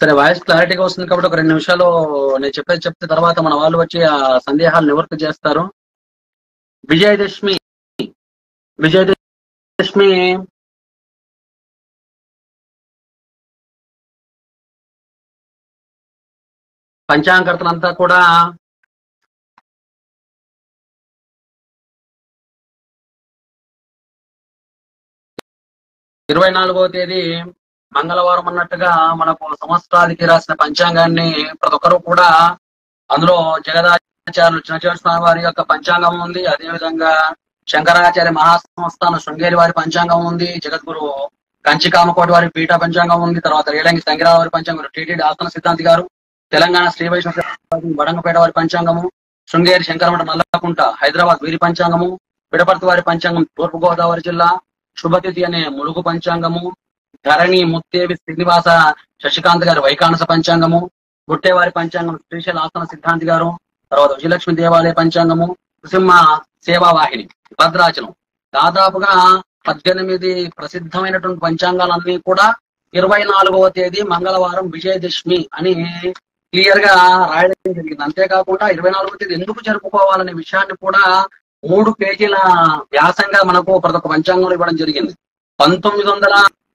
సరే వాయిస్ క్లారిటీగా వస్తుంది కాబట్టి ఒక రెండు నిమిషాలు నేను చెప్పేది చెప్తే తర్వాత మన వాళ్ళు వచ్చి ఆ సందేహాలు నివృత్తి చేస్తారు విజయదశమి విజయదశమి పంచాంగకర్తలంతా కూడా ఇరవై నాలుగవ తేదీ మంగళవారం అన్నట్టుగా మనకు సంవత్సరాదికి రాసిన పంచాంగాన్ని ప్రతి ఒక్కరు కూడా అందులో జగదాచార్యులు చిన్నచేరు స్వామి వారి యొక్క పంచాంగం ఉంది అదేవిధంగా శంకరాచార్య మహాసంస్థాన శృంగేరి వారి పంచాంగం ఉంది జగద్గురు కంచి కామకోటి వారి పీఠ పంచాంగం ఉంది తర్వాత రేలంగి సంగిరావు వారి పంచాంగం టీటీడీ ఆస్థాన సిద్ధాంతి గారు తెలంగాణ శ్రీ వైష్ణవ వడంగపేట వారి పంచాంగము శృంగేరి శంకరమఠ నల్లకుంట హైదరాబాద్ వీరి పంచాంగము పిడపర్తి వారి పంచాంగం తూర్పు గోదావరి జిల్లా శుభతిథి అనే ములుగు పంచాంగము ధరణి ముత్తేవి శ్రీనివాస శశికాంత్ గారి వైకానస పంచాంగము గుట్టేవారి పంచాంగం శ్రీశైల ఆసన సిద్ధాంతి గారు తర్వాత విజయలక్ష్మి దేవాలయ పంచాంగము నృసింహ సేవా వాహిని భద్రాచలం దాదాపుగా పద్దెనిమిది ప్రసిద్ధమైనటువంటి పంచాంగాలన్నీ కూడా ఇరవై నాలుగవ తేదీ మంగళవారం విజయదశమి అని క్లియర్ గా రాయడం జరిగింది అంతేకాకుండా ఇరవై నాలుగవ తేదీ ఎందుకు జరుపుకోవాలనే విషయాన్ని కూడా మూడు పేజీల వ్యాసంగా మనకు ప్రతి ఒక్క పంచాంగంలో ఇవ్వడం జరిగింది పంతొమ్మిది వందల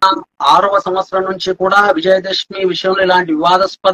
ఆరవ సంవత్సరం నుంచి కూడా విజయదశమి విషయంలో ఇలాంటి వివాదాస్పద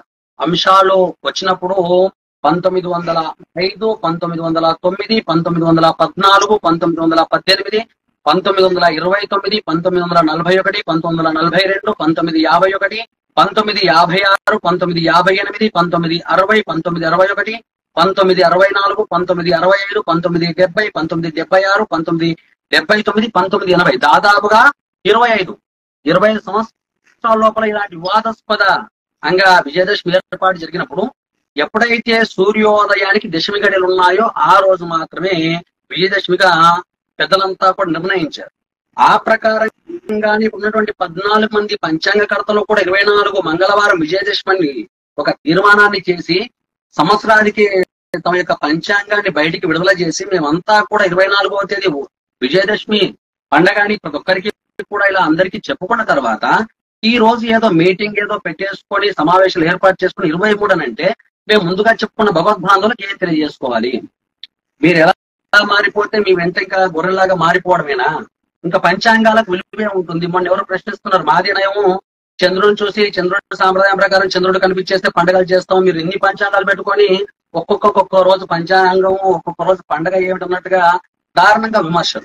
అంశాలు వచ్చినప్పుడు పంతొమ్మిది వందల ఐదు పంతొమ్మిది వందల తొమ్మిది పంతొమ్మిది వందల పద్నాలుగు పంతొమ్మిది వందల పద్దెనిమిది పంతొమ్మిది వందల ఇరవై తొమ్మిది పంతొమ్మిది వందల నలభై ఒకటి పంతొమ్మిది వందల నలభై రెండు పంతొమ్మిది యాభై ఒకటి పంతొమ్మిది యాభై ఆరు పంతొమ్మిది యాభై ఎనిమిది పంతొమ్మిది అరవై పంతొమ్మిది అరవై ఒకటి పంతొమ్మిది అరవై నాలుగు పంతొమ్మిది అరవై ఐదు పంతొమ్మిది డెబ్బై పంతొమ్మిది డెబ్బై ఆరు పంతొమ్మిది డెబ్బై తొమ్మిది పంతొమ్మిది ఎనభై దాదాపుగా ఇరవై ఐదు ఇరవై ఐదు సంవత్సరాల లోపల ఇలాంటి వివాదాస్పద అంగా విజయదశమి ఏర్పాటు జరిగినప్పుడు ఎప్పుడైతే సూర్యోదయానికి దశమి గడియలు ఉన్నాయో ఆ రోజు మాత్రమే విజయదశమిగా పెద్దలంతా కూడా నిర్ణయించారు ఆ ప్రకారంగానే ఉన్నటువంటి పద్నాలుగు మంది పంచాంగకర్తలు కూడా ఇరవై నాలుగు మంగళవారం విజయదశమిని ఒక తీర్మానాన్ని చేసి సంవత్సరానికి తమ యొక్క పంచాంగాన్ని బయటికి విడుదల చేసి మేమంతా కూడా ఇరవై నాలుగవ తేదీ విజయదశమి పండగని ప్రతి ఒక్కరికి కూడా ఇలా అందరికీ చెప్పుకున్న తర్వాత ఈ రోజు ఏదో మీటింగ్ ఏదో పెట్టేసుకొని సమావేశాలు ఏర్పాటు చేసుకుని ఇరవై మూడు అని అంటే మేము ముందుగా చెప్పుకున్న భగవద్భాంధవులకు ఏం తెలియజేసుకోవాలి మీరు ఎలా మారిపోతే మీ వెంట ఇంకా గొర్రెలాగా మారిపోవడమేనా ఇంకా పంచాంగాలకు విలువే ఉంటుంది మొన్న ఎవరు ప్రశ్నిస్తున్నారు మాది నయము చంద్రుడిని చూసి చంద్రుడి సాంప్రదాయం ప్రకారం చంద్రుడు కనిపించేస్తే పండగలు చేస్తాం మీరు ఎన్ని పంచాంగాలు పెట్టుకొని ఒక్కొక్క ఒక్కొక్క రోజు పంచాంగం ఒక్కొక్క రోజు పండగ ఏమిటి అన్నట్టుగా దారుణంగా విమర్శలు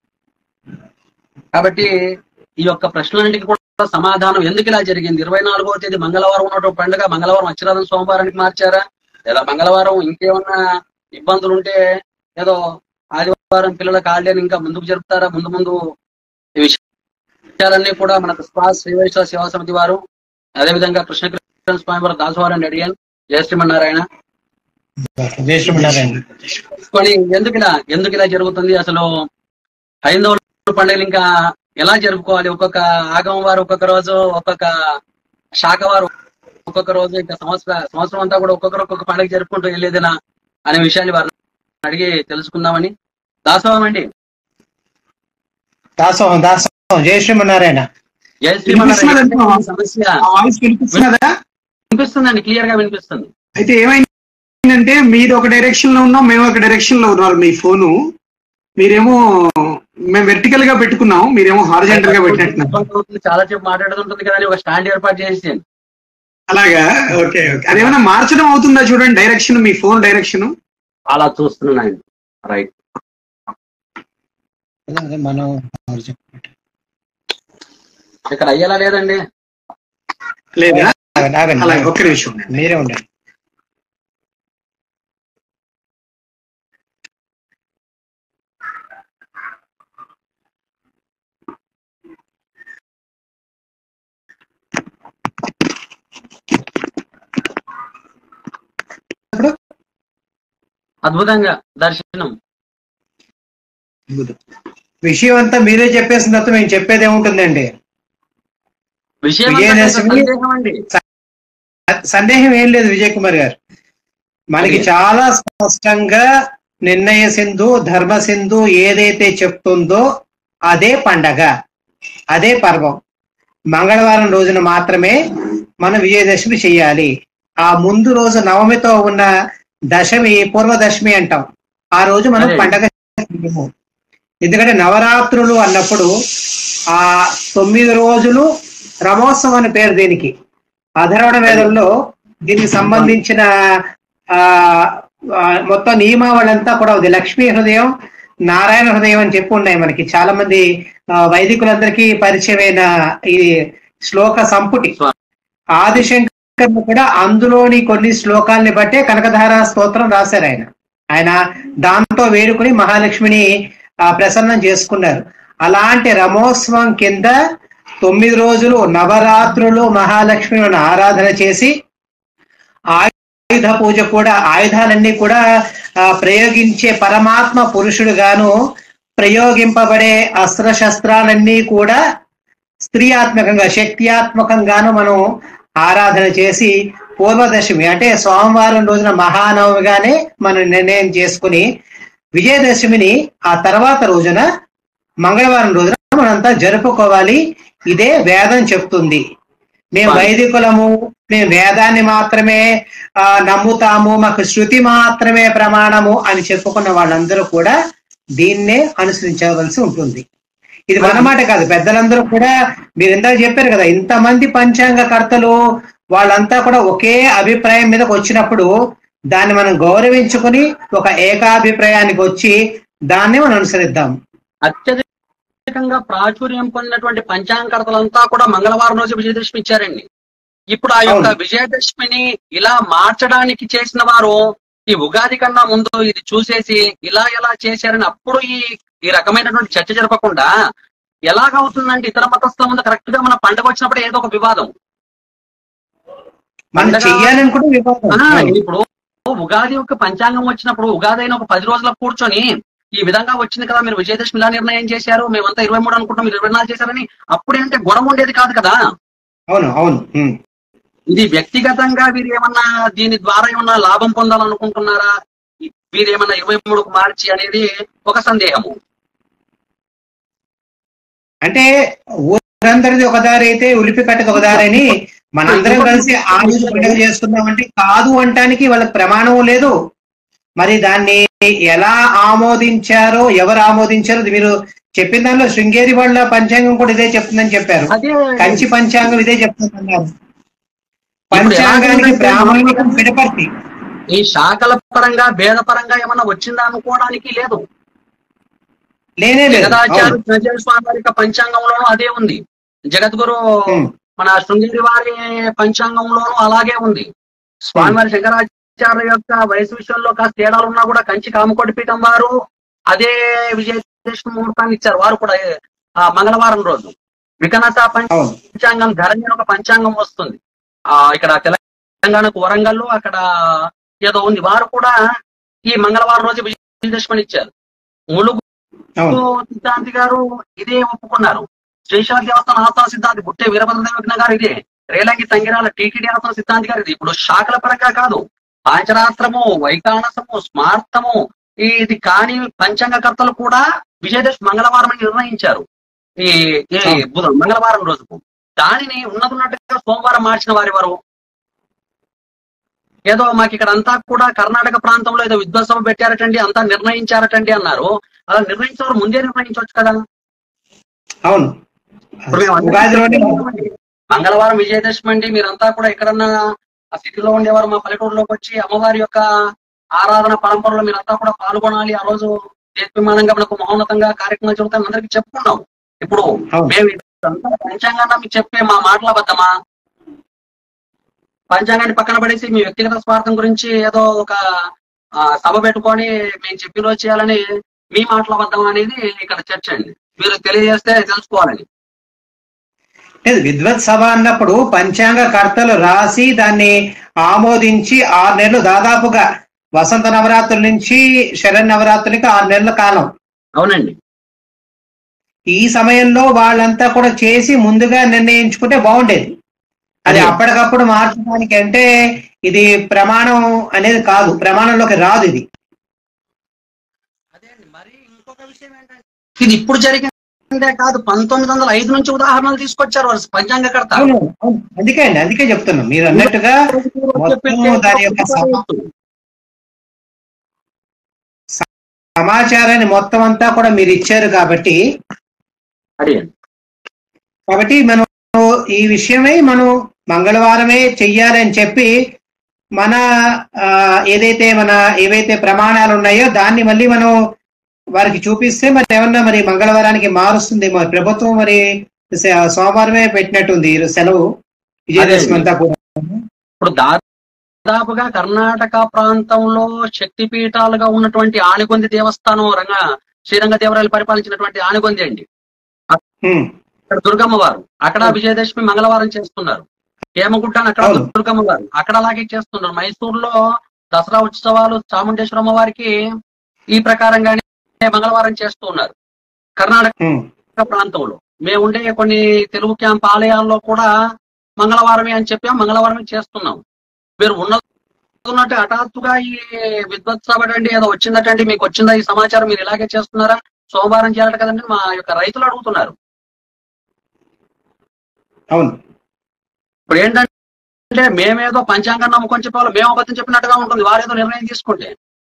కాబట్టి ఈ యొక్క ప్రశ్నలన్నింటికి కూడా సమాధానం ఎందుకు ఇలా జరిగింది ఇరవై నాలుగో తేదీ మంగళవారం ఉన్నటువంటి పండుగ మంగళవారం అచ్చిరాధన సోమవారానికి మార్చారా లేదా మంగళవారం ఇంకేమన్నా ఇబ్బందులు ఉంటే ఏదో ఆదివారం పిల్లలకు హాలిడేని ఇంకా ముందుకు జరుపుతారా ముందు ముందు ఈ విషయాలన్నీ కూడా మనకు స్వా శ్రీవైశ్వ సేవా సమితి వారు అదేవిధంగా కృష్ణకృష్ణ స్వామి వారు దాసవారని అడిగాను జయ శ్రీమన్నారాయణ దేశమున్నారండి కొని ఎందుకు ఇలా ఎందుకు ఇలా జరుగుతుంది అసలు హైందవ పండుగలు ఇంకా ఎలా జరుపుకోవాలి ఒక్కొక్క ఆగమం వారు ఒక్కొక్క రోజు ఒక్కొక్క శాఖ వారు ఒక్కొక్క రోజు ఇంకా సంవత్సర సంవత్సరం అంతా కూడా ఒక్కొక్కరు ఒక్కొక్క పండుగ జరుపుకుంటూ వెళ్ళేదినా అనే విషయాన్ని వారిని అడిగి తెలుసుకుందామని దాసోహం అండి దాసోహం దాసోహం జయ శ్రీమన్నారాయణ జయ శ్రీమన్నారాయణ వినిపిస్తున్నదండి? సమస్య ఆ వాయిస్ వినిపిస్తున్నదా వినిపిస్తుందండి క్లియర్ గా వినిపిస్తుంది అయితే ఏమైందంటే మీరు ఒక డైరెక్షన్ లో ఉన్నాం మేము ఒక డైరెక్షన్ లో ఉన్నారు మీ ఫోను మీరేమో మేము వెర్టికల్ గా పెట్టుకున్నాం మీరేమో హారిజెంటల్ గా పెట్టినట్టున్నారు ఇబ్బంది అవుతుంది, చాలా సేపు మాట్లాడుతుంటుంది కదా అని ఒక స్టాండ్ ఏర్పాటు చేసి అలాగా ఓకే ఓకే అదేమైనా మార్చడం అవుతుందా చూడండి డైరెక్షన్ మీ ఫోన్ డైరెక్షన్ అలా చూస్తున్నాను రైట్ అదే మనం ఇక్కడ అయ్యేలా లేదండి లేదా ఆగండి, ఆగండి. అలాగే ఒక్క నిమిషం ఉండండి. మీరే ఉండండి అద్భుతంగా దర్శనం విషయం అంతా మీరే చెప్పేసిన తర్వాత మేము చెప్పేది ఏముంటుందండి విషయం అంతా విజయదశమి- సందేహం అండి సందేహం ఏం లేదు విజయ్ కుమార్ గారు మనకి చాలా స్పష్టంగా నిర్ణయ సింధు ధర్మ సింధు ఏదైతే చెప్తుందో అదే పండగ అదే పర్వం మంగళవారం రోజున మాత్రమే మనం విజయదశమి చెయ్యాలి ఆ ముందు రోజు నవమితో ఉన్న దశమి పూర్వదశమి అంటాం ఆ రోజు మనం అదే. పండగ చెయ్యము. ఎందుకంటే నవరాత్రులు అన్నప్పుడు ఆ తొమ్మిది రోజులు రమోత్సవం అని పేరు దీనికి అధర్వణ వేదంలో దీనికి సంబంధించిన ఆ ఆ, మొత్తం నియమావళంతా కూడా ఉంది లక్ష్మీ హృదయం నారాయణ హృదయం అని చెప్పి ఉన్నాయి మనకి చాలా మంది ఆ, వైదికులందరికీ పరిచయమైన ఈ శ్లోక సంపుటి ఆదిశంకర్లు కూడా అందులోని కొన్ని శ్లోకాల్ని బట్టే కనకధార స్తోత్రం రాశారు ఆయన ఆయన దాంతో వేడుకుని మహాలక్ష్మిని ఆ, ప్రసన్నం చేసుకున్నారు అలాంటి రమోత్సవం కింద తొమ్మిది రోజులు నవరాత్రులు మహాలక్ష్మిని ఆరాధన చేసి ఆయుధ పూజ కూడా ఆయుధాలన్నీ కూడా ఆ, ప్రయోగించే పరమాత్మ పురుషుడు గాను ప్రయోగింపబడే అస్త్ర శస్త్రాలన్నీ కూడా స్త్రీయాత్మకంగా శక్తియాత్మకంగాను మనం ఆరాధన చేసి పూర్వదశమి అంటే సోమవారం రోజున మహానవమిగానే మనం నిర్ణయం చేసుకుని విజయదశమిని ఆ తర్వాత రోజున మంగళవారం రోజున మనంతా జరుపుకోవాలి ఇదే వేదం చెప్తుంది మేము Fine. వైదికులము మేము వేదాన్ని మాత్రమే ఆ, నమ్ముతాము మాకు శృతి మాత్రమే ప్రమాణము అని చెప్పుకున్న వాళ్ళందరూ కూడా దీన్నే అనుసరించవలసి ఉంటుంది ఇది మన మాట కాదు పెద్దలందరూ కూడా మీరు ఇందాక చెప్పారు కదా ఇంతమంది పంచాంగ కర్తలు వాళ్ళంతా కూడా ఒకే అభిప్రాయం మీదకి వచ్చినప్పుడు దాన్ని మనం గౌరవించుకొని ఒక ఏకాభిప్రాయానికి వచ్చి దాన్ని మనం అనుసరిద్దాం అత్యధికంగా ప్రాచుర్యం పొందినటువంటి పంచాంగకర్తలంతా కూడా మంగళవారం రోజు విజయదశమి ఇచ్చారండి ఇప్పుడు ఆ యొక్క అవును. విజయదశమిని ఇలా మార్చడానికి చేసిన వారు ఈ ఉగాది కన్నా ముందు ఇది చూసేసి ఇలా ఎలా చేశారని అప్పుడు ఈ ఈ రకమైనటువంటి చర్చ జరపకుండా ఎలాగవుతుందంటే ఇతర మతస్థుల ముందు కరెక్ట్ గా మన పండుగ వచ్చినప్పుడు ఏదో ఒక వివాదం మనం పండగ- చెయ్యాలనుకుంటే వివాదం. ఆ, అవును. ఇప్పుడు ఉగాది యొక్క పంచాంగం వచ్చినప్పుడు ఉగాది అయిన ఒక పది రోజులకు కూర్చొని ఈ విధంగా వచ్చింది కదా మీరు విజయదశమి ఇలా నిర్ణయం చేశారు మేమంతా ఇరవై మూడు అనుకుంటాం మీరు ఇరవై నాలుగు చేశారని అప్పుడేంటే గొడవ ఉండేది కాదు కదా అవును అవును ఉమ్. ఇది వ్యక్తిగతంగా వీరు ఏమన్నా దీని ద్వారా ఏమన్నా లాభం పొందాలనుకుంటున్నారా వీరు ఏమన్నా ఇరవై మూడుకు మార్చి అనేది ఒక సందేహము అంటే ఊరందరిది ఒక దారి అయితే ఉలిపి కట్టది ఒక దారి అని మనందరం కలిసి ఆ రోజు పండుగ చేసుకుందామంటే కాదు అంటానికి వాళ్ళకి ప్రమాణం లేదు మరి దాన్ని ఎలా ఆమోదించారో ఎవరు ఆమోదించారో ఇది మీరు చెప్పిన దానిలో శృంగేరి వాళ్ళ పంచాంగం కూడా ఇదే చెప్తుందని చెప్పారు అదే కంచి పంచాంగం ఇదే చెప్తుందన్నారు ఇప్పుడు ఎలా పంచాంగానికి ఉందంటే ప్రామాణికం పిడపర్తి ఈ శాఖల పరంగా భేద పరంగా ఏమన్నా వచ్చిందా అనుకోవడానికి లేదు లేనే లేదు జగదాచార్య అవును. ప్రజల స్వామి వారి యొక్క పంచాంగంలోనూ అదే ఉంది జగద్గురు ఉమ్. మన శృంగేరి వారి పంచాంగంలోనూ అలాగే ఉంది స్వామివారి శంకరాచార్య యొక్క వయసు విషయంలో కాస్త తేడాలు ఉన్నా కూడా కంచి కామకోటి పీఠం వారు అదే విజయదశమి ముహూర్తాన్ని ఇచ్చారు వారు కూడా ఆ మంగళవారం రోజు వికనస అవును పంచాంగం ధరణి అని ఒక పంచాంగం వస్తుంది ఆ ఇక్కడ తెలంగాణకు వరంగల్ అక్కడ ఏదో ఉంది వారు కూడా ఈ మంగళవారం రోజు విజయదశమిని ఇచ్చారు ములుగు అవును సిద్ధాంతి గారు ఇదే ఒప్పుకున్నారు శ్రీశైల దేవస్థాన ఆస్థాన సిద్ధాంతి గుట్టే వీరభద్రదేవజ్ఞ గారు ఇదే రేలంగి తంగిరాల టీటీడీ ఆస్థాన సిద్ధాంతి గారు ఇది ఇప్పుడు శాఖల పరంగా కాదు పాంచరాత్రము వైకానసము స్మార్థము ఈ ఇది కాని పంచాంగకర్తలు కూడా విజయదశమి మంగళవారం అని నిర్ణయించారు ఈ ఈ అవును. బుధ- మంగళవారం రోజుకు దానిని ఉన్నదున్నట్టుగా సోమవారం మార్చిన వారి వారు ఏదో మాకు ఇక్కడ అంతా కూడా కర్ణాటక ప్రాంతంలో ఏదో విధ్వంసం పెట్టారటండి అంతా నిర్ణయించారటండి అన్నారు అలా నిర్ణయించేవారు ముందే నిర్ణయించవచ్చు కదా అవును ఇప్పుడు మేము అందరం ఉగాదిలోనే మంగళవారం విజయదశమి అండి మీరంతా కూడా ఎక్కడన్నా ఆ సిటీలో ఉండేవారు మా పల్లెటూరులోకి వచ్చి అమ్మవారి యొక్క ఆరాధన పరంపరలో మీరంతా కూడా పాల్గొనాలి ఆ రోజు దేశవిమానంగా మనకు మహోన్నతంగా కార్యక్రమాలు జరుగుతాయని అందరికి చెప్పుకున్నాం ఇప్పుడు అవును. మేము ఇదంతా పంచాంగాన్ని మీకు చెప్పే మా మాటల అబద్ధమా పంచాంగాన్ని పక్కన పడేసి మీ వ్యక్తిగత స్వార్థం గురించి ఏదో ఒక ఆ, సభ పెట్టుకొని మేము చెప్పిన రోజు చేయాలని మీ మాటల అబద్ధం అనేది ఇక్కడ చర్చ అండి మీరు తెలియజేస్తే తెలుసుకోవాలని లేదు విద్వత్ సభ అన్నప్పుడు పంచాంగ కర్తలు రాసి దాన్ని ఆమోదించి ఆరు నెలలు దాదాపుగా వసంత నవరాత్రుల నుంచి శరణ్ నవరాత్రులకి ఆరు నెలల కాలం అవునండి ఈ సమయంలో వాళ్ళంతా కూడా చేసి ముందుగా నిర్ణయించుకుంటే బాగుండేది అది అదే. అప్పటికప్పుడు మార్చడానికి అంటే ఇది ప్రమాణం అనేది కాదు ప్రమాణంలోకి రాదు ఇది అదే అండి మరి ఇంకొక విషయం ఏంటంటే ఇది ఇప్పుడు జరిగిన అంతే కాదు పంతొమ్మిది వందల ఐదు నుంచి ఉదాహరణలు తీసుకొచ్చారు వాళ్ళు పంచాంగకర్త అవును అవును. అందుకే అండి అందుకే చెప్తున్నాను మీరు అన్నట్టుగా మొత్తం దాని యొక్క సమా- సమాచారాన్ని మొత్తం అంతా కూడా మీరు ఇచ్చారు కాబట్టి అదే కాబట్టి మనం ఈ విషయమై మనం మంగళవారమే చెయ్యాలి అని చెప్పి మన ఆ, ఏదైతే మన ఏవైతే ప్రమాణాలు ఉన్నాయో దాన్ని మళ్ళీ మనం వారికి చూపిస్తే మరి ఏమన్నా మరి మంగళవారానికి మారుస్తుంది మరి ప్రభుత్వం మరి స- సోమవారమే పెట్టినట్టుంది ఈ సెలవు విజయదశమి అంతా కూడా ఇప్పుడు దాదాపుగా కర్ణాటక ప్రాంతంలో శక్తి పీఠాలుగా ఉన్నటువంటి ఆనిగొంది దేవస్థానం రంగ శ్రీరంగదేవరాయలు పరిపాలించినటువంటి ఆనిగొంది అండి ఉమ్, అక్కడ దుర్గమ్మ వారు అక్కడ విజయదశమి మంగళవారం చేస్తున్నారు హేమగుడ్డ అని అక్కడ అవును. దుర్గమ్మ వారు అక్కడ అలాగే చేస్తున్నారు మైసూరులో దసరా ఉత్సవాలు చాముండేశ్వరమ్మ వారికి ఈ ప్రకారంగానే మంగళవారం చేస్తూ ఉన్నారు కర్ణాటక ఉమ్, ప్రాంతంలో మేము ఉండే కొన్ని తెలుగు క్యాంప్ ఆలయాల్లో కూడా మంగళవారమే అని చెప్పాం మంగళవారమే చేస్తున్నాం మీరు ఉన్న ఉన్నట్టు హఠాత్తుగా ఈ విద్వత్సభటండి ఏదో వచ్చిందటండి మీకు వచ్చిందా ఈ సమాచారం మీరు ఇలాగే చేస్తున్నారా సోమవారం చేయాలట కదండి మా యొక్క రైతులు అడుగుతున్నారు అవును ఇప్పుడు ఏంటంటే మేమేదో పంచాంగం నమ్ముకొని చెప్పాలి మేము అబద్ధం చెప్పినట్టుగా ఉంటుంది వారేదో నిర్ణయం తీసుకుంటే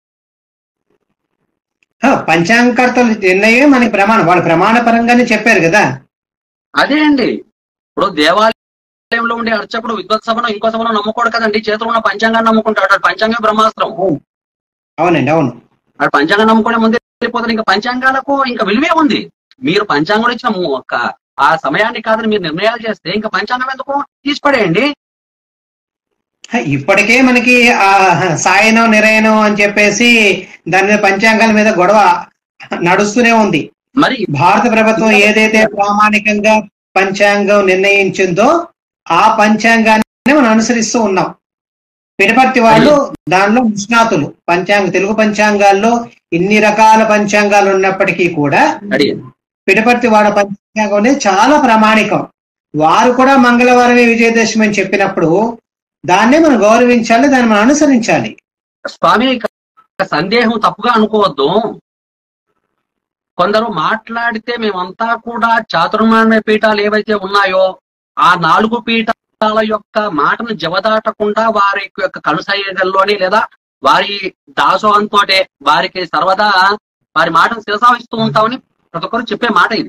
ఆ, పంచాంగకర్తలు నిర్ణయమే మనకి ప్రమాణం వాళ్ళు ప్రమాణ పరంగానే చెప్పారు కదా అదే అండి ఇప్పుడు దేవాలయంలో ఉండే అర్చకుడు విద్వత్ సభను ఇంకో సభను నమ్ముకోడు కదండి చేతిలో ఉన్న పంచాంగాన్ని నమ్ముకుంటాడు వాడు పంచాంగం బ్రహ్మాస్త్రం అవునండి అవును వాడు పంచాంగం నమ్ముకునే ముందే వెళ్ళిపోతాడు ఇంకా పంచాంగాలకు ఇంకా విలువే ఉంది మీరు పంచాంగం ఇచ్చిన ము- ఒక ఆ సమయాన్ని కాదని మీరు నిర్ణయాలు చేస్తే ఇంకా పంచాంగం ఎందుకు తీసిపడేయండి ఇప్పటికే మనకి ఆ సాయనం నిరయనం అని చెప్పేసి దాని మీద పంచాంగాల మీద గొడవ నడుస్తూనే ఉంది మరి భారత ప్రభుత్వం ఏదైతే ప్రామాణికంగా పంచాంగం నిర్ణయించిందో ఆ పంచాంగాన్ని మనం అనుసరిస్తూ ఉన్నాం పిడపర్తి వాళ్ళు దానిలో నిష్ణాతులు పంచాంగ తెలుగు పంచాంగాల్లో ఇన్ని రకాల పంచాంగాలు ఉన్నప్పటికీ కూడా అడి పిడపర్తి వాడ పంచాంగం అనేది చాలా ప్రామాణికం వారు కూడా మంగళవారమే విజయదశమి అని చెప్పినప్పుడు దాన్నే మనం గౌరవించాలి దాన్ని మనం అనుసరించాలి స్వామి ఇక సందేహం తప్పుగా అనుకోవద్దు కొందరు మాట్లాడితే మేమంతా కూడా చాతుర్మాన్య పీఠాలు ఏవైతే ఉన్నాయో ఆ నాలుగు పీఠాల యొక్క మాటను జవదాటకుండా వారి యొక్క కనుసైగల్లోని లేదా వారి దాసోహంతో వారికి సర్వదా వారి మాటను శిరసావిస్తూ ఉంటామని ప్రతి ఒక్కరు చెప్పే మాట ఇది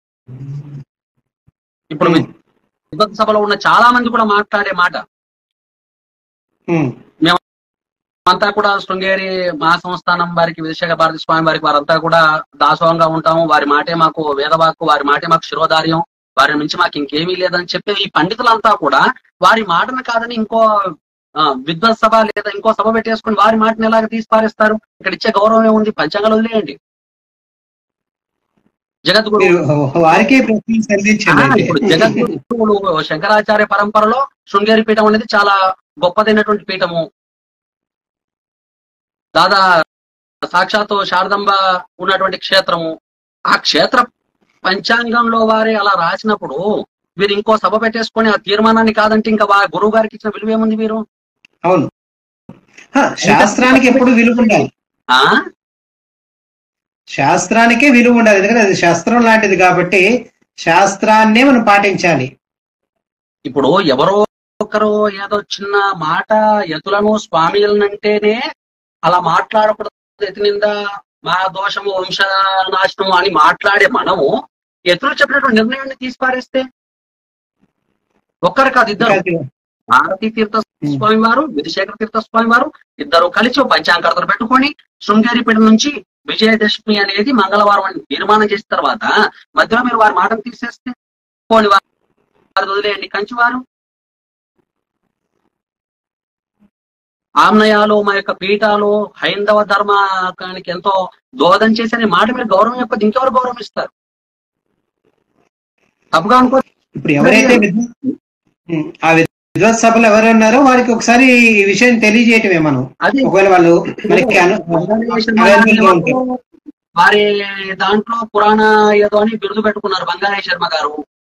ఇప్పుడు ఉమ్, విద్వత్ సభలో ఉన్న చాలా మంది కూడా మాట్లాడే మాట ఉమ్, అంతా కూడా శృంగేరి మా సంస్థానం వారికి విదేశేఖర భారతి స్వామి వారికి వారంతా కూడా దాసోహంగా ఉంటాము వారి మాటే మాకు వేదవాక్కు వారి మాటే మాకు శిరోధార్యం వారి నుంచి మాకు ఇంకేమీ లేదని చెప్పే ఈ పండితులంతా కూడా వారి మాటను కాదని ఇంకో ఆ, విద్వత్ సభ లేదా ఇంకో సభ పెట్టేసుకుని వారి మాటను ఎలాగ తీసి పారేస్తారు ఇక్కడ ఇచ్చే గౌరవం ఏముంది పంచాంగాలు వదిలేయండి జగద్గురు మీరు వారికి ప్రశ్నలు ఆ, సంధించండి ఇప్పుడు జగద్గురు శంకరాచార్య పరంపరలో శృంగేరి పీఠం అనేది చాలా గొప్పదైనటువంటి పీఠము దాదా సాక్షాత్తు శారదంబ ఉన్నటువంటి క్షేత్రము ఆ క్షేత్ర పంచాంగంలో వారే అలా రాసినప్పుడు మీరు ఇంకో సభ పెట్టేసుకొని ఆ తీర్మానాన్ని కాదంటే ఇంకా వా గురువు గారికి ఇచ్చిన విలువ ఏముంది మీరు అవును హ, శాస్త్రానికి ఎప్పుడు విలువ ఉండాలి ఆ శాస్త్రానికే విలువ ఉండాలి ఎందుకంటే అది శాస్త్రం లాంటిది కాబట్టి శాస్త్రాన్నే మనం పాటించాలి ఇప్పుడు ఎవరో ఒకరు ఏదో చిన్న మాట ఎతులను స్వామిలనంటేనే అలా మాట్లాడకూడదు ఎతి నింద మా దోషము వంశనాశనము అని మాట్లాడే మనము ఎతులు చెప్పినటువంటి నిర్ణయాన్ని తీసి పారేస్తే ఒక్కరు కాదు ఇద్దరు భారతీ తీర్థ స్వామి వారు విధుశేఖర తీర్థ స్వామి వారు ఇద్దరు కలిసి ఓ పంచాంగర్తలు పెట్టుకొని శృంగేరిపేట నుంచి విజయదశమి అనేది మంగళవారం అని తీర్మానం చేసిన తర్వాత మధ్యలో మీరు వారి మాటను తీసేస్తే పోని వారు వారు వదిలేయండి కంచివారు ఆమ్నయాలు మా యొక్క పీఠాలు హైందవ ధర్మానికి ఎంతో దోహదం చేసే మాట మీరు గౌరవం చెప్పదు ఇంకెవరు గౌరవం ఇస్తారు తప్పుగా అనుకో ఇప్పుడు ఎవరైతే విద్వ- ఉమ్, ఆ విద్వత్ సభలు ఎవరు ఉన్నారో వారికి ఒకసారి ఈ విషయం తెలియజేయటమే మనం అది ఒకవేళ వాళ్ళు మనకి అను- available గా ఉంటే. వారి దాంట్లో పురాణ ఏదో అని బిరుదు పెట్టుకున్నారు బంగారే శర్మ గారు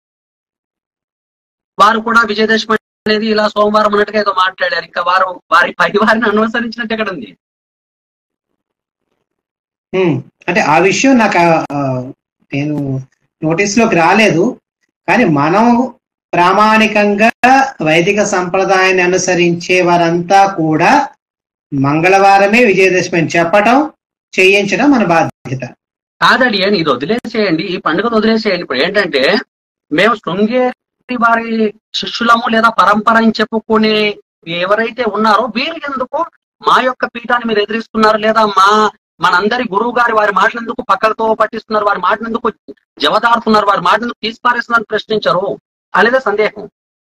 వారు కూడా విజయదశమి అనేది ఇలా సోమవారం అన్నట్టుగా ఏదో మాట్లాడారు ఇంకా వారు వారి పై వారిని అనుసరించినట్టు ఎక్కడ ఉంది ఉమ్, అంటే ఆ విషయం నాకు ఆ, నేను నోటీస్ లోకి రాలేదు కానీ మనం ప్రామాణికంగా వైదిక సంప్రదాయాన్ని అనుసరించే వారంతా కూడా మంగళవారమే విజయదశమి అని చెప్పటం చేయించడం మన బాధ్యత కాదండి అని ఇది వదిలేసేయండి ఈ పండుగను వదిలేసేయండి ఇప్పుడు ఏంటంటే మేము శృంగేరి వారి శిష్యులము లేదా పరంపర అని చెప్పుకునే ఎవరైతే ఉన్నారో వీరు ఎందుకు మా యొక్క పీఠాన్ని మీరు ఎదిరిస్తున్నారు లేదా మా మనందరి గురువు గారి వారి మాటలు ఎందుకు పక్కలతో పట్టిస్తున్నారు వారి మాటలు ఎందుకు జవదాడుతున్నారు వారి మాటలు ఎందుకు తీసిపారేస్తున్నారు ప్రశ్నించరు అనేది సందేహం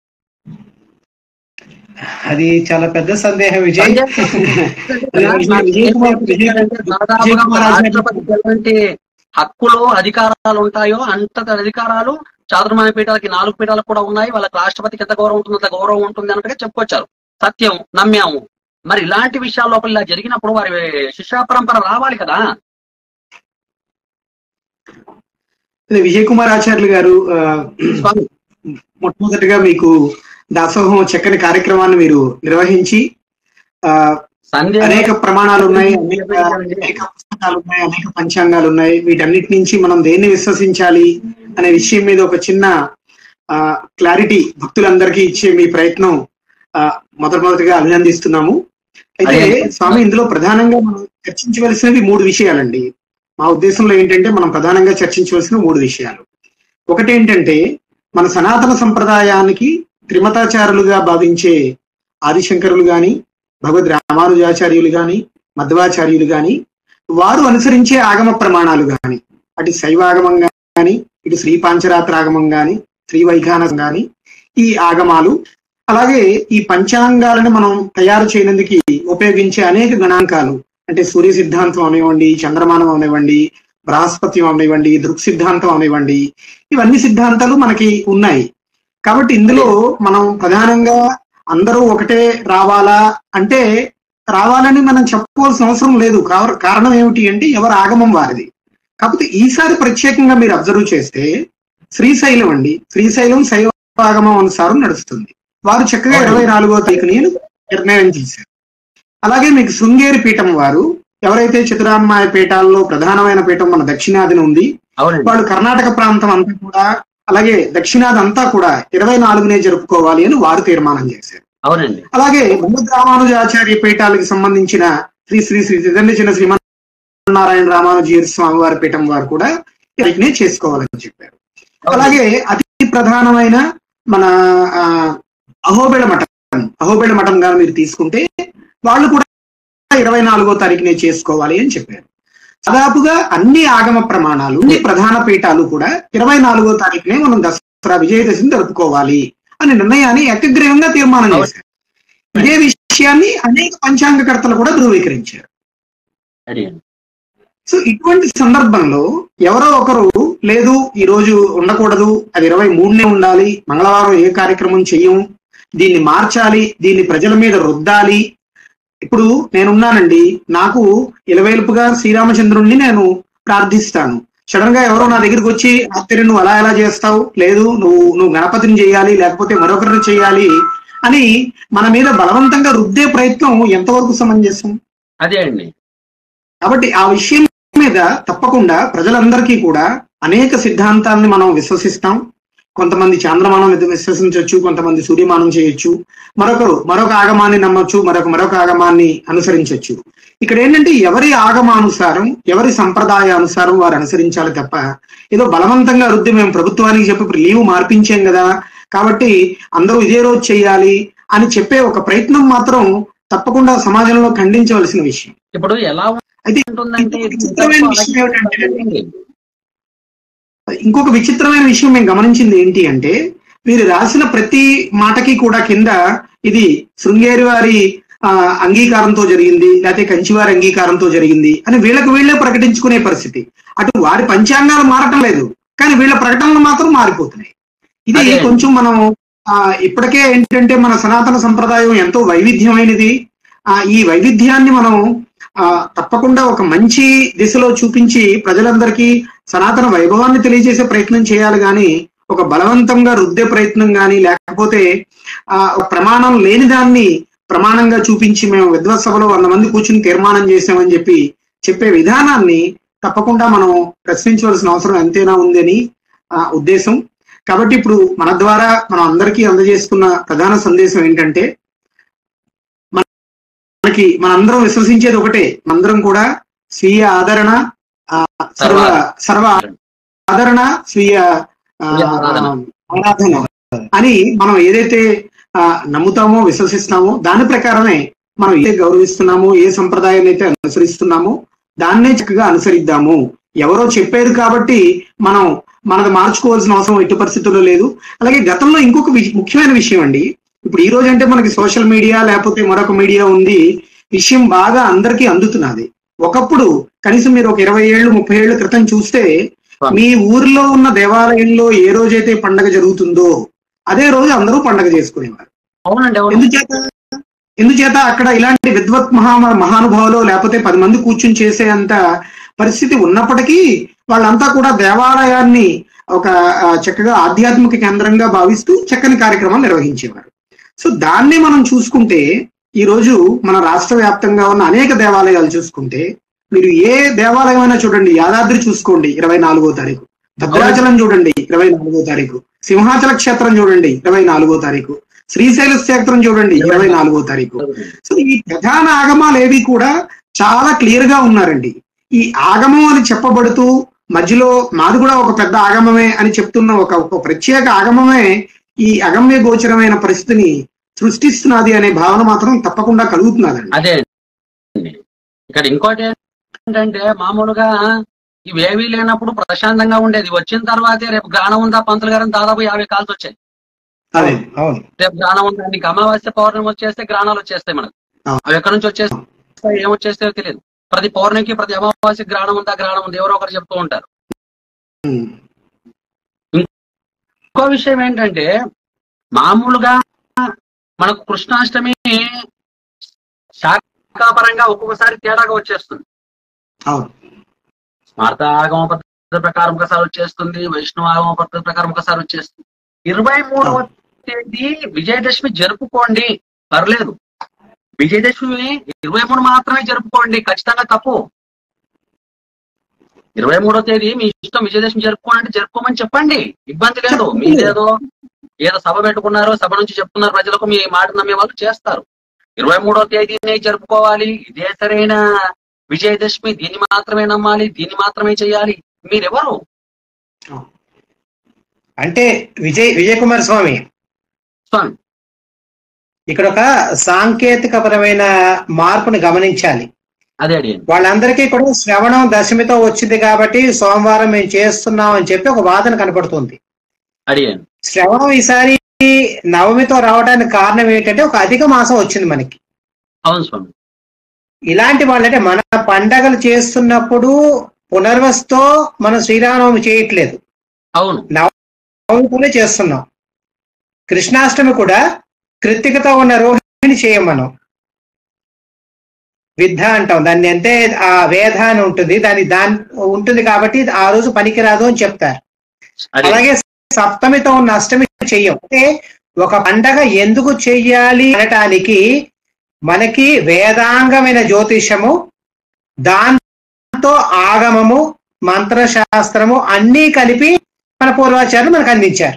అది చాలా పెద్ద సందేహం విజయ్ విజయ్ కుమార్- విజయ్- దాదాపుగా విజయ్ కుమార్ ఆచార్య- రాష్ట్రపతికి ఎలాంటి హక్కులు అధికారాలు ఉంటాయో అంత అధికారాలు చాతుర్మాయ పీఠాలకి నాలుగు పీఠాలకు కూడా ఉన్నాయి వాళ్ళకి రాష్ట్రపతికి ఎంత గౌరవం ఉంటుంది అంత గౌరవం ఉంటుంది అన్నట్టుగా చెప్పుకొచ్చారు సత్యం నమ్మాము మరి ఇలాంటి విషయాల లోపల ఇలా జరిగినప్పుడు వారి శిష్యా పరంపర రావాలి కదా అదే విజయ్ కుమార్ ఆచార్యులు గారు ఆ, స్వామి మొట్టమొదటిగా మీకు దాసోహం చక్కని కార్యక్రమాన్ని మీరు నిర్వహించి ఆ, సందేహం అనేక ప్రమాణాలు ఉన్నాయి అనేక అనేక పుస్తకాలు ఉన్నాయి అనేక పంచాంగాలు ఉన్నాయి వీటన్నిటి నుంచి మనం దేన్ని విశ్వసించాలి అనే విషయం మీద ఒక చిన్న ఆ క్లారిటీ భక్తులందరికీ ఇచ్చే మీ ప్రయత్నం ఆ, మొదటిమొదటిగా అభినందిస్తున్నాము అయితే అదే. స్వామి ఇందులో ప్రధానంగా మనం చర్చించవలసినవి మూడు విషయాలండి మా ఉద్దేశంలో ఏంటంటే మనం ప్రధానంగా చర్చించవలసిన మూడు విషయాలు ఒకటి ఏంటంటే మన సనాతన సంప్రదాయానికి త్రిమతాచారులుగా భావించే ఆదిశంకరులు గాని భగవద్ రామానుజాచార్యులు గాని మధ్వాచార్యులు గాని వారు అనుసరించే ఆగమ ప్రమాణాలు గాని అటు శైవాగమం గాని ఇటు శ్రీ పాంచరాత్రాగమం గాని శ్రీ వైఖానం గాని ఈ ఆగమాలు అలాగే ఈ పంచాంగాలను మనం తయారు చేయనందుకు ఉపయోగించే అనేక గణాంకాలు అంటే సూర్య సిద్ధాంతం అవనివ్వండి చంద్రమానం అవనివ్వండి బృహస్పత్యం అవనివ్వండి దృక్ సిద్ధాంతం అవనివ్వండి ఇవన్నీ సిద్ధాంతాలు మనకి ఉన్నాయి కాబట్టి ఇందులో మనం ప్రధానంగా అందరూ ఒకటే రావాలా అంటే రావాలని మనం చెప్పుకోవాల్సిన అవసరం లేదు కావ- కారణం ఏమిటి అంటే ఎవరు ఆగమం వారిది కాకపోతే ఈసారి ప్రత్యేకంగా మీరు అబ్జర్వ్ చేస్తే శ్రీశైలం అండి శ్రీశైలం శైవ ఆగమం అనుసారం నడుస్తుంది వారు చక్కగా ఇరవై నాలుగో తారీఖుని నిర్ణయం చేశారు అలాగే మీకు శృంగేరి పీఠం వారు ఎవరైతే చతురాన్మాయ పీఠాల్లో ప్రధానమైన పీఠం మన దక్షిణాదిన ఉంది అవునండి వాళ్ళు కర్ణాటక ప్రాంతం అంతా కూడా అలాగే దక్షిణాది అంతా కూడా ఇరవై నాలుగునే జరుపుకోవాలి అని వారు తీర్మానం చేశారు అవునండి అలాగే భగవద్ రామానుజాచార్య పీఠాలకు సంబంధించిన శ్రీ శ్రీ శ్రీ చిన్న శ్రీమన్నారాయణ రామానుజీయ స్వామి వారి పీఠం వారు కూడా ఇరవైనే చేసుకోవాలని చెప్పారు అలాగే అతి ప్రధానమైన మన ఆ, అహోబిళ మఠం అహోబిళ మఠం గారు మీరు తీసుకుంటే వాళ్ళు కూడా ఇరవై నాలుగో తారీఖునే చేసుకోవాలి అని చెప్పారు దాదాపుగా అన్ని ఆగమ ప్రమాణాలు అన్ని ప్రధాన పీఠాలు కూడా ఇరవై నాలుగో తారీఖునే మనం దసరా విజయదశమి జరుపుకోవాలి అనే నిర్ణయాన్ని ఏకగ్రీవంగా తీర్మానం చేశారు ఇదే విషయాన్ని అనేక పంచాంగకర్తలు కూడా ధృవీకరించారు అడిగాను సో ఇటువంటి సందర్భంలో ఎవరో ఒకరు లేదు ఈ రోజు ఉండకూడదు అది ఇరవై మూడునే ఉండాలి మంగళవారం ఏ కార్యక్రమం చెయ్యం దీన్ని మార్చాలి దీన్ని ప్రజల మీద రుద్దాలి ఇప్పుడు నేనున్నానండి నాకు ఇలవేలుపుగా శ్రీరామచంద్రుణ్ణి నేను ప్రార్థిస్తాను సడన్ గా ఎవరో నా దగ్గరికి వచ్చి ఆశ్చర్యం నువ్వు అలా ఎలా చేస్తావు లేదు నువ్వు నువ్వు గణపతిని చేయాలి లేకపోతే మరొకరిని చేయాలి అని మన మీద బలవంతంగా రుద్దే ప్రయత్నం ఎంతవరకు సమంజసం అదే అండి కాబట్టి ఆ విషయం మీద తప్పకుండా ప్రజలందరికీ కూడా అనేక సిద్ధాంతాలని మనం విశ్వసిస్తాం కొంతమంది చాంద్రమానం విధ- విశ్వసించవచ్చు కొంతమంది సూర్యమానం చేయొచ్చు మరొకరు మరొక ఆగమాన్ని నమ్మొచ్చు మరొక మరొక ఆగమాన్ని అనుసరించవచ్చు ఇక్కడ ఏంటంటే ఎవరి ఆగమానుసారం ఎవరి సంప్రదాయానుసారం వారు అనుసరించాలి తప్ప ఏదో బలవంతంగా రుద్ది మేము ప్రభుత్వానికి చెప్పి ఇప్పుడు లీవ్ మార్పించాం కదా కాబట్టి అందరూ ఇదే రోజు చేయాలి అని చెప్పే ఒక ప్రయత్నం మాత్రం తప్పకుండా సమాజంలో ఖండించవలసిన విషయం ఇప్పుడు ఎలా అయితే ఉంటుందంటే ఇంకొక విచిత్రమైన విషయం ఏమిటంటే ఇంకొక విచిత్రమైన విషయం మేము గమనించింది ఏంటి అంటే వీరు రాసిన ప్రతి మాటకి కూడా కింద ఇది శృంగేరి వారి ఆ, అంగీకారంతో జరిగింది లేకపోతే కంచివారి అంగీకారంతో జరిగింది అని వీళ్ళకి వీళ్ళే ప్రకటించుకునే పరిస్థితి అటు వారి పంచాంగాలు మారటం లేదు కానీ వీళ్ళ ప్రకటనలు మాత్రం మారిపోతున్నాయి ఇది అదే. కొంచెం మనం ఆ ఇప్పటికే ఏంటంటే మన సనాతన సంప్రదాయం ఎంతో వైవిధ్యమైనది ఆ ఈ వైవిధ్యాన్ని మనం ఆ తప్పకుండా ఒక మంచి దిశలో చూపించి ప్రజలందరికీ సనాతన వైభవాన్ని తెలియజేసే ప్రయత్నం చేయాలి కానీ ఒక బలవంతంగా రుద్దే ప్రయత్నం కానీ లేకపోతే ఆ ఒక ప్రమాణం లేని దాన్ని ప్రమాణంగా చూపించి మేము విద్వత్ సభలో వంద మంది కూర్చుని తీర్మానం చేసామని చెప్పి చెప్పే విధానాన్ని తప్పకుండా మనం ప్రశ్నించవలసిన అవసరం ఎంతైనా ఉందని ఆ, ఉద్దేశం కాబట్టి ఇప్పుడు మన ద్వారా మనం అందరికీ అందజేస్తున్న ప్రధాన సందేశం ఏంటంటే మన- మనకి మనందరం విశ్వసించేది ఒకటే మనందరం కూడా స్వీయ ఆదరణ ఆ, సర్వ సర్వ ఆదరణ స్వీయ ఆ, స్వీయ ఆరాధన. ఆరాధన అని మనం ఏదైతే ఆ, నమ్ముతామో విశ్వసిస్తామో దాని ప్రకారమే మనం ఏ గౌరవిస్తున్నామో ఏ సంప్రదాయాన్ని అయితే అనుసరిస్తున్నామో దాన్నే చక్కగా అనుసరిద్దాము ఎవరో చెప్పారు కాబట్టి మనం మనది మార్చుకోవాల్సిన అవసరం ఎట్టి పరిస్థితుల్లో లేదు అలాగే గతంలో ఇంకొక వి- ముఖ్యమైన విషయం అండి ఇప్పుడు ఈ రోజు అంటే మనకి సోషల్ మీడియా లేకపోతే మరొక మీడియా ఉంది విషయం బాగా అందరికీ అందుతున్నది ఒకప్పుడు కనీసం మీరు ఒక ఇరవై ఏళ్ళు ముప్పై ఏళ్ళు క్రితం చూస్తే మీ ఊర్లో ఉన్న దేవాలయంలో ఏ రోజైతే పండగ జరుగుతుందో అదే రోజు అందరూ పండగ చేసుకునేవారు అవునండి అవును ఎందుచేత ఎందుచేత అక్కడ ఇలాంటి విద్వత్ మహా మహానుభావులు లేకపోతే పది మంది కూర్చుని చేసేంత పరిస్థితి ఉన్నప్పటికీ వాళ్ళంతా కూడా దేవాలయాన్ని ఒక ఆ, చక్కగా ఆధ్యాత్మిక కేంద్రంగా భావిస్తూ చక్కని కార్యక్రమాలు నిర్వహించేవారు సో దాన్ని మనం చూసుకుంటే ఈ రోజు మన రాష్ట్ర వ్యాప్తంగా ఉన్న అనేక దేవాలయాలు చూసుకుంటే మీరు ఏ దేవాలయం అయినా చూడండి యాదాద్రి చూసుకోండి ఇరవై నాలుగో తారీఖు భద్రాచలం చూడండి ఇరవై నాలుగో తారీఖు సింహాచల క్షేత్రం చూడండి ఇరవై నాలుగో తారీఖు శ్రీశైల క్షేత్రం చూడండి ఇరవై నాలుగో తారీఖు సో ఈ ప్రధాన ఆగమాలు ఏవి కూడా చాలా క్లియర్ గా ఉన్నారండి ఈ ఆగమం అని చెప్పబడుతూ మధ్యలో మాది కూడా ఒక పెద్ద ఆగమమే అని చెప్తున్న ఒక ఒక ప్రత్యేక ఆగమమే ఈ అగమ్య గోచరమైన పరిస్థితిని సృష్టిస్తున్నది అనే భావన మాత్రం తప్పకుండా కలుగుతున్నదండి అదే అండి. ఇక్కడ ఇంకోటి ఏంటంటే మామూలుగా ఇవేవీ లేనప్పుడు ప్రశాంతంగా ఉండేది వచ్చిన తర్వాతే రేపు గానం ఉందా పంతులు గారు దాదాపు యాభై కాల్స్ వచ్చాయి అవును అవును రేపు గానం ఉందా నీకు అమావాస్య పౌర్ణమి వచ్చేస్తే గ్రాణాలు వచ్చేస్తాయి మనకు అవును. అవి ఎక్కడి నుంచి వచ్చేస్తాయి ఏమొచ్చేస్తాయో తెలియదు ప్రతి పౌర్ణమికి ప్రతి అమావాస్య గ్రహణం ఉందా గ్రహణం ఉంది ఎవరో ఒకరు చెప్తూ ఉంటారు ఉమ్. ఇంకో విషయం ఏంటంటే మామూలుగా మనకు కృష్ణాష్టమి శాఖాపరంగా ఒక్కొక్కసారి తేడాగా వచ్చేస్తుంది అవును స్మార్త ఆగమ పద్ధతి ప్రకారం ఒకసారి వచ్చేస్తుంది వైష్ణవ ఆగమ పద్ధతి ప్రకారం ఒకసారి వచ్చేస్తుంది ఇరవై మూడవ తేదీ విజయదశమి జరుపుకోండి పర్లేదు విజయదశమి ఇరవై మూడు మాత్రమే జరుపుకోండి ఖచ్చితంగా తప్పు ఇరవై మూడో తేదీ మీ ఇష్టం విజయదశమి జరుపుకోండి అంటే జరుపుకోమని చెప్పండి ఇబ్బంది లేదు మీరేదో ఏదో సభ పెట్టుకున్నారో సభ నుంచి చెప్తున్నారు ప్రజలకు మీ మాట నమ్మే వాళ్ళు చేస్తారు ఇరవై మూడో తేదీనే జరుపుకోవాలి ఇదే సరైన విజయదశమి దీన్ని మాత్రమే నమ్మాలి దీన్ని మాత్రమే చేయాలి మీరెవరు అంటే విజయ్ విజయ్ కుమార్ స్వామి స్వామి ఇక్కడ ఒక సాంకేతిక పరమైన మార్పుని గమనించాలి అదే అడిగాను వాళ్ళందరికీ కూడా శ్రవణం దశమితో వచ్చింది కాబట్టి సోమవారం మేము చేస్తున్నాం అని చెప్పి ఒక వాదన కనపడుతుంది అడిగాను శ్రవణం ఈసారి నవమితో రావడానికి కారణం ఏంటంటే ఒక అధిక మాసం వచ్చింది మనకి అవును స్వామి ఇలాంటి వాళ్ళంటే మన పండగలు చేస్తున్నప్పుడు పునర్వసుతో మనం శ్రీరామనవమి చేయట్లేదు అవును నవమితోనే చేస్తున్నాం కృష్ణాష్టమి కూడా కృత్తికతో ఉన్న రోహిణి చేయం మనం విద్ధ అంటాం దాన్ని అంటే ఆ వేద అని ఉంటుంది దాని దాని ఉంటుంది కాబట్టి ఆ రోజు పనికిరాదు అని చెప్తారు అదే అలాగే సప్తమితో ఉన్న అష్టమి చెయ్యం అంటే ఒక పండగ ఎందుకు చెయ్యాలి అనటానికి మనకి వేదాంగమైన జ్యోతిషము దాంతో ఆగమము మంత్రశాస్త్రము అన్నీ కలిపి మన పూర్వాచార్యులు మనకు అందించారు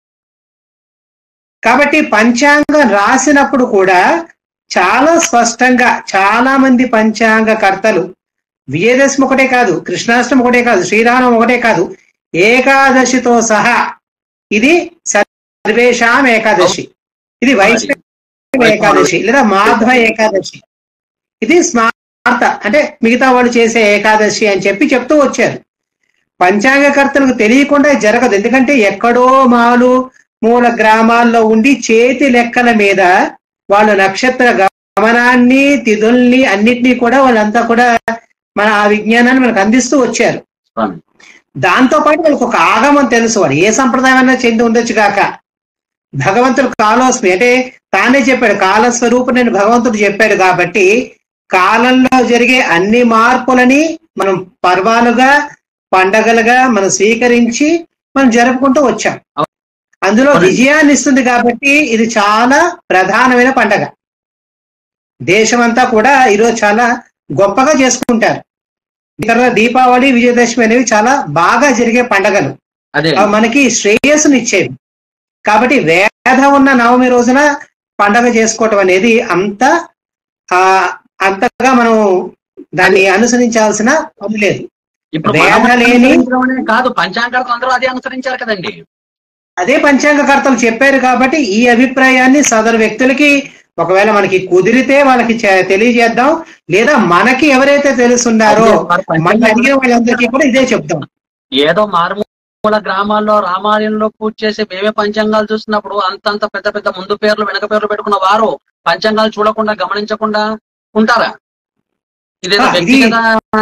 కాబట్టి పంచాంగం రాసినప్పుడు కూడా చాలా స్పష్టంగా చాలా మంది పంచాంగ కర్తలు విజయదశమి ఒకటే కాదు కృష్ణాష్టమి ఒకటే కాదు శ్రీరామం ఒకటే కాదు ఏకాదశితో సహా ఇది సర్వేషాం ఏకాదశి ఇది వైష్ణవ ఏకాదశి లేదా మాధవ ఏకాదశి ఇది స్మార్త అంటే మిగతా వాళ్ళు చేసే ఏకాదశి అని చెప్పి చెప్తూ వచ్చారు పంచాంగకర్తలకు తెలియకుండా జరగదు ఎందుకంటే ఎక్కడో మాలు మూల గ్రామాల్లో ఉండి చేతి లెక్కల మీద వాళ్ళు నక్షత్ర గమనాన్ని తిథుల్ని అన్నిటినీ కూడా వాళ్ళంతా కూడా మన ఆ విజ్ఞానాన్ని మనకు అందిస్తూ వచ్చారు స్వామి దాంతో పాటు వాళ్ళకి ఒక ఆగమం తెలుసు వాడు ఏ సంప్రదాయమైనా చెంది ఉండొచ్చు కాక భగవంతుడు కాలోస్మి అంటే తానే చెప్పాడు కాలస్వరూపు నేను భగవంతుడు చెప్పాడు కాబట్టి కాలంలో జరిగే అన్ని మార్పులని మనం పర్వాలుగా పండగలుగా మనం స్వీకరించి మనం జరుపుకుంటూ వచ్చాం అందులో అవునండి. విజయాన్ని ఇస్తుంది కాబట్టి ఇది చాలా ప్రధానమైన పండగ దేశమంతా కూడా ఈరోజు చాలా గొప్పగా చేసుకుంటారు ఇతర దీపావళి విజయదశమి అనేవి చాలా బాగా జరిగే పండగలు అదే అవి మనకి శ్రేయస్సునిచ్చేవి కాబట్టి వేద ఉన్న నవమి రోజున పండగ చేసుకోవటం అనేది అంత ఆ అంతగా మనం దాన్ని అనుసరించాల్సిన పని లేదు ఇప్పుడు వేద మనం లేని- అనుసరించడం అనే కాదు పంచాంగాలకు అందరూ అదే అనుసరించారు కదండి అదే పంచాంగకర్తలు చెప్పారు కాబట్టి ఈ అభిప్రాయాన్ని సదరు వ్యక్తులకి ఒకవేళ మనకి కుదిరితే వాళ్ళకి చె- తెలియజేద్దాం లేదా మనకి ఎవరైతే తెలుసున్నారో మరి మన పంచాంగాలు అడిగిన వాళ్ళందరికీ కూడా ఇదే చెప్తాం ఏదో మారుమూల గ్రామాల్లో రామాలయంలో పూజ చేసి మేమే పంచాంగాలు చూసినప్పుడు అంతంత పెద్ద పెద్ద ముందు పేర్లు వెనక పేర్లు పెట్టుకున్న వారు పంచాంగాలు చూడకుండా గమనించకుండా ఉంటారా ఇదేదో ఆ, ఇది- వ్యక్తిగత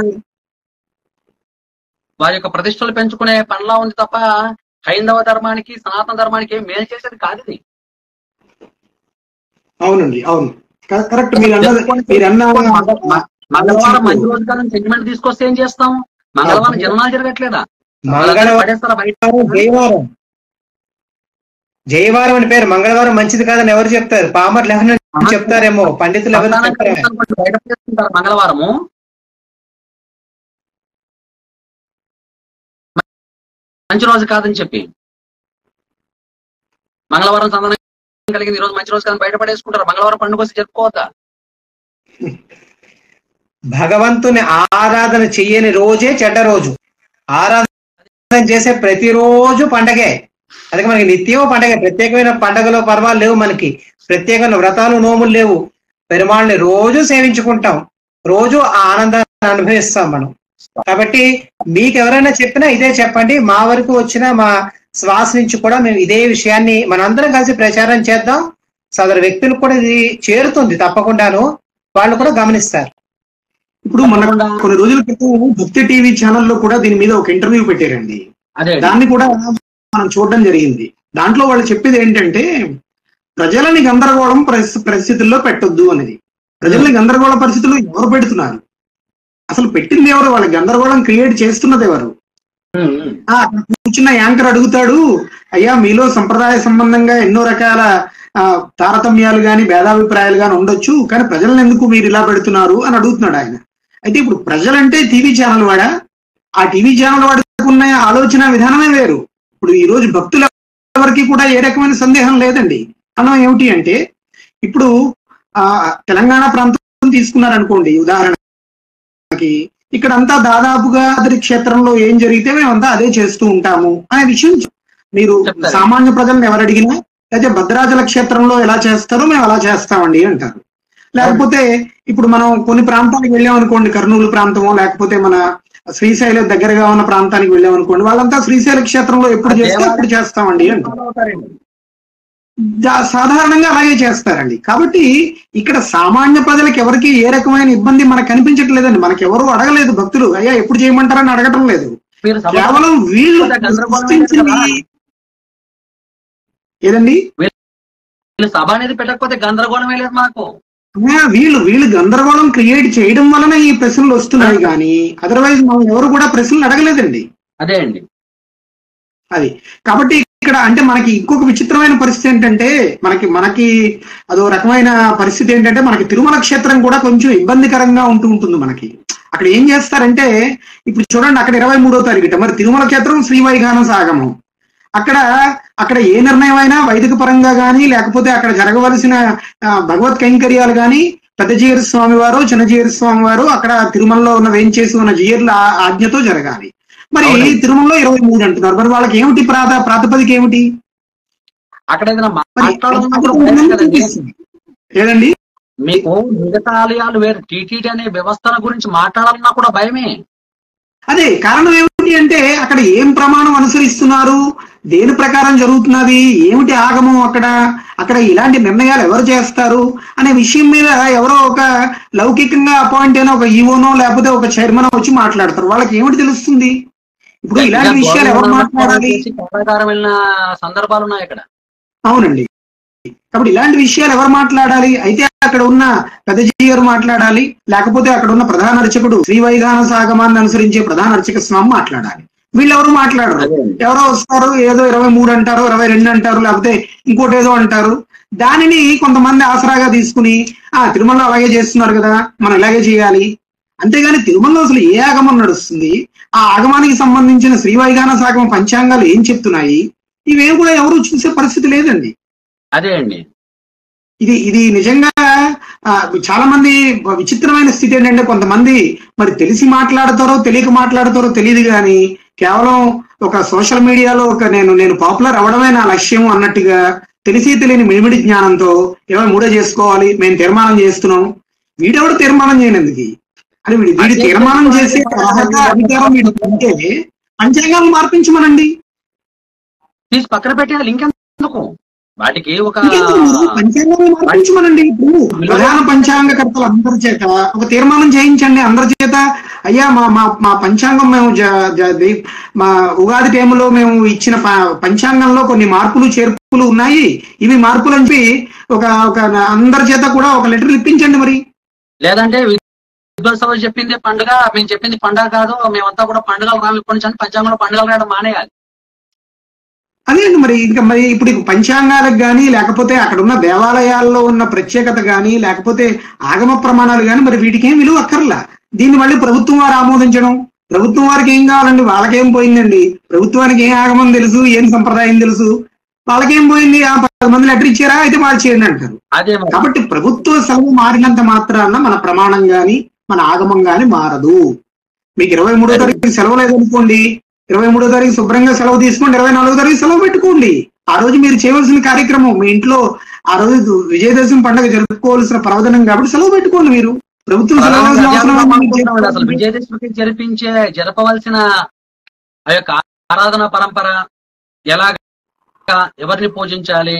వారి యొక్క ప్రతిష్టలు పెంచుకునే పనిలా ఉంది తప్ప హైందవ ధర్మానికి సనాతన ధర్మానికి ఏం మేలు చేసేది కాదు ఇది అవునండి అవును క- కరెక్ట్ మీరు అన్నది మీరు అన్న మంగ- మంగళవారం మంచి రోజు కాదని సెంటిమెంట్ తీసుకొస్తే ఏం చేస్తాం మంగళవారం జననాలు జరగట్లేదా మంగళవారం పడేస్తారా బయట జయవారం జయవారం అని పేరు మంగళవారం మంచిది కాదని ఎవరు చెప్తారు పామర్లు ఎవరు చెప్తారేమో పండితులు ఎవరు సంతానం చెప్తారు కలుగుతుంది బయట పడేస్తుంటారు మంగళవారము మంచి రోజు కాదని చెప్పి మంగళవారం సంతానం కలిగింది ఈ రోజు మంచి రోజు కాదని బయట పడేసుకుంటారు మంగళవారం పండుగ వస్తే జరుపుకోవద్దా భగవంతుని ఆరాధన చెయ్యని రోజే చెడ్డ రోజు ఆరాధన చేసే ప్రతిరోజు పండగే అందుకే మనకి నిత్యం పండగే ప్రత్యేకమైన పండగలో పర్వాలు లేవు మనకి ప్రత్యేకమైన వ్రతాలు నోములు లేవు పెరుమాళ్ళని రోజు సేవించుకుంటాం రోజు ఆ ఆనందాన్ని అనుభవిస్తాం మనం కాబట్టి మీకు ఎవరైనా చెప్పినా ఇదే చెప్పండి మా వరకు వచ్చిన మా శ్వాస నుంచి కూడా మేము ఇదే విషయాన్ని మనందరం కలిసి ప్రచారం చేద్దాం సదరు వ్యక్తులకు కూడా ఇది చేరుతుంది తప్పకుండాను వాళ్ళు కూడా గమనిస్తారు ఇప్పుడు మన కొన్ని రోజుల క్రితం భక్తి టీవీ ఛానల్లో కూడా దీని మీద ఒక ఇంటర్వ్యూ పెట్టారండి అదే దాన్ని కూడా మనం చూడడం జరిగింది దాంట్లో వాళ్ళు చెప్పేది ఏంటంటే ప్రజలని గందరగోళం పరిస్థి- పరిస్థితుల్లో పెట్టొద్దు అనేది ప్రజల్ని గందరగోళ పరిస్థితుల్లో ఎవరు పెడుతున్నారు అసలు పెట్టింది ఎవరు వాళ్ళ గందరగోళం క్రియేట్ చేస్తున్నది ఎవరు ఉమ్, ఉమ్. ఆ, అక్కడ కూర్చున్న యాంకర్ అడుగుతాడు అయ్యా మీలో సంప్రదాయ సంబంధంగా ఎన్నో రకాల ఆ, తారతమ్యాలు గాని భేదాభిప్రాయాలు గాని ఉండొచ్చు కానీ ప్రజలను ఎందుకు మీరు ఇలా పెడుతున్నారు అని అడుగుతున్నాడు ఆయన అయితే ఇప్పుడు ప్రజలంటే టీవీ ఛానల్ వాడా ఆ టీవీ ఛానల్ వాడికి ఉన్న ఆలోచన విధానమే వేరు ఇప్పుడు ఈ రోజు భక్తుల ఎవరికి కూడా ఏ రకమైన సందేహం లేదండి కారణం ఏమిటి అంటే ఇప్పుడు ఆ తెలంగాణ ప్రాంతం తీసుకున్నారనుకోండి ఉదాహరణకి ఇక్కడ అంతా దాదాపుగా అతడి క్షేత్రంలో ఏం జరిగితే మేమంతా అదే చేస్తూ ఉంటాము అనే విషయం చెప్- మీరు చెప్తారు. సామాన్య ప్రజలను ఎవరు అడిగినా లేకపోతే భద్రాచల క్షేత్రంలో ఎలా చేస్తారో మేము అలా చేస్తామండి అంటారు లేకపోతే ఇప్పుడు మనం కొన్ని ప్రాంతానికి వెళ్ళాం అనుకోండి కర్నూలు ప్రాంతమో లేకపోతే మన శ్రీశైలం దగ్గరగా ఉన్న ప్రాంతానికి వెళ్ళాం అనుకోండి వాళ్ళంతా శ్రీశైల క్షేత్రంలో ఎప్పుడు చేస్తే అప్పుడు చేస్తామండి అంటారు జా- సాధారణంగా అలాగే చేస్తారండి కాబట్టి ఇక్కడ సామాన్య ప్రజలకు ఎవరికి ఏ రకమైన ఇబ్బంది మనకు కనిపించట్లేదండి మనకి ఎవరు అడగలేదు భక్తులు అయ్యా ఎప్పుడు చేయమంటారని అడగటం లేదు మీరు సభ- కేవలం వీళ్ళు గందరగోళం సృష్టించింది కదా. ఏదండి వీళ్ళు సభ అనేది పెట్టకపోతే గందరగోళమే లేదు మాకు ఆ, వీళ్ళు వీళ్ళు గందరగోళం క్రియేట్ చేయడం వలన ఈ ప్రశ్నలు వస్తున్నాయి కానీ అదర్వైజ్ మనం ఎవరు కూడా ప్రశ్నలు అడగలేదండి అదే అండి అది కాబట్టి ఇక్కడ అంటే మనకి ఇంకొక విచిత్రమైన పరిస్థితి ఏంటంటే మనకి మనకి అదో రకమైన పరిస్థితి ఏంటంటే మనకి తిరుమల క్షేత్రం కూడా కొంచెం ఇబ్బందికరంగా ఉంటూ ఉంటుంది మనకి అక్కడ ఏం చేస్తారంటే ఇప్పుడు చూడండి అక్కడ ఇరవై మూడో తారీఖుట మరి తిరుమల క్షేత్రం శ్రీవైగానం సాగమం అక్కడ అక్కడ ఏ నిర్ణయం అయినా వైదిక పరంగా కానీ లేకపోతే అక్కడ జరగవలసిన ఆ, భగవత్ కైంకర్యాలు కానీ పెద్ద జీయర్ స్వామి వారు చిన్న జీయర్ స్వామి వారు అక్కడ తిరుమలలో ఉన్న వేంచేసి ఉన్న జీయర్ల ఆ- ఆజ్ఞతో జరగాలి మరి అవునండి. తిరుమలలో ఇరవై మూడు అంటున్నారు మరి వాళ్ళకి ఏమిటి ప్రాత ప్రాతిపదిక ఏమిటి అక్కడ ఏదైనా మరి మాట్లాడుతున్నప్పుడు అది భయం కొంతమంది కదండి. చూపిస్తుంది. ఏదండి మీకు మిగతా ఆలయాలు వేరు టీటీడీ అనే వ్యవస్థల గురించి మాట్లాడాలన్నా కూడా భయమే అదే కారణం ఏమిటి అంటే అక్కడ ఏం ప్రమాణం అనుసరిస్తున్నారు దేని ప్రకారం జరుగుతున్నది ఏమిటి ఆగమం అక్కడ అక్కడ ఇలాంటి నిర్ణయాలు ఎవరు చేస్తారు అనే విషయం మీద ఎవరో ఒక లౌకికంగా అపాయింట్ అయిన ఒక ఈవోనో లేకపోతే ఒక చైర్మన్ వచ్చి మాట్లాడతారు వాళ్ళకి ఏమిటి తెలుస్తుంది ఇప్పుడు ఇలాంటి విషయాలు ఎవరు మాట్లాడాలి చేసి కారాగారం వెళ్ళిన సందర్భాలు ఉన్నాయి అక్కడ అవునండి కాబట్టి ఇలాంటి విషయాలు ఎవరు మాట్లాడాలి అయితే అక్కడ ఉన్న పెద్దజీ గారు మాట్లాడాలి లేకపోతే అక్కడ ఉన్న ప్రధాన అర్చకుడు శ్రీ వైగాన సాగమాన్ని అనుసరించే ప్రధాన అర్చక స్వామి మాట్లాడాలి వీళ్ళెవరు మాట్లాడరు అదే. ఎవరో వస్తారు ఏదో ఇరవై మూడు అంటారు ఇరవై రెండు అంటారు లేకపోతే ఇంకోటి ఏదో అంటారు దానిని కొంతమంది ఆసరాగా తీసుకుని ఆ తిరుమలలో అలాగే చేస్తున్నారు కదా మనం ఇలాగే చేయాలి అంతేగాని తిరుమలలో అసలు ఏ ఆగమం నడుస్తుంది ఆ ఆగమానికి సంబంధించిన శ్రీవైగాన సాగమ పంచాంగాలు ఏం చెప్తున్నాయి ఇవేం కూడా ఎవరు చూసే పరిస్థితి లేదండి అదే అండి ఇది ఇది నిజంగా ఆ, చాలా మంది విచిత్రమైన స్థితి ఏంటంటే కొంతమంది మరి తెలిసి మాట్లాడతారో తెలియక మాట్లాడతారో తెలియదు కానీ కేవలం ఒక సోషల్ మీడియాలో ఒక నేను నేను పాపులర్ అవడమే నా లక్ష్యం అన్నట్టుగా తెలిసి తెలియని మిడిమిడి జ్ఞానంతో ఏమో మూడో చేసుకోవాలి మేము తీర్మానం చేస్తున్నాం వీడెవడు తీర్మానం చేయనందుకు అని వీడి వీడి తీర్మానం చేసే అర్హత అధికారం వీడికి ఉంటే పంచాంగాలు మార్పించమనండి తీసి పక్కన పెట్టే లింక్ ఎందుకు వాటికి ఒక ఇంకెందుకు మీరు పంచాంగం మార్పించమనండి ఇప్పుడు ప్రధాన పంచాంగకర్తలు అందరి చేత ఒక తీర్మానం చేయించండి అందరి చేత అయ్యా మా మా మా పంచాంగం మేము జ- జ- ది- మా ఉగాది టైంలో మేము ఇచ్చిన ప- పంచాంగంలో కొన్ని మార్పులు చేర్పులు ఉన్నాయి ఇవి మార్పులు అని చెప్పి ఒక ఒక అందరి చేత కూడా ఒక లెటర్ ఇప్పించండి మరి లేదంటే విద్వాసభ చెప్పింది పండుగ మేము చెప్పింది పండుగ కాదు మేమంతా కూడా పండుగలు రాము ఇప్పటి నుంచి అని పంచాంగంలో పండుగలు రాయడం మానేయాలి అదే అండి మరి ఇంకా మరి ఇప్పుడు ఈ పంచాంగాలకు కానీ లేకపోతే అక్కడ ఉన్న దేవాలయాల్లో ఉన్న ప్రత్యేకత కానీ లేకపోతే ఆగమ ప్రమాణాలు కానీ మరి వీటికి ఏం విలువ అక్కర్లా దీన్ని మళ్ళీ ప్రభుత్వం వారు ఆమోదించడం ప్రభుత్వం వారికి ఏం కావాలండి వాళ్ళకేం పోయిందండి ప్రభుత్వానికి ఏం ఆగమం తెలుసు ఏం సంప్రదాయం తెలుసు వాళ్ళకేం పోయింది ఆ పది మంది లెటర్ ఇచ్చారా అయితే మార్చేయండి అంటారు అదే మరి. కాబట్టి ప్రభుత్వ సెలవు మారినంత మాత్రాన మన ప్రమాణం గాని మన ఆగమం గాని మారదు మీకు ఇరవై మూడో తారీఖు సెలవు లేదనుకోండి ఇరవై మూడో తారీఖు శుభ్రంగా సెలవు తీసుకోండి ఇరవై నాలుగో తారీఖు సెలవు పెట్టుకోండి ఆ రోజు మీరు చేయవలసిన కార్యక్రమం మీ ఇంట్లో ఆ రోజు విజయదశమి పండుగ జరుపుకోవాల్సిన పర్వదనం కాబట్టి సెలవు పెట్టుకోండి మీరు ప్రభుత్వం సెలవు ఇవ్వాల్సిన అవసరం ప్రధానంగా లేదు. మీకు అనుకుంటున్నాడు అసలు విజయదశమికి జరిపించే జరపవలసిన ఆ యొక్క ఆరాధన పరంపర ఎలాగ ఎవరిని పూజించాలి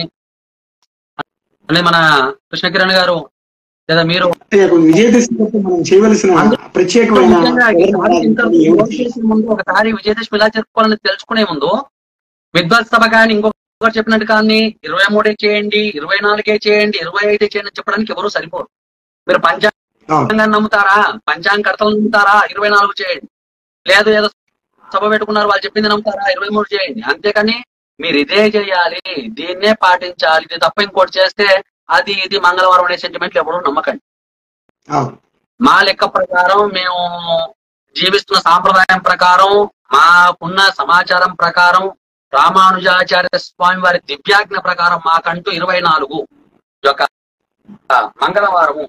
అని మన కృష్ణకిరణ్ గారు లేదా మీరు విజయదశమి కోసం మనం చేయవలసిన ప్రత్యేకమైన ముఖ్యంగా ఈసారి ఇంత ఓటు చేసే ముందు ఒకసారి విజయదశమి ఎలా జరుపుకోవాలని తెలుసుకునే ముందు విద్వత్ సభ కానీ ఇంకొకరు చెప్పినట్టు కానీ ఇరవై మూడే చేయండి ఇరవై నాలుగే చేయండి ఇరవై ఐదే చేయండి అని చెప్పడానికి ఎవరు సరిపోరు మీరు పంచాంగాన్ని నమ్ముతారా పంచాంగకర్తలు నమ్ముతారా ఇరవై నాలుగు చేయండి లేదు ఏదో సభ పెట్టుకున్నారు వాళ్ళు చెప్పింది నమ్ముతారా ఇరవై మూడు చేయండి అంతేకాని మీరు ఇదే చేయాలి దీన్నే పాటించాలి ఇది తప్ప ఇంకోటి చేస్తే అది ఇది మంగళవారం అనే సెంటిమెంట్లు ఎవరు నమ్మకండి అవును. మా లెక్క ప్రకారం మేము జీవిస్తున్న సాంప్రదాయం ప్రకారం మాకున్న సమాచారం ప్రకారం రామానుజాచార్య స్వామి వారి దివ్యాజ్ఞ ప్రకారం మాకంటూ ఇరవై నాలుగు యొక్క మంగళవారము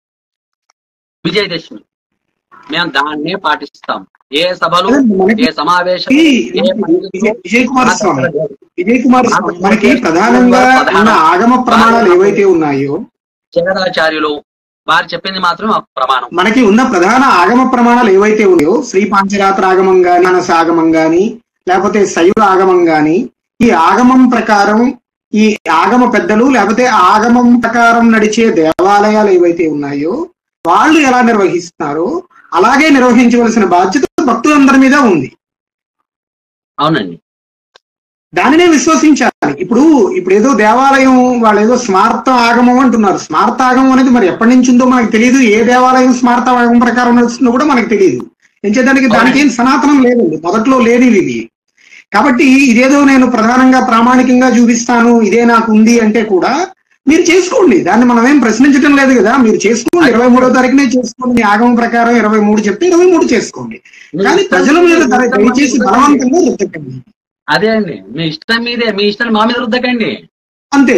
విజయదశమి మేము దాన్నే పాటిస్తాం ఏ సభలు మనకి ఏ సమావేశం ఈ ఏ పండుగలు విజయ్ విజయ్ కుమార్ స్వామి విజయ్ కుమార్ స్వామి మనకి ప్రధానంగా ఉన్న ఆగమ ప్రమాణాలు ఏవైతే ఉన్నాయో జగదాచార్యులు వారు చెప్పింది మాత్రం మాకు ప్రమాణం మనకి ఉన్న ప్రధాన ఆగమ ప్రమాణాలు ఏవైతే ఉన్నాయో శ్రీ పాంచరాత్ర ఆగమం గాని మానస ఆగమం గాని లేకపోతే శైవ ఆగమం గాని ఈ ఆగమం ప్రకారం ఈ ఆగమ పెద్దలు లేకపోతే ఆగమం ప్రకారం నడిచే దేవాలయాలు ఏవైతే ఉన్నాయో వాళ్ళు ఎలా నిర్వహిస్తున్నారో అలాగే నిర్వహించవలసిన బాధ్యత భక్తులందరి మీద ఉంది అవునండి దానినే విశ్వసించాలి ఇప్పుడు ఇప్పుడు ఏదో దేవాలయం వాళ్ళు ఏదో స్మార్త ఆగమం అంటున్నారు స్మార్త ఆగమం అనేది మరి ఎప్పటి నుంచి ఉందో మనకు తెలియదు ఏ దేవాలయం స్మార్త ఆగమం ప్రకారం నడుస్తుందో కూడా మనకు తెలియదు ఎంచేదానికి దానికి ఏం సనాతనం లేదండి మొదట్లో లేనివి ఇవి కాబట్టి ఇదేదో నేను ప్రధానంగా ప్రామాణికంగా చూపిస్తాను ఇదే నాకు ఉంది అంటే కూడా మీరు చేసుకోండి దాన్ని మనం ఏం ప్రశ్నించడం లేదు కదా మీరు చేసుకోండి ఇరవై మూడో తారీఖునే చేసుకోండి మీ ఆగమం ప్రకారం ఇరవై మూడు చెప్తే ఇరవై మూడు చేసుకోండి కానీ ప్రజల మీద దయ- దయచేసి బలవంతంగా రుద్దకండి అదే అండి మీ ఇష్టం మీదే మీ ఇష్టం మా మీద రుద్దకండి అంతే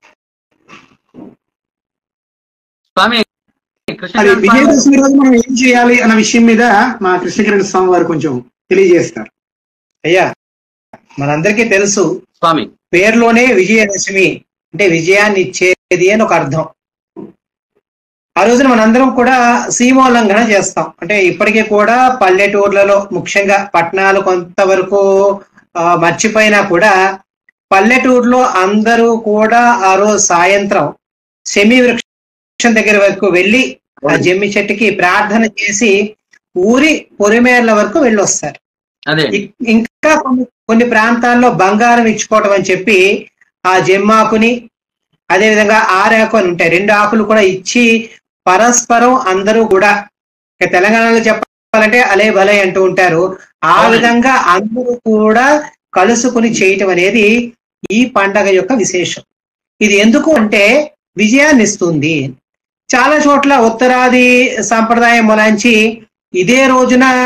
స్వామి అది కృష్ణ స్వామి విజయదశమి రోజు మనం ఏం చేయాలి అన్న విషయం మీద మా కృష్ణకిరణ్ స్వామి వారు కొంచెం తెలియజేస్తారు అయ్యా మనందరికీ తెలుసు స్వామి పేరులోనే విజయదశమి అంటే విజయాన్ని ఇచ్చేది అని ఒక అర్థం ఆ రోజున మనందరం కూడా సీమోల్లంఘన చేస్తాం అంటే ఇప్పటికీ కూడా పల్లెటూర్లలో ముఖ్యంగా పట్టణాలు కొంతవరకు ఆ, మర్చిపోయినా కూడా పల్లెటూరులో అందరూ కూడా ఆ రోజు సాయంత్రం సెమి వృక్షం దగ్గర వరకు వెళ్ళి ఆ జమ్మి చెట్టుకి ప్రార్థన చేసి ఊరి పొరిమేర్ల వరకు వెళ్ళొస్తారు అదే ఇ- ఇంకా కొన్ని కొన్ని ప్రాంతాల్లో బంగారం ఇచ్చుకోవటం అని చెప్పి ఆ జమ్మాకుని అదేవిధంగా ఆరాకు అని ఉంటాయి రెండు ఆకులు కూడా ఇచ్చి పరస్పరం అందరూ కూడా ఇక తెలంగాణలో చెప్పాలంటే అలే బలే అంటూ ఉంటారు ఆ అవునండి. విధంగా అందరూ కూడా కలుసుకుని చేయటం అనేది ఈ పండగ యొక్క విశేషం ఇది ఎందుకు అంటే విజయాన్ని ఇస్తుంది చాలా చోట్ల ఉత్తరాది సాంప్రదాయం మొలాంచి ఇదే రోజున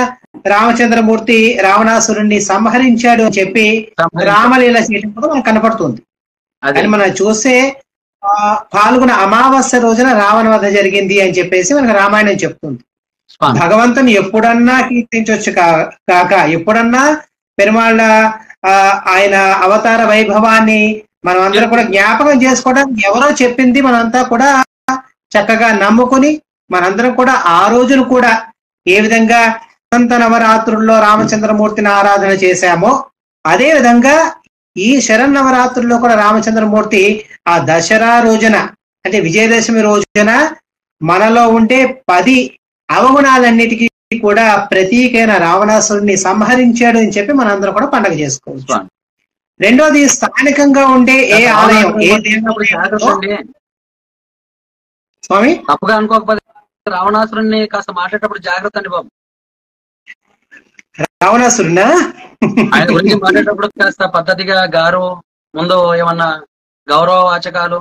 రామచంద్రమూర్తి రావణాసురుణ్ణి సంహరించాడు అని చెప్పి రామలీల చేయడం కూడా మనకు కనపడుతుంది అదే కానీ మనం చూసే ఆ, పాల్గొన అమావాస్య రోజున రావణ వధ జరిగింది అని చెప్పేసి మనకు రామాయణం చెప్తుంది స్వామి భగవంతుని ఎప్పుడన్నా కీర్తించవచ్చు కా- కాక ఎప్పుడన్నా పెరుమాళ్ళ ఆ, ఆయన అవతార వైభవాన్ని మనం అందరం కూడా జ్ఞాపకం చేసుకోవడానికి ఎవరో చెప్పింది మనంతా కూడా చక్కగా నమ్ముకుని మనందరం కూడా ఆ రోజును కూడా ఏ విధంగా వసంత నవరాత్రుల్లో రామచంద్రమూర్తిని ఆరాధన చేశామో అదే విధంగా ఈ శరన్నవరాత్రుల్లో కూడా రామచంద్రమూర్తి ఆ దసరా రోజున అంటే విజయదశమి రోజున మనలో ఉండే పది అవగుణాలన్నిటికీ కూడా ప్రతీకైన రావణాసురుడిని సంహరించాడు అని చెప్పి మనందరం కూడా పండగ చేసుకోవచ్చు స్వామి రెండోది స్థానికంగా ఉండే ఏ ఆలయం ఏ రావణాసురుడు జాగ్రత్త దేవాలయంలో అండి స్వామి తప్పుగా అనుకోకపోతే రావణాసురుణ్ణి కాస్త మాట్లాడేటప్పుడు జాగ్రత్త అండి బాబు రావణాసురుడా ఆయన గురించి మాట్లాడేటప్పుడు కాస్త పద్ధతిగా గారు ముందు ఏమన్నా గౌరవ వాచకాలు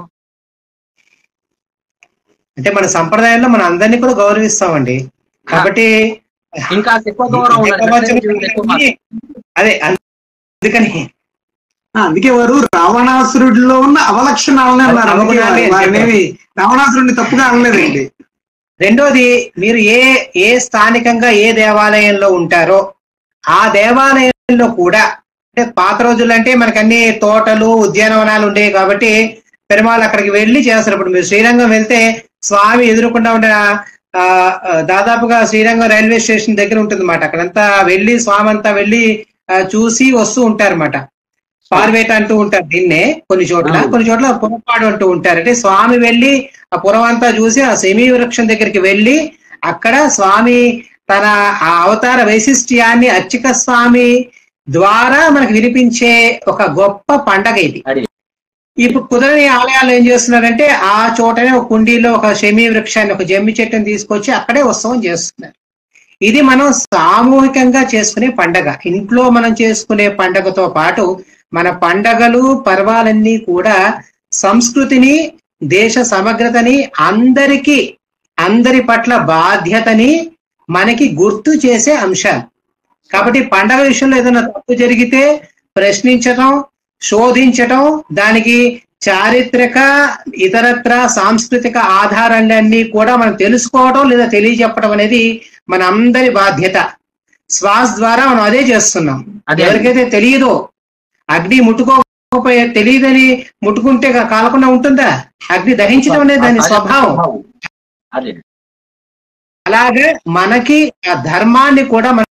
అంటే మన సంప్రదాయంలో మన అందరినీ కూడా గౌరవిస్తామండి కాబట్టి ఇంకా ఎక్కువ గౌరవం ఉండాలి. ఏకవచనం ఎక్కువ మాట. అదే అందుకని ఆ, అందుకే వారు రావణాసురుడిలో ఉన్న అవలక్షణాలని అన్నారు అందుకే అవగుణాలే అని వారినేమి రావణాసురుడిని తప్పుగా అనలేదండి రెండోది మీరు ఏ ఏ స్థానికంగా ఏ దేవాలయంలో ఉంటారో ఆ దేవాలయంలో కూడా అంటే పాత రోజుల్లో అంటే మనకి అన్ని తోటలు ఉద్యానవనాలు ఉండేవి కాబట్టి పెరుమాళ్ళు అక్కడికి వెళ్ళి చేస్తారు ఇప్పుడు మీరు శ్రీరంగం వెళ్తే స్వామి ఎదురుకుండా ఉండే ఆ, ఆ, దాదాపుగా శ్రీరంగం రైల్వే స్టేషన్ దగ్గర ఉంటుంది మాట అక్కడంతా వెళ్ళి స్వామి అంతా వెళ్ళి ఆ, చూసి వస్తూ ఉంటారన్నమాట పార్వేట అంటూ ఉంటారు దీన్నే కొన్ని చోట్ల అవును. కొన్ని చోట్ల పురపాడు అంటూ ఉంటారు అంటే స్వామి వెళ్ళి ఆ పురం అంతా చూసి ఆ సెమీ వృక్షం దగ్గరికి వెళ్ళి అక్కడ స్వామి తన ఆ అవతార వైశిష్ట్యాన్ని అర్చక స్వామి ద్వారా మనకు వినిపించే ఒక గొప్ప పండగ ఇది అది. ఇప్పుడు కుదరని ఆలయాలు ఏం చేస్తున్నారంటే ఆ చోటనే ఒక కుండీలో ఒక శమీ వృక్షాన్ని ఒక జమ్మి చెట్టుని తీసుకొచ్చి అక్కడే ఉత్సవం చేస్తున్నారు ఇది మనం సామూహికంగా చేసుకునే పండగ ఇంట్లో మనం చేసుకునే పండగతో పాటు మన పండగలు పర్వాలన్నీ కూడా సంస్కృతిని దేశ సమగ్రతని అందరికీ అందరి పట్ల బాధ్యతని మనకి గుర్తు చేసే అంశాలు కాబట్టి పండగ విషయంలో ఏదైనా తప్పు జరిగితే ప్రశ్నించటం శోధించటం దానికి చారిత్రక ఇతరత్ర సాంస్కృతిక ఆధారాలన్నీ కూడా మనం తెలుసుకోవడం లేదా తెలియజెప్పడం అనేది మన అందరి బాధ్యత శ్వాస ద్వారా మనం అదే చేస్తున్నాం అదే. ఎవరికైతే తెలియదో అగ్ని ముట్టుకోకపోయే తెలియదని ముట్టుకుంటే కా- కాలకుండా ఉంటుందా అగ్ని దహించడం అనేది దాని స్వభావం అదే అలాగే మనకి ఆ ధర్మాన్ని కూడా మనం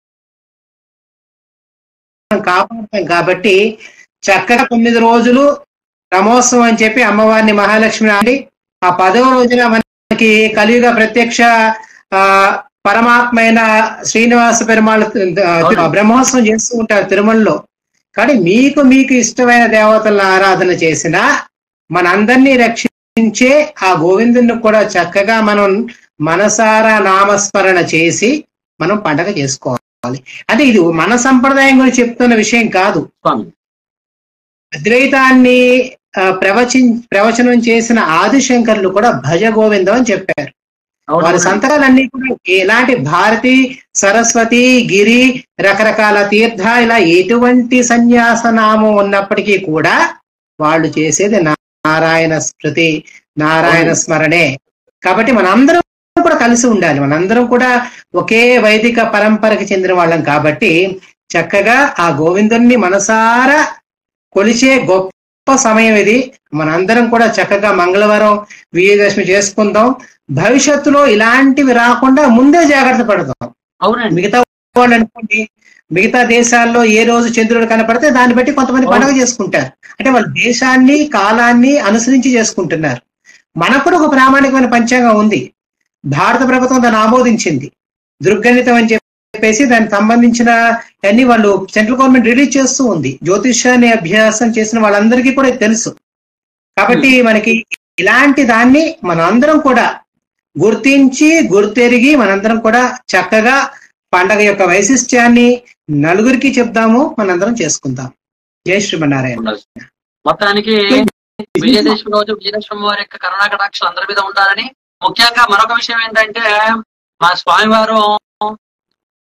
కాపాడతాం కాబట్టి చక్కగా తొమ్మిది రోజులు రమోత్సవం అని చెప్పి అమ్మవారిని మహాలక్ష్మి ఆడి ఆ పదవ రోజున మనకి కలియుగ ప్రత్యక్ష ఆ పరమాత్మ అయిన శ్రీనివాస పెరుమాళ్ ఆ, బ్రహ్మోత్సవం చేస్తూ ఉంటారు తిరుమలలో కానీ మీకు మీకు ఇష్టమైన దేవతలను ఆరాధన చేసిన మనందరినీ రక్షించే ఆ గోవిందుని కూడా చక్కగా మనం మనసారా నామస్మరణ చేసి మనం పండగ చేసుకోవాలి అంటే ఇది మన సంప్రదాయం గురించి చెప్తున్న విషయం కాదు స్వామి అద్వైతాన్ని ఆ, ప్రవచి ప్రవచనం చేసిన ఆదిశంకర్లు కూడా భజ గోవిందం అని చెప్పారు అవును వారి సంతకాలన్నీ కూడా ఎలాంటి భారతి సరస్వతి గిరి రకరకాల తీర్థ ఇలా ఎటువంటి సన్యాస నామం ఉన్నప్పటికీ కూడా వాళ్ళు చేసేది నారాయణ స్మృతి నారాయణ స్మరణే కాబట్టి మనందరం కూడా కలిసి ఉండాలి మనందరం కూడా ఒకే వైదిక పరంపరకి చెందిన వాళ్ళం కాబట్టి చక్కగా ఆ గోవిందుణ్ణి మనసారా కొలిచే గొప్ప సమయం ఇది మనందరం కూడా చక్కగా మంగళవారం విజయదశమి చేసుకుందాం భవిష్యత్తులో ఇలాంటివి రాకుండా ముందే జాగ్రత్త పడదాం అవునండి మిగతా వాళ్ళు అనుకోండి మిగతా దేశాల్లో ఏ రోజు చంద్రుడు కనపడితే దాన్ని బట్టి కొంతమంది అవును. పండుగ చేసుకుంటారు అంటే వాళ్ళ దేశాన్ని కాలాన్ని అనుసరించి చేసుకుంటున్నారు మనకు కూడా ఒక ప్రామాణికమైన పంచాంగం ఉంది భారత ప్రభుత్వం దాన్ని ఆమోదించింది దుర్గణితం అని చెప్పేసి దానికి సంబంధించిన అన్ని వాళ్ళు సెంట్రల్ గవర్నమెంట్ రిలీజ్ చేస్తూ ఉంది జ్యోతిష్యాన్ని అభ్యాసం చేసిన వాళ్ళందరికీ కూడా ఇది తెలుసు కాబట్టి మనకి ఇలాంటి దాన్ని మనందరం కూడా గుర్తించి గుర్తెరిగి మనందరం కూడా చక్కగా పండగ యొక్క వైశిష్ట్యాన్ని నలుగురికి చెప్దాము మనందరం చేసుకుందాం జై శ్రీమన్నారాయణ ఉండదు. మొత్తానికి విజయదశమి రోజు విజయదశమి వారి యొక్క కరుణా కటాక్షలు అందరి మీద ఉండాలని ముఖ్యంగా మరొక విషయం ఏంటంటే మా స్వామివారు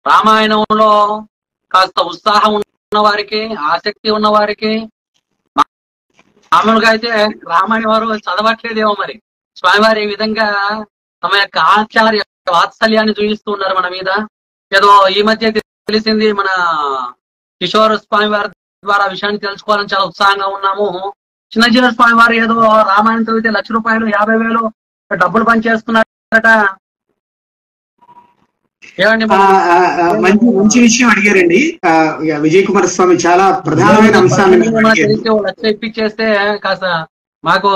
రామాయణంలో కాస్త ఉత్సాహం ఉన్న వారికి ఆసక్తి ఉన్న వారికి మా- మామూలుగా అయితే రామాయణ వారు చదవట్లేదేమో మరి స్వామివారి ఈ విధంగా తమ యొక్క ఆచార్య వాత్సల్యాన్ని చూపిస్తూ ఉన్నారు మన మీద ఏదో ఈ మధ్య తెలిసింది మన కిషోర స్వామి వారి ద్వారా విషయాన్ని తెలుసుకోవాలని చాలా ఉత్సాహంగా ఉన్నాము చిన్నజీవ స్వామి వారు ఏదో రామాయణం చదివితే లక్ష రూపాయలు యాభై వేలు డబ్బులు పనిచేస్తున్నారట ఏమండి ఆ, ఆ, ఆ, మంచి మంచి విషయం అడిగారండి ఆ, ఇక విజయ్ కుమార్ స్వామి చాలా ప్రధానమైన అంశాన్ని మీరు ఏమన్నా అడిగారు. తెలిస్తే ఓ లక్ష ఇప్పించేస్తే కాస్త మాకు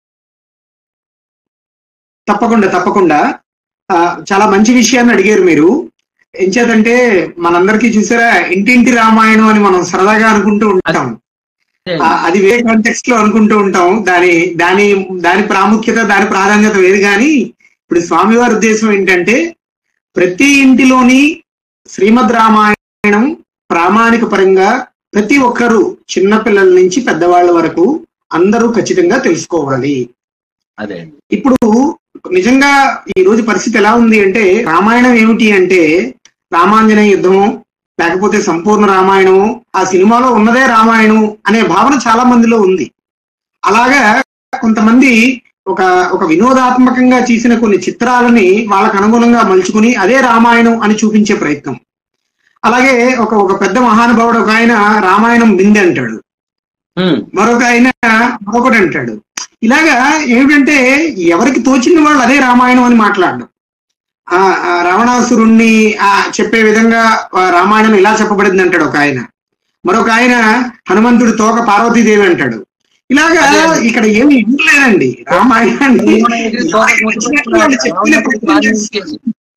తప్పకుండా తప్పకుండా ఆ, చాలా మంచి విషయాన్ని అడిగారు మీరు ఎంచేతంటే మనందరికీ చూసారా ఇంటింటి రామాయణం అని మనం సరదాగా అనుకుంటూ ఉంటాం ఆ, అది వేరే కాంటెక్స్ట్ లో అనుకుంటూ ఉంటాం దాని దాని దాని ప్రాముఖ్యత దాని ప్రాధాన్యత వేరు కానీ ఇప్పుడు స్వామివారి ఉద్దేశం ఏంటంటే ప్రతి ఇంటిలోని శ్రీమద్ రామాయణం ప్రామాణిక పరంగా ప్రతి ఒక్కరూ చిన్నపిల్లల నుంచి పెద్దవాళ్ళ వరకు అందరూ ఖచ్చితంగా తెలుసుకోవాలి అదే ఇప్పుడు నిజంగా ఈ రోజు పరిస్థితి ఎలా ఉంది అంటే రామాయణం ఏమిటి అంటే రామాంజన యుద్ధము లేకపోతే సంపూర్ణ రామాయణము ఆ సినిమాలో ఉన్నదే రామాయణం అనే భావన చాలా మందిలో ఉంది అలాగా కొంతమంది ఒక ఒక వినోదాత్మకంగా చేసిన కొన్ని చిత్రాలని వాళ్ళకు అనుగుణంగా మలుచుకుని అదే రామాయణం అని చూపించే ప్రయత్నం అలాగే ఒక ఒక పెద్ద మహానుభావుడు ఒక ఆయన రామాయణం బిందె అంటాడు ఉమ్, మరొక ఆయన మరొకటి అంటాడు ఇలాగా ఏమిటంటే ఎవరికి తోచిన వాళ్ళు అదే రామాయణం అని మాట్లాడడం ఆ ఆ రావణాసురుణ్ణి ఆ చెప్పే విధంగా ఆ రామాయణం ఇలా చెప్పబడింది అంటాడు ఒక ఆయన మరొక ఆయన హనుమంతుడి తోక పార్వతీదేవి అంటాడు ఇలాగా అదే. ఇక్కడ ఏమి లేదండి రామాయణాన్ని రాముడికి తోక నచ్చినట్లు వాళ్ళు చెప్పిన ప్రయత్నం చేస్తారు.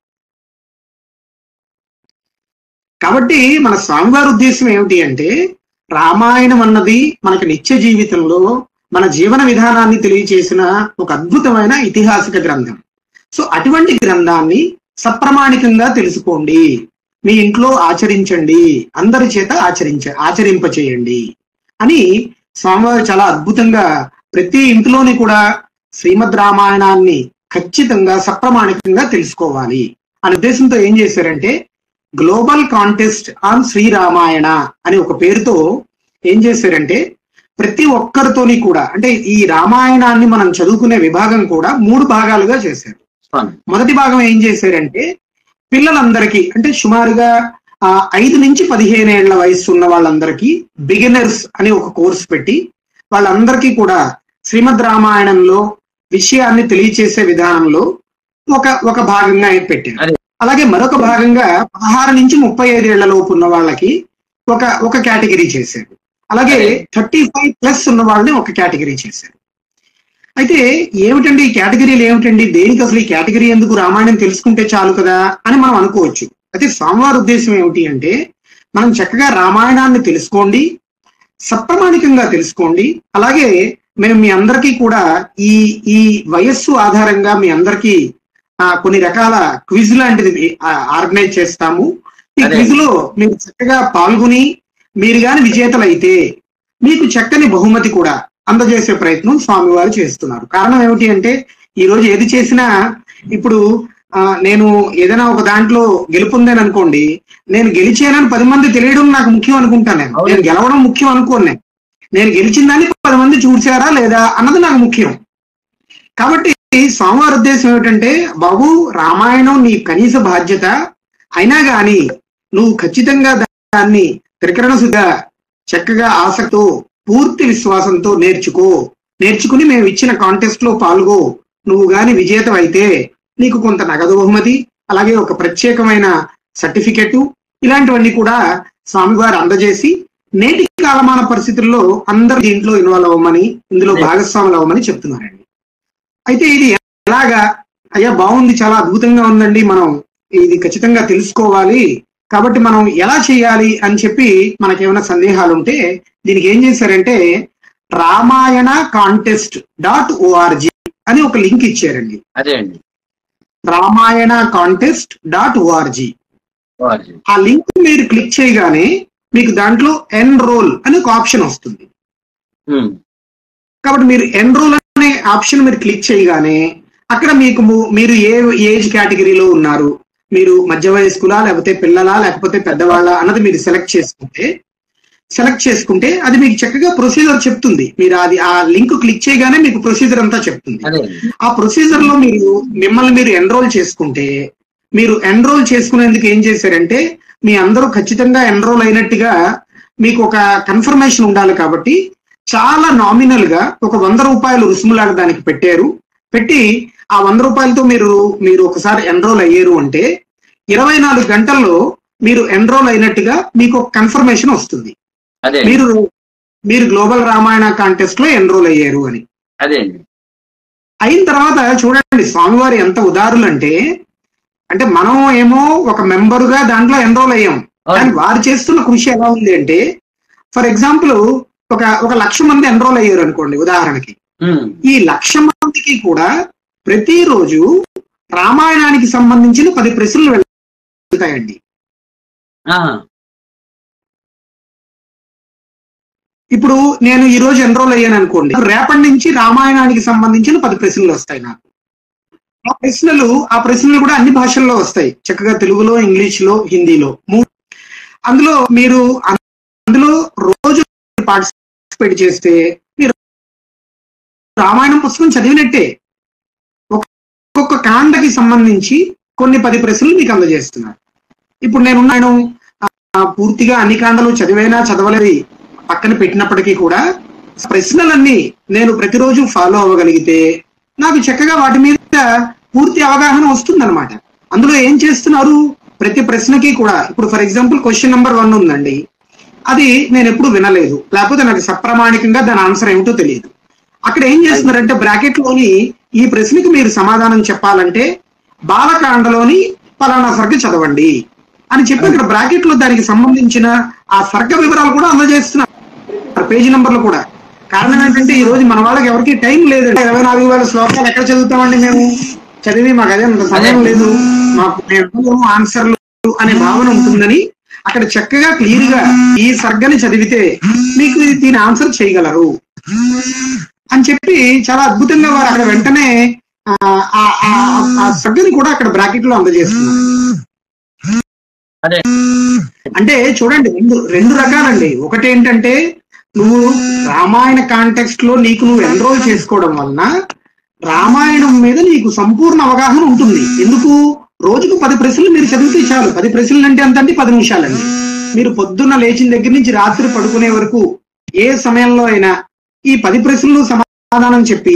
కాబట్టి మన స్వామివారి ఉద్దేశం ఏమిటి అంటే రామాయణం అన్నది మనకి నిత్య జీవితంలో మన జీవన విధానాన్ని తెలియచేసిన ఒక అద్భుతమైన ఇతిహాసిక గ్రంథం సో అటువంటి గ్రంథాన్ని సప్రమాణికంగా తెలుసుకోండి మీ ఇంట్లో ఆచరించండి అందరి చేత ఆచరించ ఆచరింప చేయండి అని స్వామివారు చాలా అద్భుతంగా ప్రతి ఇంట్లోని కూడా శ్రీమద్ రామాయణాన్ని ఖచ్చితంగా సప్రమాణికంగా తెలుసుకోవాలి అనే ఉద్దేశంతో ఏం చేశారంటే గ్లోబల్ కాంటెస్ట్ ఆన్ శ్రీరామాయణ అని ఒక పేరుతో ఏం చేశారంటే ప్రతి ఒక్కరితోని కూడా అంటే ఈ రామాయణాన్ని మనం చదువుకునే విభాగం కూడా మూడు భాగాలుగా చేశారు స్వామి. మొదటి భాగం ఏం చేశారంటే పిల్లలందరికీ అంటే సుమారుగా ఆ, ఐదు నుంచి పదిహేను ఏళ్ల వయసు ఉన్న వాళ్ళందరికీ బిగినర్స్ అని ఒక కోర్సు పెట్టి వాళ్ళందరికీ కూడా శ్రీమద్ రామాయణంలో విషయాన్ని తెలియచేసే విధానంలో ఒక ఒక భాగంగా పెట్టారు అదే. అలాగే మరొక భాగంగా పదహారు నుంచి ముప్పై ఐదు ఏళ్ల లోపు ఉన్న వాళ్ళకి ఒక ఒక కేటగిరీ చేశారు అలాగే అదే. థర్టీ ఫైవ్ ప్లస్ ఉన్న వాళ్ళని ఒక కేటగిరీ చేశారు అయితే ఏమిటండి ఈ కేటగిరీలు ఏమిటండి దేనికి అసలు ఈ కేటగిరీ ఎందుకు రామాయణం తెలుసుకుంటే చాలు కదా అని మనం అనుకోవచ్చు అయితే స్వామివారి ఉద్దేశం ఏమిటి అంటే మనం చక్కగా రామాయణాన్ని తెలుసుకోండి సప్రమాణికంగా తెలుసుకోండి అలాగే మేము మీ అందరికీ కూడా ఈ ఈ వయస్సు ఆధారంగా మీ అందరికీ ఆ, కొన్ని రకాల క్విజ్ లాంటిది ఆర్గనైజ్ చేస్తాము ఈ అదే. క్విజ్ లో మీరు చక్కగా పాల్గొని మీరు గాని విజేతలైతే మీకు చక్కని బహుమతి కూడా అందజేసే ప్రయత్నం స్వామివారు చేస్తున్నారు కారణం ఏమిటి అంటే ఈ రోజు ఏది చేసినా ఇప్పుడు ఆ, నేను ఏదైనా ఒక దాంట్లో గెలుపొందాను అనుకోండి నేను గెలిచానని పది మంది తెలియడం నాకు ముఖ్యం అనుకుంటాను నేను అవును. నేను గెలవడం ముఖ్యం అనుకోను నేను నేను గెలిచిందని పది మంది చూసారా లేదా అన్నది నాకు ముఖ్యం కాబట్టి స్వామివారి ఉద్దేశం ఏమిటంటే బాబు రామాయణం నీ కనీస బాధ్యత అయినా గాని నువ్వు ఖచ్చితంగా దాన్ని త్రికరణ సుధ చక్కగా ఆసక్తితో పూర్తి విశ్వాసంతో నేర్చుకో నేర్చుకుని మేము ఇచ్చిన కాంటెస్ట్ లో పాల్గో నువ్వు గాని విజేతం అయితే నీకు కొంత నగదు బహుమతి అలాగే ఒక ప్రత్యేకమైన సర్టిఫికెట్ ఇలాంటివన్నీ కూడా స్వామివారు అందజేసి నేటి కాలమాన పరిస్థితుల్లో అందరూ దీంట్లో ఇన్వాల్వ్ అవ్వమని ఇందులో భాగస్వాములు అవ్వమని చెప్తున్నారండి అయితే ఇది ఎలాగా అయ్యా బాగుంది చాలా అద్భుతంగా ఉందండి మనం ఇది ఖచ్చితంగా తెలుసుకోవాలి కాబట్టి మనం ఎలా చేయాలి అని చెప్పి మనకేమైనా సందేహాలు ఉంటే దీనికి ఏం చేశారంటే రామాయణ కాంటెస్ట్ డాట్ ఓఆర్జి అని ఒక లింక్ ఇచ్చారండి అదే అండి రామాయణ కాంటెస్ట్ డాట్ ఓఆర్జి వారి. ఆ లింక్ మీరు క్లిక్ చేయగానే మీకు దాంట్లో ఎన్రోల్ అని ఒక ఆప్షన్ వస్తుంది ఉమ్, కాబట్టి మీరు ఎన్రోల్ అనే ఆప్షన్ మీరు క్లిక్ చేయగానే అక్కడ మీకు ము- మీరు ఏ ఏజ్ కేటగిరీలో ఉన్నారు మీరు మధ్య వయస్కులా లేకపోతే పిల్లలా లేకపోతే పెద్దవాళ్ళ అన్నది మీరు సెలెక్ట్ చేసుకుంటే సెలెక్ట్ చేసుకుంటే అది మీకు చక్కగా ప్రొసీజర్ చెప్తుంది మీరు అది ఆ లింక్ క్లిక్ చేయగానే మీకు ప్రొసీజర్ అంతా చెప్తుంది అదే ఆ ప్రొసీజర్ లో మీరు మిమ్మల్ని మీరు ఎన్రోల్ చేసుకుంటే మీరు ఎన్రోల్ చేసుకునేందుకు ఏం చేశారంటే మీ అందరూ ఖచ్చితంగా ఎన్రోల్ అయినట్టుగా మీకు ఒక కన్ఫర్మేషన్ ఉండాలి కాబట్టి చాలా నామినల్ గా ఒక వంద రూపాయలు రుసుములాగా దానికి పెట్టారు పెట్టి ఆ వంద రూపాయలతో మీరు మీరు ఒకసారి ఎన్రోల్ అయ్యారు అంటే ఇరవై నాలుగు గంటల్లో మీరు ఎన్రోల్ అయినట్టుగా మీకు ఒక కన్ఫర్మేషన్ వస్తుంది అదే మీరు మీరు గ్లోబల్ రామాయణ కాంటెస్ట్ లో ఎన్రోల్ అయ్యారు అని అదే అండి అయిన తర్వాత చూడండి స్వామివారి ఎంత ఉదారులు అంటే అంటే మనం ఏమో ఒక మెంబర్ గా దాంట్లో ఎన్రోల్ అయ్యాం కానీ వారు చేస్తున్న కృషి ఎలా ఉంది అంటే ఫర్ ఎగ్జాంపుల్ ఒక ఒక లక్ష మంది ఎన్రోల్ అయ్యారు అనుకోండి ఉదాహరణకి ఉమ్, ఈ లక్ష మందికి కూడా ప్రతిరోజు రామాయణానికి సంబంధించిన పది ప్రశ్నలు వెళ్తాయండి ఆ, ఇప్పుడు నేను ఈ రోజు ఎన్రోల్ అయ్యాను అనుకోండి రేపటి నుంచి రామాయణానికి సంబంధించిన పది ప్రశ్నలు వస్తాయి నాకు ఆ ప్రశ్నలు ఆ ప్రశ్నలు కూడా అన్ని భాషల్లో వస్తాయి చక్కగా తెలుగులో ఇంగ్లీష్ లో హిందీలో మూడు అందులో మీరు అందులో రోజు పార్టిసిపేట్ చేస్తే మీరు రామాయణం పుస్తకం చదివినట్టే ఒక్కొక్క కాండకి సంబంధించి కొన్ని పది ప్రశ్నలు మీకు అందజేస్తున్నారు ఇప్పుడు నేను నేను ఆ, పూర్తిగా అన్ని కాండలు చదివైనా చదవలేదు పక్కన పెట్టినప్పటికీ కూడా ప్రశ్నలన్నీ నేను ప్రతిరోజు ఫాలో అవ్వగలిగితే నాకు చక్కగా వాటి మీద పూర్తి అవగాహన వస్తుందన్నమాట అందులో ఏం చేస్తున్నారు ప్రతి ప్రశ్నకి కూడా ఇప్పుడు for example question number one ఉందండి అది నేను ఎప్పుడు వినలేదు లేకపోతే నాకు సప్రమాణికంగా దాని ఆన్సర్ ఏమిటో తెలియదు అక్కడ ఏం చేస్తున్నారంటే బ్రాకెట్ లోని ఈ ప్రశ్నకి మీరు సమాధానం చెప్పాలంటే బాలకాండలోని పలానా సర్గ చదవండి అని చెప్పి ఇక్కడ బ్రాకెట్ లో దానికి సంబంధించిన ఆ సర్గ వివరాలు కూడా అందజేస్తున్నారు పేజీ నంబర్లు కూడా కారణం ఏంటంటే ఈ రోజు మన వాళ్ళకి ఎవరికి టైం లేదండి ఇరవై నాలుగు వేల శ్లోకాలు ఎక్కడ చదువుతామండి మేము చదివి మాకు అదే అంత సమయం లేదు మాకు మేము ఆన్సర్లు అనే భావన ఉంటుందని అక్కడ చక్కగా క్లియర్ గా ఈ సర్గని చదివితే మీకు దీని ఆన్సర్ చేయగలరు అని చెప్పి చాలా అద్భుతంగా వారు అక్కడ వెంటనే ఆ, ఆ, ఆ, ఆ సర్గని కూడా అక్కడ బ్రాకెట్ లో అందజేస్తున్నారు అదే అంటే చూడండి రెండు రెండు రకాలండి ఒకటి ఏంటంటే నువ్వు రామాయణ కాంటెక్స్ట్ లో నీకు నువ్వు ఎన్రోల్ చేసుకోవడం వలన రామాయణం మీద నీకు సంపూర్ణ అవగాహన ఉంటుంది ఎందుకు రోజుకు పది ప్రశ్నలు మీరు చదివితే చాలు పది ప్రశ్నలు అంటే ఎంత అంటే పది నిమిషాలండి మీరు పొద్దున్న లేచిన దగ్గర నుంచి రాత్రి పడుకునే వరకు ఏ సమయంలో అయినా ఈ పది ప్రశ్నలు సమాధానం చెప్పి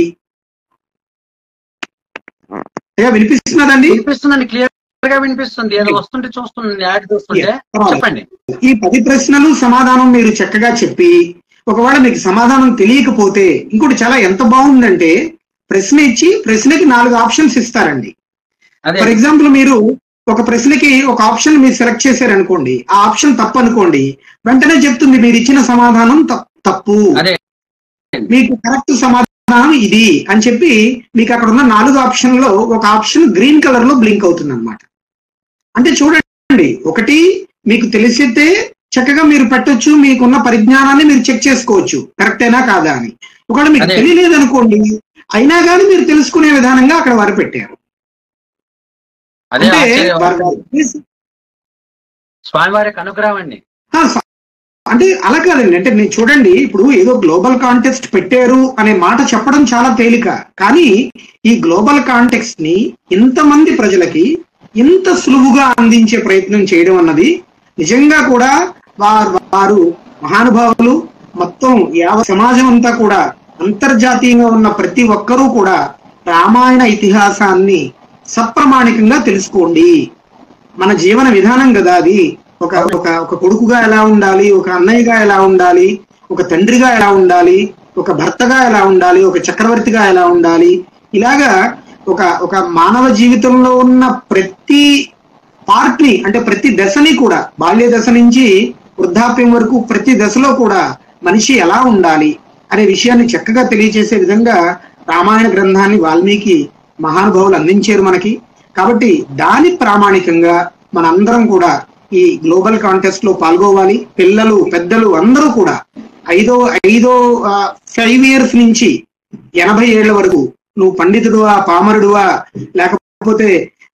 అయ్యా వినిపిస్తున్నదండి వినిపిస్తుందండి క్లియర్ గా వినిపిస్తుంది ఏదో వస్తుంటే చూస్తుంది యాడ్ చూస్తుంటే Yeah, పర్వాలేదు. చెప్పండి ఈ పది ప్రశ్నలు సమాధానం మీరు చక్కగా చెప్పి ఒకవేళ మీకు సమాధానం తెలియకపోతే ఇంకోటి చాలా ఎంత బాగుందంటే ప్రశ్న ఇచ్చి ప్రశ్నకి నాలుగు ఆప్షన్స్ ఇస్తారండి అదే ఫర్ ఎగ్జాంపుల్ మీరు ఒక ప్రశ్నకి ఒక ఆప్షన్ మీరు సెలెక్ట్ చేశారనుకోండి ఆ ఆప్షన్ తప్పు అనుకోండి వెంటనే చెప్తుంది మీరు ఇచ్చిన సమాధానం తప్- తప్పు అదే మీకు కరెక్ట్ సమాధానం ఇది అని చెప్పి మీకు అక్కడ ఉన్న నాలుగు ఆప్షన్ లో ఒక ఆప్షన్ గ్రీన్ కలర్ లో బ్లింక్ అవుతుంది అనమాట అంటే చూడండి ఒకటి మీకు తెలిసితే చక్కగా మీరు పెట్టొచ్చు మీకున్న పరిజ్ఞానాన్ని మీరు చెక్ చేసుకోవచ్చు కరెక్టేనా కాదా అని ఒకవేళ మీకు అదే. తెలియలేదు అనుకోండి అయినా కానీ మీరు తెలుసుకునే విధానంగా అక్కడ వారు పెట్టారు అదే అంటే ఆశ్చర్యం. వారు- వారు- స్వామివారి యొక్క అనుగ్రహం అండి ఆ, స- అంటే అలా కాదండి అంటే మీరు చూడండి ఇప్పుడు ఏదో గ్లోబల్ కాంటెక్స్ట్ పెట్టారు అనే మాట చెప్పడం చాలా తేలిక కానీ ఈ గ్లోబల్ కాంటెక్స్ట్ ని ఇంతమంది ప్రజలకి ఇంత సులువుగా అందించే ప్రయత్నం చేయడం అన్నది నిజంగా కూడా వారు వారు మహానుభావులు మొత్తం యావ సమాజం అంతా కూడా అంతర్జాతీయంగా ఉన్న ప్రతి ఒక్కరూ కూడా రామాయణ ఇతిహాసాన్ని సప్రమాణికంగా తెలుసుకోండి మన జీవన విధానం కదా అది ఒక ఒక ఒక కొడుకుగా ఎలా ఉండాలి ఒక అన్నయ్యగా ఎలా ఉండాలి ఒక తండ్రిగా ఎలా ఉండాలి ఒక భర్తగా ఎలా ఉండాలి ఒక చక్రవర్తిగా ఎలా ఉండాలి ఇలాగా ఒక ఒక మానవ జీవితంలో ఉన్న ప్రతి పార్ట్ ని అంటే ప్రతి దశని కూడా బాల్య దశ నుంచి వృద్ధాప్యం వరకు ప్రతి దశలో కూడా మనిషి ఎలా ఉండాలి అనే విషయాన్ని చక్కగా తెలియజేసే విధంగా రామాయణ గ్రంథాన్ని వాల్మీకి మహానుభావులు అందించారు మనకి కాబట్టి దాని ప్రామాణికంగా మనందరం కూడా ఈ గ్లోబల్ కాంటెస్ట్ లో పాల్గొవాలి పిల్లలు పెద్దలు అందరూ కూడా ఐదో ఐదో ఫైవ్ ఇయర్స్ నుంచి ఎనభై ఏళ్ల వరకు నువ్వు పండితుడువా పామరుడువా లేకపోతే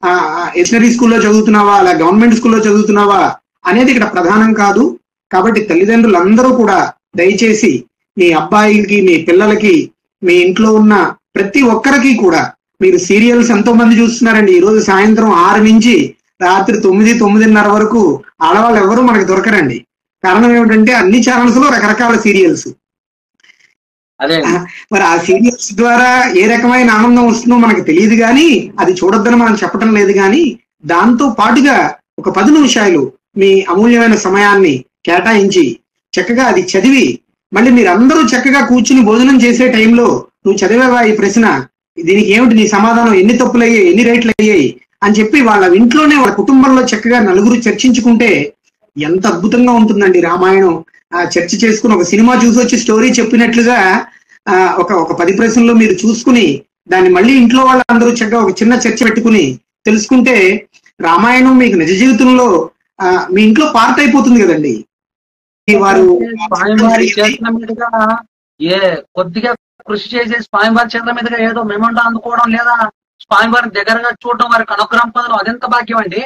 ఎస్నరీ స్కూల్లో చదువుతున్నావా అలా గవర్నమెంట్ స్కూల్లో చదువుతున్నావా అనేది ఇక్కడ ప్రధానం కాదు కాబట్టి తల్లిదండ్రులందరూ కూడా దయచేసి మీ అబ్బాయిలకి మీ పిల్లలకి మీ ఇంట్లో ఉన్న ప్రతి ఒక్కరికి కూడా మీరు సీరియల్స్ ఎంతో మంది చూస్తున్నారండి ఈ రోజు సాయంత్రం ఆరు నుంచి రాత్రి తొమ్మిది తొమ్మిదిన్నర వరకు ఆడవాళ్ళు ఎవరు మనకు దొరకరండి కారణం ఏమిటంటే అన్ని ఛానల్స్ లో రకరకాల సీరియల్స్ అదే మరి ఆ సీరియల్స్ ద్వారా ఏ రకమైన ఆనందం వస్తుందో మనకు తెలియదు కానీ అది చూడొద్దని మనం చెప్పడం లేదు కానీ దాంతో పాటుగా ఒక పది నిమిషాలు మీ అమూల్యమైన సమయాన్ని కేటాయించి చక్కగా అది చదివి మళ్ళీ మీరందరూ చక్కగా కూర్చుని భోజనం చేసే టైంలో నువ్వు చదివేవా ఈ ప్రశ్న దీనికి ఏమిటి నీ సమాధానం ఎన్ని తప్పులు అయ్యాయి ఎన్ని రేట్లు అయ్యాయి అని చెప్పి వాళ్ళ ఇంట్లోనే వాళ్ళ కుటుంబంలో చక్కగా నలుగురు చర్చించుకుంటే ఎంత అద్భుతంగా ఉంటుందండి రామాయణం ఆ చర్చ చేసుకుని ఒక సినిమా చూసి వచ్చి స్టోరీ చెప్పినట్లుగా ఆ, ఒక ఒక పది ప్రశ్నలు మీరు చూసుకుని దాన్ని మళ్ళీ ఇంట్లో వాళ్ళందరూ చక్కగా ఒక చిన్న చర్చ పెట్టుకుని తెలుసుకుంటే రామాయణం మీకు నిజ జీవితంలో ఆ, మీ ఇంట్లో పార్ట్ అయిపోతుంది కదండి ఈ వారు స్వామివారి చేతుల మీదుగా ఏ కొద్దిగా కృషి చేసి స్వామివారి చేతుల మీదుగా ఏదో మెమంటో అందుకోవడం లేదా స్వామివారిని దగ్గరగా చూడడం వారికి అనుగ్రహం పొందడం అదెంత భాగ్యం అండి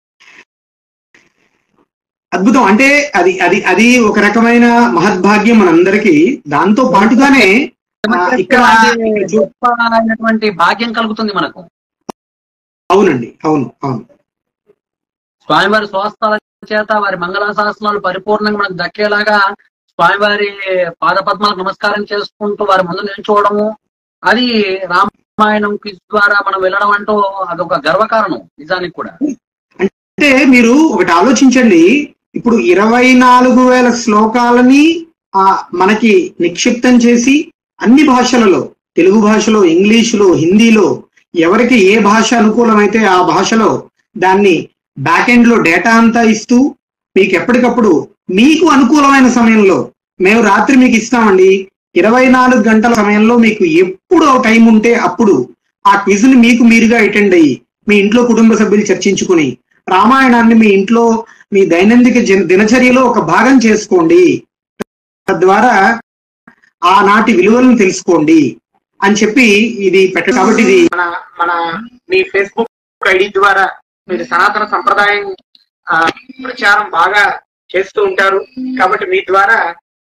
అద్భుతం అంటే అది అది అది ఒక రకమైన మహద్భాగ్యం మనందరికీ దాంతో పాటుగానే ఆ, ఇక్కడ గొప్ప అయినటువంటి భాగ్యం కలుగుతుంది మనకు అవునండి అవును అవును స్వామివారి స్వస్థల చేత వారి మంగళాశాసనాలు పరిపూర్ణంగా మనకు దక్కేలాగా స్వామివారి పాదపద్మాలకు నమస్కారం చేసుకుంటూ వారి ముందు నిల్చోవడము అది రామాయణం క్విజ్ ద్వారా మనం వెళ్ళడం అంటూ అదొక గర్వకారణం నిజానికి కూడా అంటే మీరు ఒకటి ఆలోచించండి ఇప్పుడు ఇరవై నాలుగు వేల శ్లోకాలని ఆ మనకి నిక్షిప్తం చేసి అన్ని భాషలలో తెలుగు భాషలో ఇంగ్లీషులో హిందీలో ఎవరికి ఏ భాష అనుకూలమైతే ఆ భాషలో దాన్ని బ్యాక్ ఎండ్ లో డేటా అంతా ఇస్తూ మీకు ఎప్పటికప్పుడు మీకు అనుకూలమైన సమయంలో మేము రాత్రి మీకు ఇస్తామండి ఇరవై నాలుగు గంటల సమయంలో మీకు ఎప్పుడు టైం ఉంటే అప్పుడు ఆ క్విజ్ ని మీకు మీరుగా అటెండ్ అయ్యి మీ ఇంట్లో కుటుంబ సభ్యులు చర్చించుకుని రామాయణాన్ని మీ ఇంట్లో మీ దైనందిక జన- దినచర్యలో ఒక భాగం చేసుకోండి తద్వారా ఆనాటి విలువలను తెలుసుకోండి అని చెప్పి ఇది పెట్ట కాబట్టి ఇది మన మన మీ ఫేస్బుక్ ఐడి ద్వారా మీరు సనాతన సంప్రదాయం ఆ, ప్రచారం బాగా చేస్తూ ఉంటారు కాబట్టి మీ ద్వారా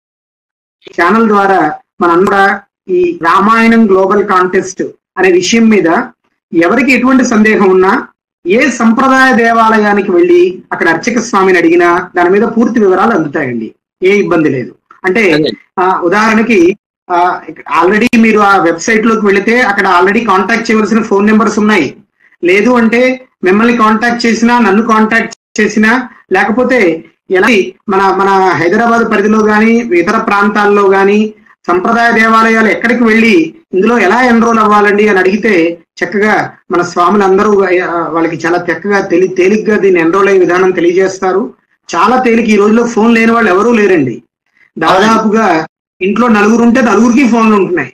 ఈ ఛానల్ ద్వారా మనందరూ ఈ రామాయణం గ్లోబల్ కాంటెస్ట్ అనే విషయం మీద ఎవరికి ఎటువంటి సందేహం ఉన్నా ఏ సంప్రదాయ దేవాలయానికి వెళ్ళి అక్కడ అర్చక స్వామిని అడిగినా దాని మీద పూర్తి వివరాలు అందుతాయండి ఏ ఇబ్బంది లేదు అంటే అదే. ఆ, ఉదాహరణకి ఆల్రెడీ మీరు ఆ వెబ్సైట్ లోకి వెళితే అక్కడ ఆల్రెడీ కాంటాక్ట్ చేయవలసిన ఫోన్ నెంబర్స్ ఉన్నాయి లేదు అంటే మిమ్మల్ని కాంటాక్ట్ చేసినా నన్ను కాంటాక్ట్ చేసినా లేకపోతే ఎలా మన మన హైదరాబాద్ పరిధిలో గాని ఇతర ప్రాంతాల్లో గాని సంప్రదాయ దేవాలయాలు ఎక్కడికి వెళ్ళి ఇందులో ఎలా ఎన్రోల్ అవ్వాలండి అని అడిగితే చక్కగా మన స్వాములందరూ ఆ, వాళ్ళకి చాలా చక్కగా తెలి తేలిగ్గా దీన్ని ఎన్రోల్ అయ్యే విధానం తెలియజేస్తారు చాలా తేలిక ఈ రోజుల్లో ఫోన్ లేని వాళ్ళు ఎవరూ లేరండి దాదాపుగా ఇంట్లో నలుగురు ఉంటే నలుగురికి ఫోన్లు ఉంటున్నాయి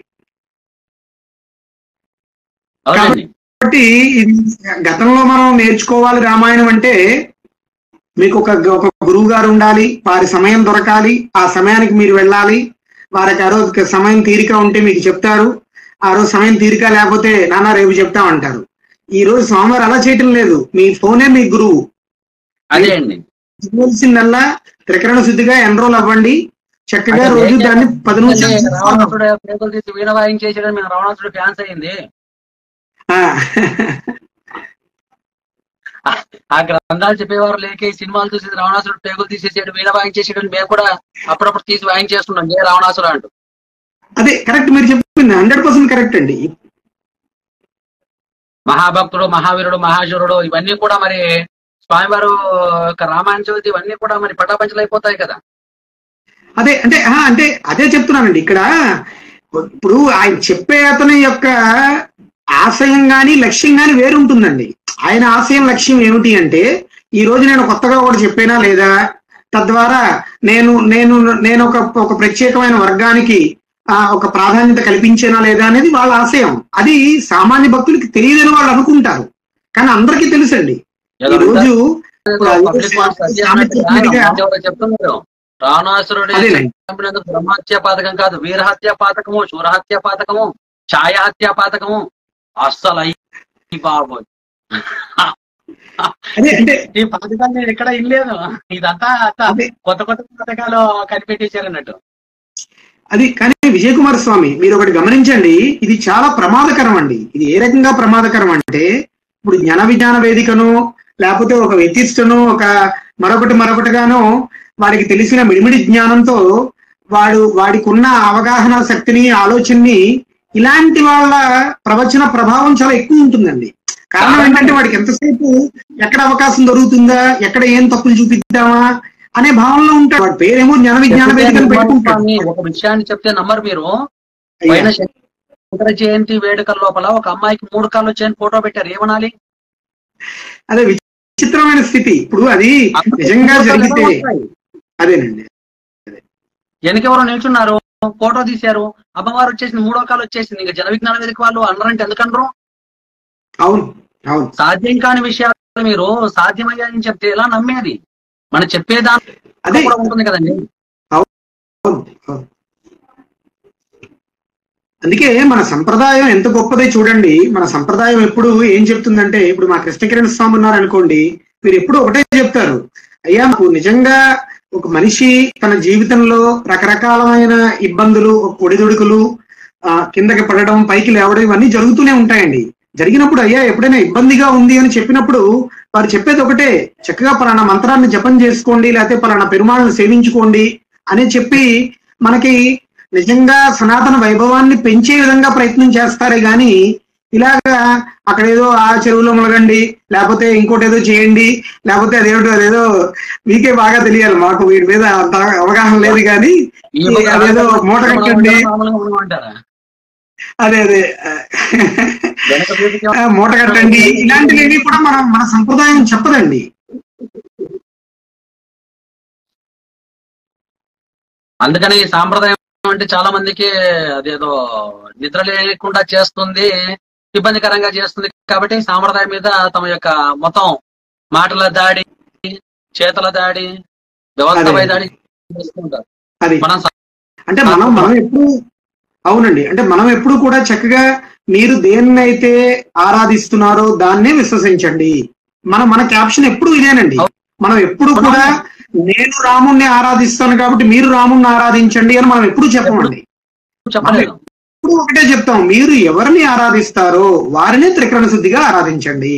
అవునండి కాబట్టి ఇది గతంలో మనం నేర్చుకోవాలి రామాయణం అంటే మీకు ఒక ఒక గురువు గారు ఉండాలి వారి సమయం దొరకాలి ఆ సమయానికి మీరు వెళ్ళాలి వారికి ఆ రోజు సమయం తీరిక ఉంటే మీకు చెప్తారు ఆ రోజు సమయం తీరిక లేకపోతే నాన్న రేపు చెప్తామంటారు ఈ రోజు స్వామివారు అలా చేయటం లేదు మీ ఫోనే మీ గురువు అదే అండి చేయవలసిందల్లా త్రికరణ శుద్ధిగా ఎన్రోల్ అవ్వండి చక్కగా రోజు దాన్ని పది నిమిషాలు చేసుకోవాలి. రావణాసుడు పేదలు తీసి వీణ వాయించేసాడు మేము రావణాసుడు ఫ్యాన్స్ అయింది ఆ, ఆ గ్రంథాలు చెప్పేవారు లేక ఈ సినిమాలు చూసి రావణాసుడు పేగులు తీసేసాడు వీణ వాయించేసాడు అని మేము కూడా అప్పుడప్పుడు తీసి వాయించేస్తున్నాం ఏ రావణాసుడు అంటూ అదే కరెక్ట్ మీరు చెప్పింది హండ్రెడ్ పర్సెంట్ కరెక్ట్ అండి మహాభక్తుడు మహావీరుడు మహాశూరుడు ఇవన్నీ కూడా మరి స్వామివారు యొక్క రామాయణ చవితి ఇవన్నీ కూడా మరి పటాపంచలైపోతాయి కదా అదే అంటే ఆ, అంటే అదే చెప్తున్నానండి ఇక్కడ ఇప్పుడు ఆయన చెప్పే అతని యొక్క ఆశయం గాని లక్ష్యం గాని వేరు ఉంటుందండి ఆయన ఆశయం లక్ష్యం ఏమిటి అంటే ఈ రోజు నేను కొత్తగా ఒకటి చెప్పేనా లేదా తద్వారా నేను నేను నేను ఒక ఒక ప్రత్యేకమైన వర్గానికి ఆ, ఒక ప్రాధాన్యత కల్పించేనా లేదా అనేది వాళ్ళ ఆశయం అది సామాన్య భక్తులకి తెలియదని వాళ్ళు అనుకుంటారు కానీ అందరికీ తెలుసండి ఈ రోజు ఇప్పుడు అదే పబ్లిక్ వాయిస్ అది సామెత అన్నట్టుగా చెప్పినట్టుగా- రామాయణం ఎవరో చెప్తున్నారు రావణాసురుడి అదేనండి చంపినందుకు బ్రహ్మహత్య పాతకం కాదు వీరహత్య పాతకము శూరహత్య పాతకము ఛాయాహత్య పాతకము అస్సలు అయ్యి బాబోయ్ అదే అంటే ఈ పథకాలు నేను ఎక్కడ ఇల్లేదు ఇదంతా అంతా అదే కొత్త కొత్త పథకాలు కనిపెట్టేశారు అన్నట్టు అది కానీ విజయ్ కుమార్ స్వామి మీరు ఒకటి గమనించండి ఇది చాలా ప్రమాదకరం అండి ఇది ఏ రకంగా ప్రమాదకరం అంటే ఇప్పుడు జ్ఞాన విజ్ఞాన వేదికను లేకపోతే ఒక వ్యతిష్టను ఒక మరొకటి మరొకటిగాను వాడికి తెలిసిన మిడిమిడి జ్ఞానంతో వాడు వాడికి ఉన్న అవగాహన శక్తిని ఆలోచనని ఇలాంటి వాళ్ళ ప్రవచన ప్రభావం చాలా ఎక్కువ ఉంటుందండి కారణం ఏంటంటే వాడికి ఎంతసేపు ఎక్కడ అవకాశం దొరుకుతుందా ఎక్కడ ఏం తప్పులు చూపిద్దామా అనే భావనలో ఉంటాడు వాడి పేరేమో జ్ఞాన విజ్ఞాన వేదికను పెట్టుకుంటాడు స్వామి, ఒక విషయాన్ని చెప్తే నమ్మరు మీరు అయ్యా. పైన శంకర జయంతి వేడుకల లోపల ఒక అమ్మాయికి మూడు కాళ్ళు వచ్చాయని ఫోటో పెట్టారు ఏమనాలి అదే విచిత్రమైన స్థితి ఇప్పుడు అది నిజంగా జరిగితే అదేనండి వెనకెవరో నిల్చున్నారు ఫోటో తీశారు అమ్మవారు వచ్చేసింది మూడో కాలు వచ్చేసింది ఇంకా జన విజ్ఞాన వేదిక వాళ్ళు అన్నారంటే ఎందుకనరు అవును అవును సాధ్యం కాని విషయాలు మీరు సాధ్యమయ్యాయని చెప్తే ఎలా నమ్మేది మనం చెప్పేదాని అదే కూడా ఉంటుంది కదండి అవును, అవును. అందుకే మన సంప్రదాయం ఎంత గొప్పదే చూడండి మన సంప్రదాయం ఎప్పుడు ఏం చెప్తుందంటే ఇప్పుడు మా కృష్ణకిరణ్ స్వామి ఉన్నారు అనుకోండి మీరు ఎప్పుడు ఒకటే చెప్తారు అయ్యా నాకు నిజంగా ఒక మనిషి తన జీవితంలో రకరకాలమైన ఇబ్బందులు ఒడిదుడుకులు ఆ, కిందకి పడడం పైకి లేవడం ఇవన్నీ జరుగుతూనే ఉంటాయండి జరిగినప్పుడు అయ్యా ఎప్పుడైనా ఇబ్బందిగా ఉంది అని చెప్పినప్పుడు వారు చెప్పేది ఒకటే చక్కగా పలానా మంత్రాన్ని జపం చేసుకోండి లేకపోతే పలానా పెరుమాళను సేవించుకోండి అని చెప్పి మనకి నిజంగా సనాతన వైభవాన్ని పెంచే విధంగా ప్రయత్నం చేస్తారే గాని ఇలాగా అక్కడ ఏదో ఆ చెరువులో ములగండి లేకపోతే ఇంకోటి ఏదో చేయండి లేకపోతే అదేమిటో అదేదో మీకే బాగా తెలియాలి మాకు వీటి మీద అంత అవగాహన లేదు కానీ ఈ ఈ అదేదో మూట కట్టండి మామూలుగా ఉండమంటారా? అదే అదే వెనక వీధికి ఆ, మూట కట్టండి ఇలాంటివి కూడా మనం మన సంప్రదాయం చెప్పదండి అందుకని ఈ సాంప్రదాయం అంటే చాలా మందికి అదేదో నిద్ర లేకుండా చేస్తుంది ఇబ్బందికరంగా చేస్తుంది కాబట్టి ఈ సాంప్రదాయం మీద తమ యొక్క మొత్తం మాటల దాడి చేతుల దాడి వ్యవస్థపై అదే. దాడి చేస్తుంటారు అది మనం సా- అంటే మనం మనం ఎప్పుడు అవునండి అంటే మనం ఎప్పుడు కూడా చక్కగా మీరు దేన్నైతే ఆరాధిస్తున్నారో దాన్నే విశ్వసించండి మన మన క్యాప్షన్ ఎప్పుడు ఇదేనండి మనం ఎప్పుడు కూడా నేను రాముణ్ణి ఆరాధిస్తాను కాబట్టి మీరు రాముణ్ణి ఆరాధించండి అని మనం ఎప్పుడు చెప్పమండి చెప్పలేదు ఎప్పుడు ఒకటే చెప్తాం మీరు ఎవరిని ఆరాధిస్తారో వారినే త్రికరణ శుద్ధిగా ఆరాధించండి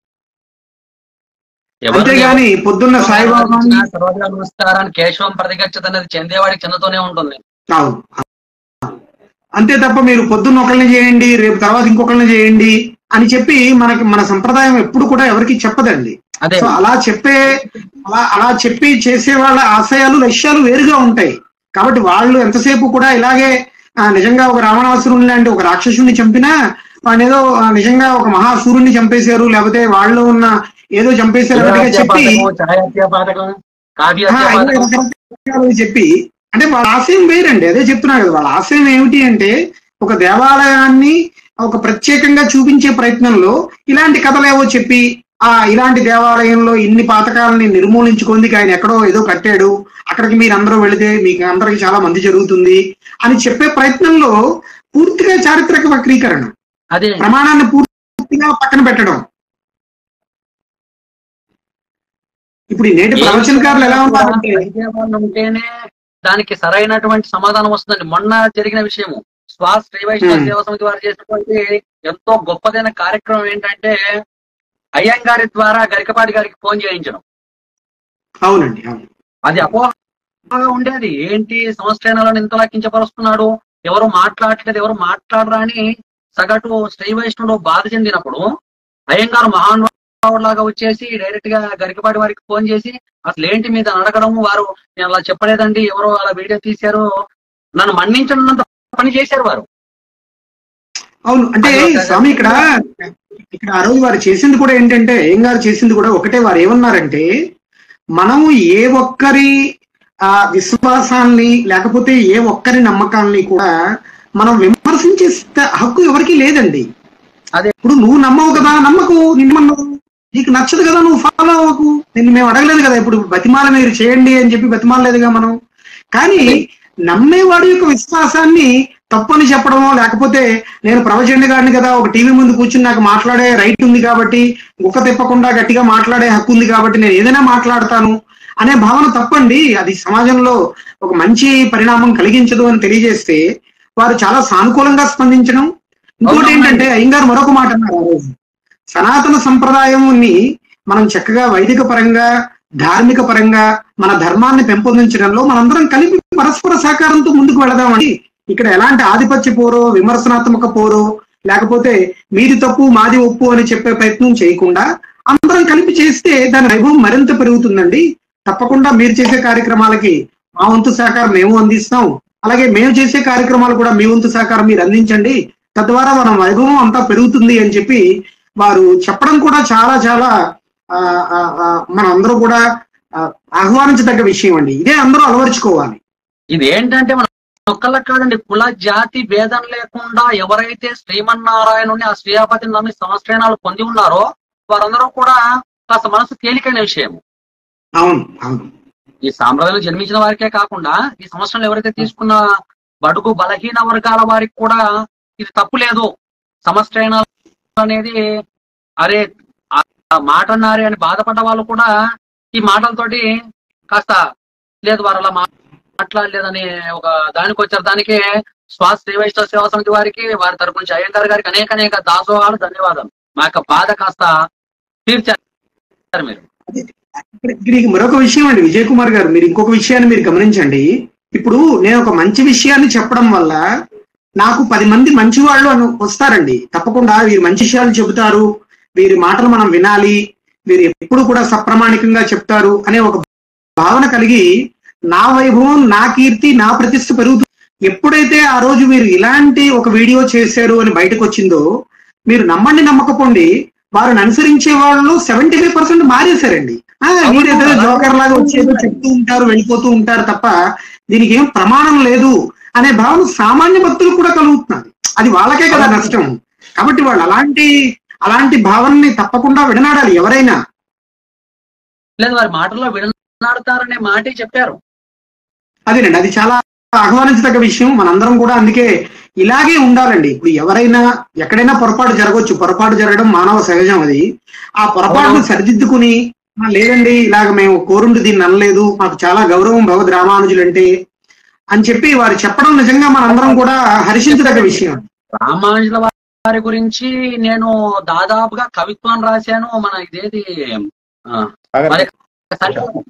ఎవరిని అంతేగాని పొద్దున్న సాయిబాబాని సర్వజన నమస్కారాన్ని కేశవం ప్రతిగచ్చత అనేది చెందేవాడికి చెందుతూనే ఉంటుంది అవును అంతే తప్ప మీరు పొద్దున్న ఒకరిని చేయండి రేపు తర్వాత ఇంకొకరిని చేయండి అని చెప్పి మనకి మన సంప్రదాయం ఎప్పుడు కూడా ఎవరికి చెప్పదండి అదే సో అలా చెప్పే అలా అలా చెప్పి చేసే వాళ్ళ ఆశయాలు లక్ష్యాలు వేరుగా ఉంటాయి కాబట్టి వాళ్ళు ఎంతసేపు కూడా ఇలాగే ఆ, నిజంగా ఒక రావణాసురుని లాంటి ఒక రాక్షసుని చంపినా వాడిని ఏదో ఆ, నిజంగా ఒక మహాసూరుని చంపేశారు లేకపోతే వాళ్ళు ఉన్న ఏదో చంపేశారు అన్నట్టుగా చెప్పి ఛాయాత్య పాతకం కావ్య ఆ, ఇవే రకరకాలు చెప్పి అంటే వాళ్ళ ఆశయం వేరండి అదే చెప్తున్నా కదా వాళ్ళ ఆశయం ఏమిటి అంటే ఒక దేవాలయాన్ని ఒక ప్రత్యేకంగా చూపించే ప్రయత్నంలో ఇలాంటి కథలేవో చెప్పి ఆ ఇలాంటి దేవాలయంలో ఇన్ని పాతకాలని నిర్మూలించుకుంది ఆయన ఎక్కడో ఏదో కట్టాడు అక్కడికి మీరు అందరూ వెళితే మీకు అందరికి చాలా మంది జరుగుతుంది అని చెప్పే ప్రయత్నంలో పూర్తిగా చారిత్రక వక్రీకరణ అదే ప్రమాణాన్ని పూర్తిగా పక్కన పెట్టడం ఇప్పుడు ఈ నేటి ప్రవచనకారులు ఎలా ఉన్నారంటే విద్యాభావం ఉంటేనే దానికి సరైనటువంటి సమాధానం వస్తుందండి మొన్న జరిగిన విషయము శ్వాస్ శ్రీ వైష్ణవ Hmm. సేవా సమితి వారు చేసినటువంటి ఎంతో గొప్పదైన కార్యక్రమం ఏంటంటే అయ్యంగారి ద్వారా గరికపాటి గారికి ఫోన్ చేయించడం అవునండి అవును అది అపోహగా ఉండేది ఏంటి సంస్థానాలను ఇంతలా కించపరుస్తున్నాడు ఎవరు మాట్లాడలేదు ఎవరు మాట్లాడరా అని సగటు శ్రీ వైష్ణవుడు బాధ చెందినప్పుడు అయ్యంగారు మహానుభావుడు లాగా వచ్చేసి డైరెక్ట్ గా గరికపాటి వారికి ఫోన్ చేసి అసలు ఏంటి మీద అడగడం వారు నేను అలా చెప్పలేదండి ఎవరో అలా వీడియో తీశారు నన్ను మన్నించనంత పని చేశారు వారు అవును అంటే స్వామి ఇక్కడ ఇక్కడ ఆ రోజు వారు చేసింది కూడా ఏంటంటే ఏం గారు చేసింది కూడా ఒకటే వారు ఏమన్నారంటే మనము ఏ ఒక్కరి ఆ విశ్వాసాన్ని లేకపోతే ఏ ఒక్కరి నమ్మకాల్ని కూడా మనం విమర్శించే స్థ- హక్కు ఎవరికీ లేదండి అదే. ఇప్పుడు నువ్వు నమ్మవు కదా నమ్మకు నిన్నమన్నావు నీకు నచ్చదు కదా నువ్వు ఫాలో అవ్వకు నిన్ను మేము అడగలేదు కదా ఇప్పుడు బతిమాల మీరు చేయండి అని చెప్పి బతిమాలలేదుగా మనం కానీ నమ్మేవాడి యొక్క విశ్వాసాన్ని తప్పని చెప్పడమో లేకపోతే నేను ప్రవచండి గారిని కదా ఒక టీవీ ముందు కూర్చుని నాకు మాట్లాడే రైట్ ఉంది కాబట్టి గుక్క తిప్పకుండా గట్టిగా మాట్లాడే హక్కు ఉంది కాబట్టి నేను ఏదైనా మాట్లాడతాను అనే భావన తప్పండి అది సమాజంలో ఒక మంచి పరిణామం కలిగించదు అని తెలియజేస్తే వారు చాలా సానుకూలంగా స్పందించడం ఇంకోటి అవునవునండి. ఏంటంటే అయ్యంగారు మరొక మాట అన్నారు ఆ రోజు సనాతన సంప్రదాయంని మనం చక్కగా వైదిక పరంగా ధార్మిక పరంగా మన ధర్మాన్ని పెంపొందించడంలో మనందరం కలిపి పరస్పర సహకారంతో ముందుకు వెళదామండి ఇక్కడ ఎలాంటి ఆధిపత్య పోరో విమర్శనాత్మక పోరో లేకపోతే మీది తప్పు మాది ఒప్పు అని చెప్పే ప్రయత్నం చేయకుండా అందరం కలిపి చేస్తే దాని వైభవం మరింత పెరుగుతుందండి తప్పకుండా మీరు చేసే కార్యక్రమాలకి మా వంతు సహకారం మేము అందిస్తాం అలాగే మేము చేసే కార్యక్రమాలు కూడా మీ వంతు సహకారం మీరు అందించండి తద్వారా మన వైభవం అంతా పెరుగుతుంది అని చెప్పి వారు చెప్పడం కూడా చాలా చాలా ఆ, ఆ, ఆ, మన అందరూ కూడా ఆ, ఆహ్వానించదగ్గ విషయం అండి ఇదే అందరూ అలవరుచుకోవాలి ఇది ఏంటంటే మన ఒక్కళ్ళకి కాదండి కుల జాతి భేదం లేకుండా ఎవరైతే శ్రీమన్నారాయణుని ఆ శ్రీయాపతిని నమ్మి సంవత్సరాలు పొంది ఉన్నారో వారందరూ కూడా కాస్త మనసు తేలికైన విషయం అవును అవును ఈ సాంప్రదాయంలో జన్మించిన వారికే కాకుండా ఈ సంవత్సరంలో ఎవరైతే తీసుకున్న బడుగు బలహీన వర్గాల వారికి కూడా ఇది తప్పు లేదు సమస్య అనేది అరే ఆ ఆ మాట అన్నారే అని బాధపడ్డ వాళ్ళు కూడా ఈ మాటలతోటి కాస్త లేదు వారు అలా మా- మాట్లాడలేదని ఒక దానికి వచ్చారు దానికి శ్వాస శ్రీ వైష్ణవ సేవా సమితి వారికి వారి తరపు నుంచి అయ్యంగార్ గారికి అనేక అనేక దాసోహాలు ధన్యవాదాలు మా యొక్క బాధ కాస్త తీర్చారు మీరు ఇక్కడ ఇక్కడ మరొక విషయం అండి విజయ్ కుమార్ గారు మీరు ఇంకొక విషయాన్ని మీరు గమనించండి ఇప్పుడు నేను ఒక మంచి విషయాన్ని చెప్పడం వల్ల నాకు పది మంది మంచి వాళ్ళు అని వస్తారండి తప్పకుండా వీరు మంచి విషయాలు చెబుతారు వీరి మాటలు మనం వినాలి వీరు ఎప్పుడు కూడా సప్రమాణికంగా చెప్తారు అనే ఒక భావన కలిగి నా వైభవం నా కీర్తి నా ప్రతిష్ట పెరుగుతుంది ఎప్పుడైతే ఆ రోజు మీరు ఇలాంటి ఒక వీడియో చేశారు అని బయటకు వచ్చిందో మీరు నమ్మండి నమ్మకపోండి వారిని అనుసరించే వాళ్ళు సెవెంటీ ఫైవ్ పర్సెంట్ మారేశారండి ఆ, వీరు ఏదో జోకర్ లాగా వచ్చి ఏదో చెప్తూ ఉంటారు వెళ్ళిపోతూ ఉంటారు తప్ప దీనికి ఏం ప్రమాణం లేదు అనే భావన సామాన్య భక్తులు కూడా కలుగుతున్నది అది వాళ్ళకే కదా నష్టం కాబట్టి వాళ్ళు అలాంటి అలాంటి భావనని తప్పకుండా విడనాడాలి ఎవరైనా లేదు వారి మాటల్లో విడనాడుతారనే మాటే చెప్పారు అదేనండి అది చాలా ఆహ్వానించదగ్గ విషయం మనందరం కూడా అందుకే ఇలాగే ఉండాలండి ఇప్పుడు ఎవరైనా ఎక్కడైనా పొరపాటు జరగవచ్చు పొరపాటు జరగడం మానవ సహజం అది ఆ పొరపాటును సరిదిద్దుకుని "ఆ, లేదండి ఇలాగ మేము కోరుండి దీన్ని అనలేదు మాకు చాలా గౌరవం భగవద్ రామానుజులంటే అని చెప్పి వారు చెప్పడం నిజంగా మనందరం కూడా హర్షించదగ్గ విషయం రామానుజుల వారి గురించి నేను దాదాపుగా కవిత్వం రాశాను మన ఇదేది ఆ, మరి సరిపోదు.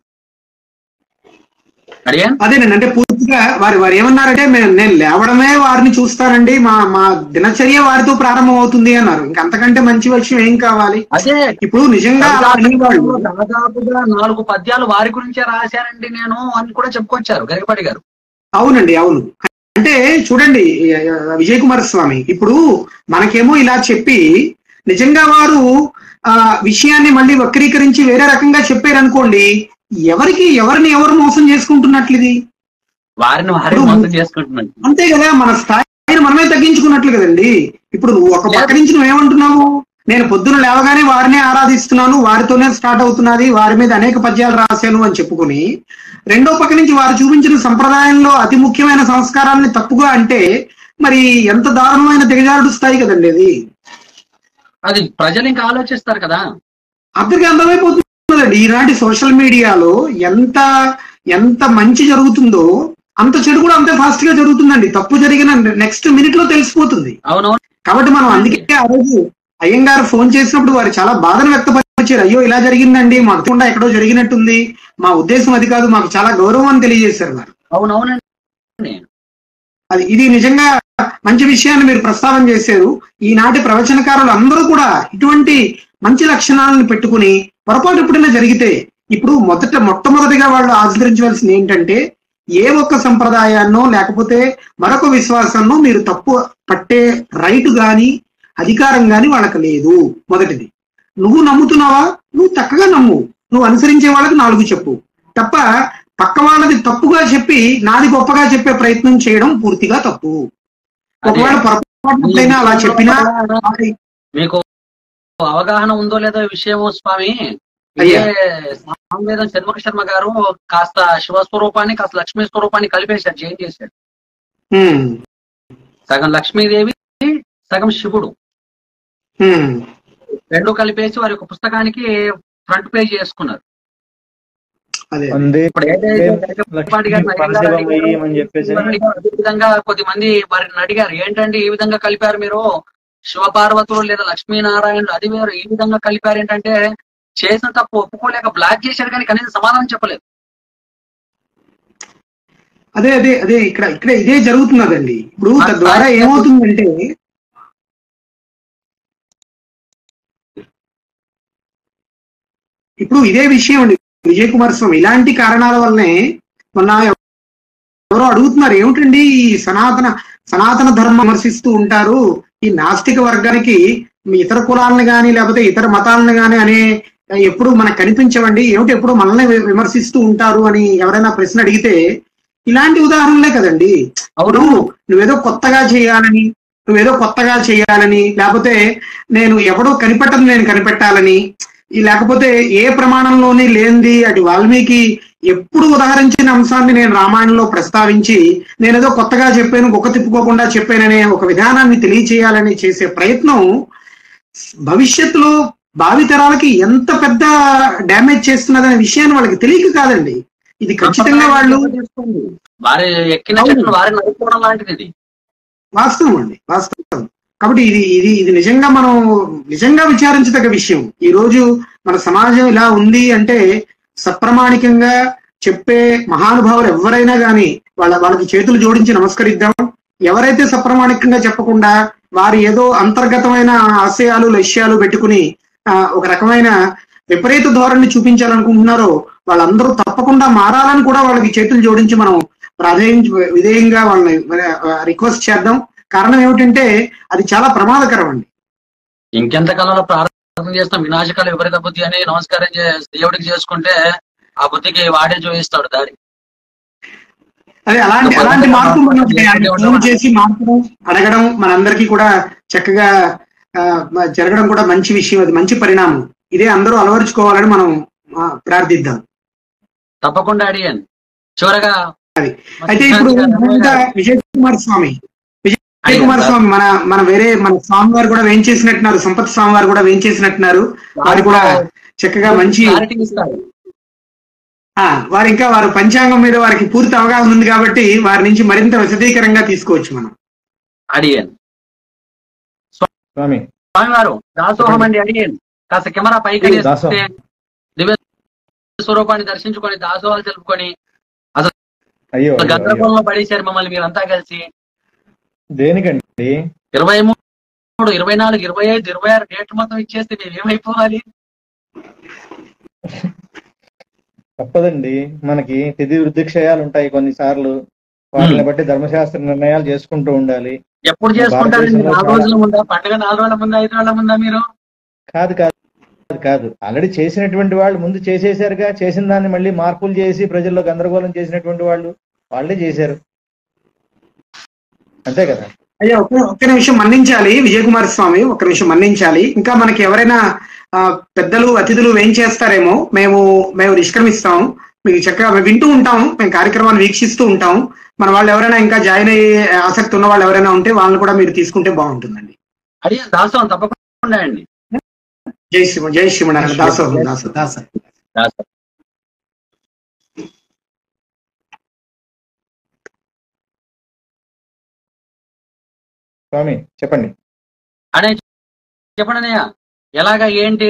అడిగాను అదేనండి అంటే పూర్తిగా వారు వారు ఏమన్నారంటే మేము నేను లేవడమే వారిని చూస్తానండి మా మా దినచర్య వారితో ప్రారంభం అవుతుంది అన్నారు ఇంకంతకంటే మంచి విషయం ఏం కావాలి అదే ఇప్పుడు నిజంగా అలా అనేవాళ్ళు దాదాపుగా నాలుగు పద్యాలు వారి గురించే రాశానండి నేను అని కూడా చెప్పుకొచ్చారు గరికపాటి గారు అవునండి అవును అంటే చూడండి విజయ్ కుమార్ స్వామి ఇప్పుడు మనకేమో ఇలా చెప్పి నిజంగా వారు ఆ విషయాన్ని మళ్ళీ వక్రీకరించి వేరే రకంగా చెప్పారు అనుకోండి ఎవరికి ఎవరిని ఎవరు మోసం చేసుకుంటున్నట్లు ఇది వారిని వారి మోసం చేసుకుంటున్నాను అంతే కదా మన స్థాయిని మనమే తగ్గించుకున్నట్లు కదండి ఇప్పుడు నువ్వు ఒక పక్క నుంచి నువ్వేమంటున్నావు నేను పొద్దున లేవగానే వారినే ఆరాధిస్తున్నాను వారితోనే స్టార్ట్ అవుతున్నది వారి మీద అనేక పద్యాలు రాశాను అని చెప్పుకుని రెండో పక్క నుంచి వారు చూపించిన సంప్రదాయంలో అతి ముఖ్యమైన సంస్కారాన్ని తప్పుగా అంటే మరి ఎంత దారుణమైన దిగజారుడు స్థాయి కదండి అది అది ప్రజలు ఇంకా ఆలోచిస్తారు కదా అందరికీ అర్థమైపోతుందండి ఈనాటి సోషల్ మీడియాలో ఎంత ఎంత మంచి జరుగుతుందో అంత చెడు కూడా అంతే ఫాస్ట్ గా జరుగుతుందండి తప్పు జరిగిన నెక్స్ట్ మినిట్ లో తెలిసిపోతుంది అవునవును కాబట్టి మనం అందుకే ఆ రోజు అయ్యంగారు ఫోన్ చేసినప్పుడు వారు చాలా బాధను వ్యక్తపరిచారు అయ్యో ఇలా జరిగిందండి మాకు తెలియకుండా ఎక్కడో జరిగినట్టుంది మా ఉద్దేశం అది కాదు మాకు చాలా గౌరవం అని తెలియజేశారు వారు అవునవునండి అది ఇది నిజంగా మంచి విషయాన్ని మీరు ప్రస్తావన చేశారు ఈనాటి ప్రవచనకారులు అందరూ కూడా ఇటువంటి మంచి లక్షణాలను పెట్టుకుని పొరపాటు ఎప్పుడైనా జరిగితే ఇప్పుడు మొదట మొట్టమొదటిగా వాళ్ళు ఆచరించవలసింది ఏంటంటే ఏ ఒక్క సంప్రదాయాన్నో లేకపోతే మరొక విశ్వాసాన్నో మీరు తప్పు పట్టే రైట్ గాని అధికారం గాని వాళ్ళకి లేదు మొదటిది నువ్వు నమ్ముతున్నావా నువ్వు చక్కగా నమ్ము నువ్వు అనుసరించే వాళ్ళకి నాలుగు చెప్పు తప్ప పక్క వాళ్ళది తప్పుగా చెప్పి నాది గొప్పగా చెప్పే ప్రయత్నం చేయడం పూర్తిగా తప్పు ఒకవేళ పొరపాటునైనా అలా చెప్పినా వారి- మీకు అవగాహన ఉందో లేదో ఈ విషయము స్వామి అయ్యా. ఇదే సామవేదం షణ్ముఖ శర్మ గారు కాస్త శివ స్వరూపాన్ని కాస్త లక్ష్మీ స్వరూపాన్ని కలిపేశారు చేంజ్ చేశాడు ఉమ్, సగం లక్ష్మీదేవి సగం శివుడు ఉమ్, రెండు కలిపేసి వారి యొక్క పుస్తకానికి ఫ్రంట్ పేజ్ చేసుకున్నారు అదే అందే ఇప్పుడు ఏదైతే జగన్పాటి గారిని లక్ష్మీ అడిగారో, పరశివం వేయమని చెప్పేసి అదే విధంగా కొద్ది మంది వారిని అడిగారు ఏంటండి ఈ విధంగా కలిపారు మీరు శివపార్వతులు లేదా లక్ష్మీనారాయణులు అది వేరు ఈ విధంగా కలిపారు ఏంటంటే చేసిన తప్పు ఒప్పుకోలేక బ్లాక్ చేశారు కానీ కనీసం సమాధానం చెప్పలేదు అదే అదే అదే ఇక్కడ ఇక్కడ ఇదే జరుగుతున్నదండి ఇప్పుడు తద్వారా ఏమవుతుందంటే ఇప్పుడు ఇదే విషయం అండి విజయ్ కుమార్ స్వామి ఇలాంటి కారణాల వల్లనే మొన్న ఎవరో అడుగుతున్నారు ఏమిటండి ఈ సనాతన సనాతన ధర్మం విమర్శిస్తూ ఉంటారు ఈ నాస్తిక వర్గానికి మీ ఇతర కులాలను గాని లేకపోతే ఇతర మతాలను గాని అనే ఎప్పుడు మనకు కనిపించవండి ఏమిటి ఎప్పుడు మనల్ని వి- విమర్శిస్తూ ఉంటారు అని ఎవరైనా ప్రశ్న అడిగితే ఇలాంటి ఉదాహరణలే కదండి అవును అవును నువ్వేదో కొత్తగా చేయాలని నువ్వేదో కొత్తగా చేయాలని లేకపోతే నేను ఎవడో కనిపెట్టదు నేను కనిపెట్టాలని ఈ లేకపోతే ఏ ప్రమాణంలోని లేనిది అటు వాల్మీకి ఎప్పుడు ఉదాహరించిన అంశాన్ని నేను రామాయణంలో ప్రస్తావించి నేనేదో కొత్తగా చెప్పాను గొక్క తిప్పుకోకుండా చెప్పాననే ఒక విధానాన్ని తెలియచేయాలని చేసే ప్రయత్నం భవిష్యత్తులో భావితరాలకి ఎంత పెద్ద డ్యామేజ్ చేస్తున్నదనే విషయాన్ని వాళ్ళకి తెలియక కాదండి ఇది ఖచ్చితంగా వాళ్ళు వారి ఎక్కిన చెట్లు వారి నడుపుకోవడం లాంటిది ఇది వాస్తవం అండి వాస్తవం కాబట్టి ఇది ఇది ఇది నిజంగా మనం నిజంగా విచారించదగ్గ విషయం ఈ రోజు మన సమాజం ఇలా ఉంది అంటే సప్రమాణికంగా చెప్పే మహానుభావులు ఎవరైనా గాని వాళ్ళ వాళ్ళకి చేతులు జోడించి నమస్కరిద్దాం ఎవరైతే సప్రమాణికంగా చెప్పకుండా వారి ఏదో అంతర్గతమైన ఆశయాలు లక్ష్యాలు పెట్టుకుని ఆ, ఒక రకమైన విపరీత ధోరణి చూపించాలనుకుంటున్నారో వాళ్ళందరూ తప్పకుండా మారాలని కూడా వాళ్ళకి చేతులు జోడించి మనం ప్రాధాన్య విధేయంగా వాళ్ళని రిక్వెస్ట్ చేద్దాం కారణం ఏమిటంటే అది చాలా ప్రమాదకరం అండి ఇంకెంత కాలంలో ప్రార్థన చేస్తాం వినాశకాలు విపరీత బుద్ధి అని నమస్కారం చే- దేవుడికి చేసుకుంటే ఆ బుద్ధికి వాడే చూపిస్తాడు దారి అదే అలాంటి అలాంటి మార్పు మనం చేయాలి. ఫోన్ చేసి మార్చడం అడగడం మనందరికీ కూడా చక్కగా ఆ, మ- జరగడం కూడా మంచి విషయం అది మంచి పరిణామం ఇదే అందరూ అలవరుచుకోవాలని మనం ఆ, ప్రార్థిద్దాం తప్పకుండా అడిగాను చివరగా అది. అయితే ఇప్పుడు ఇంకా విజయ్ కుమార్ స్వామి విజయ్ కుమార్ స్వామి మన మన వేరే మన స్వామి వారు కూడా వేయించేసినట్టున్నారు సంపత్ స్వామి వారు కూడా వేయించేసినట్టున్నారు వారు కూడా చక్కగా మంచి క్లారిటీ ఇస్తారు ఆ, వారు ఇంకా వారు పంచాంగం మీద వారికి పూర్తి అవగాహన ఉంది కాబట్టి వారి నుంచి మరింత విశదీకరంగా తీసుకోవచ్చు మనం అడిగాను స్వామి స్వామివారు దాసోహం అండి అడిగాను కాస్త కెమెరా పైకి ఏ, దాసోహం. అనేస్తే దివ్య స్వరూపాన్ని దర్శించుకొని దాసోహాలు తెలుపుకొని అయ్యో అయ్యో, అయ్యో. గందరగోళంలో పడేశారు మమ్మల్ని మీరంతా కలిసి దేనికండి ఇరవై మూడు ఇరవై నాలుగు ఇరవై ఐదు ఇరవై ఆరు డేట్లు మొత్తం ఇచ్చేస్తే మేము ఏమైపోవాలి తప్పదండి మనకి తిథి వృద్ధి క్షయాలు ఉంటాయి కొన్నిసార్లు వాటిని బట్టి ధర్మశాస్త్ర నిర్ణయాలు చేసుకుంటూ ఉండాలి ఎప్పుడు చేసుకుంటారండి భారతదేశంలో నాలుగు రోజుల ముందా పండుగ నాలుగు రోజుల ముందా ఐదు రోజుల ముందా మీరు కాదు కాదు కాదు, కాదు ఆల్రెడీ చేసినటువంటి వాళ్ళు ముందు చేసేసారుగా చేసిన దాన్ని మళ్ళీ మార్పులు చేసి ప్రజల్లో గందరగోళం చేసినటువంటి వాళ్ళు వాళ్ళే చేశారు అంతే కదా అయ్యా ఒక్క ఒక్క నిమిషం మన్నించాలి విజయ్ కుమార్ స్వామి ఒక్క నిమిషం మన్నించాలి ఇంకా మనకి ఎవరైనా ఆ, పెద్దలు అతిథులు ఏం చేస్తారేమో మేము మేము నిష్క్రమిస్తాం మీకు చక్కగా మేము వింటూ ఉంటాం మేము కార్యక్రమాన్ని వీక్షిస్తూ ఉంటాం మన వాళ్ళు ఎవరైనా ఇంకా జాయిన్ అయ్యే ఆసక్తి ఉన్న వాళ్ళు ఎవరైనా ఉంటే వాళ్ళని కూడా మీరు తీసుకుంటే బాగుంటుందండి అడిగాను దాసోహం తప్పకుండా అండి జై శ్రీ జై శ్రీమణారాయణ దాసోహం దాసోహం దాసోహం. స్వామి చెప్పండి అనే చెప్పండి అన్నయ్య ఎలాగా ఏంటి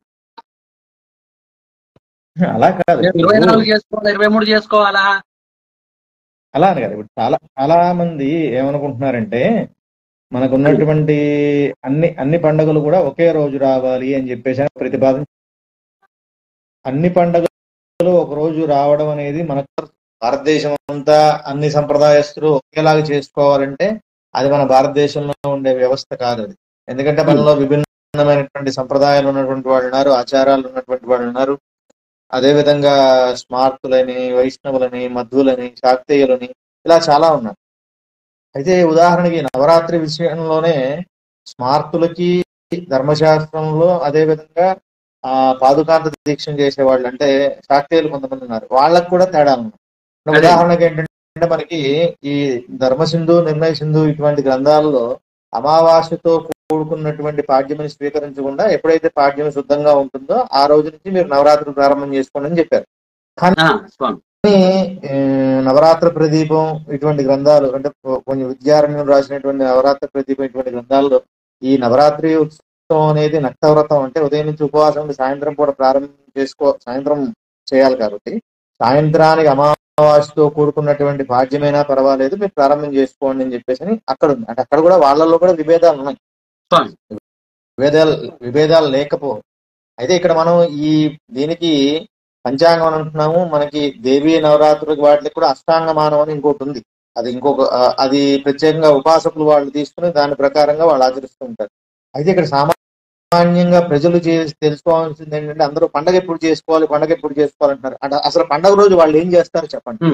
అలా కాదు ఇరవై నాలుగు చేసుకోవాలా ఇరవై మూడు చేసుకోవాలా అలా అని కాదు ఇప్పుడు చాలా చాలా మంది ఏమనుకుంటున్నారంటే మనకు ఉన్నటువంటి అన్ని అన్ని పండుగలు కూడా ఒకే రోజు రావాలి అని చెప్పేసి అని ప్రతిపాదన అన్ని పండుగలు ఒక రోజు రావడం అనేది మనకు భారతదేశం అంతా అన్ని సంప్రదాయస్తులు ఒకేలాగా చేసుకోవాలంటే అది మన భారతదేశంలో ఉండే వ్యవస్థ కాదు అది ఎందుకంటే మనలో విభిన్నమైనటువంటి సంప్రదాయాలు ఉన్నటువంటి వాళ్ళు ఉన్నారు ఆచారాలు ఉన్నటువంటి వాళ్ళు ఉన్నారు అదే విధంగా స్మార్తులని వైష్ణవులని మధ్వులని శాక్తేయులని ఇలా చాలా ఉన్నారు అయితే ఉదాహరణకి నవరాత్రి విషయంలోనే స్మార్తులకి ధర్మశాస్త్రంలో అదే విధంగా ఆ పాదుకాంత దీక్ష చేసేవాళ్ళు అంటే శాక్తేయులు కొంతమంది ఉన్నారు వాళ్ళకు కూడా తేడా ఉన్నాయి అదే. ఉదాహరణకి ఏంటంటే ఏంటంటే మనకి ఈ ధర్మసింధు నిర్ణయ సింధు ఇటువంటి గ్రంథాలలో అమావాస్యతో కూడుకున్నటువంటి పాడ్యమని స్వీకరించకుండా ఎప్పుడైతే పాడ్యం శుద్ధంగా ఉంటుందో ఆ రోజు నుంచి మీరు నవరాత్రులు ప్రారంభం చేసుకోండి అని చెప్పారు ఆ, స్వామి కానీ ఏ, నవరాత్ర ప్రదీపం ఇటువంటి గ్రంథాలు అంటే కొ- కొంచెం విద్యారణ్యం రాసినటువంటి నవరాత్ర ప్రదీపం ఇటువంటి గ్రంథాల్లో ఈ నవరాత్రి ఉత్సవం అనేది నక్తవ్రతం అంటే ఉదయం నుంచి ఉపవాసం ఉండి సాయంత్రం పూట ప్రారంభం చేసుకో సాయంత్రం చేయాలి కాబట్టి సాయంత్రానికి అమావాస్యతో కూడుకున్నటువంటి భాగ్యమైనా పర్వాలేదు మీరు ప్రారంభం చేసుకోండి అని చెప్పేసి అని అక్కడ ఉంది అంటే అక్కడ కూడా వాళ్ళల్లో కూడా విభేదాలు ఉన్నాయి స్వామి విభేదాలు విభేదాలు లేకపో అయితే ఇక్కడ మనం ఈ దీనికి పంచాంగం అని అంటున్నాము మనకి దేవీ నవరాత్రులకి వాటికి కూడా అష్టాంగ మానం అని ఇంకోటి ఉంది అది ఇంకొక ఆ, అది ప్రత్యేకంగా ఉపాసకులు వాళ్ళు తీసుకుని దాని ప్రకారంగా వాళ్ళు ఆచరిస్తూ ఉంటారు అయితే ఇక్కడ సామాన్యంగా ప్రజలు చేసి తెలుసుకోవాల్సింది ఏంటంటే అందరూ పండగ ఎప్పుడు చేసుకోవాలి పండగ ఎప్పుడు చేసుకోవాలంటున్నారు అంటే అసలు పండగ రోజు వాళ్ళు ఏం చేస్తారు చెప్పండి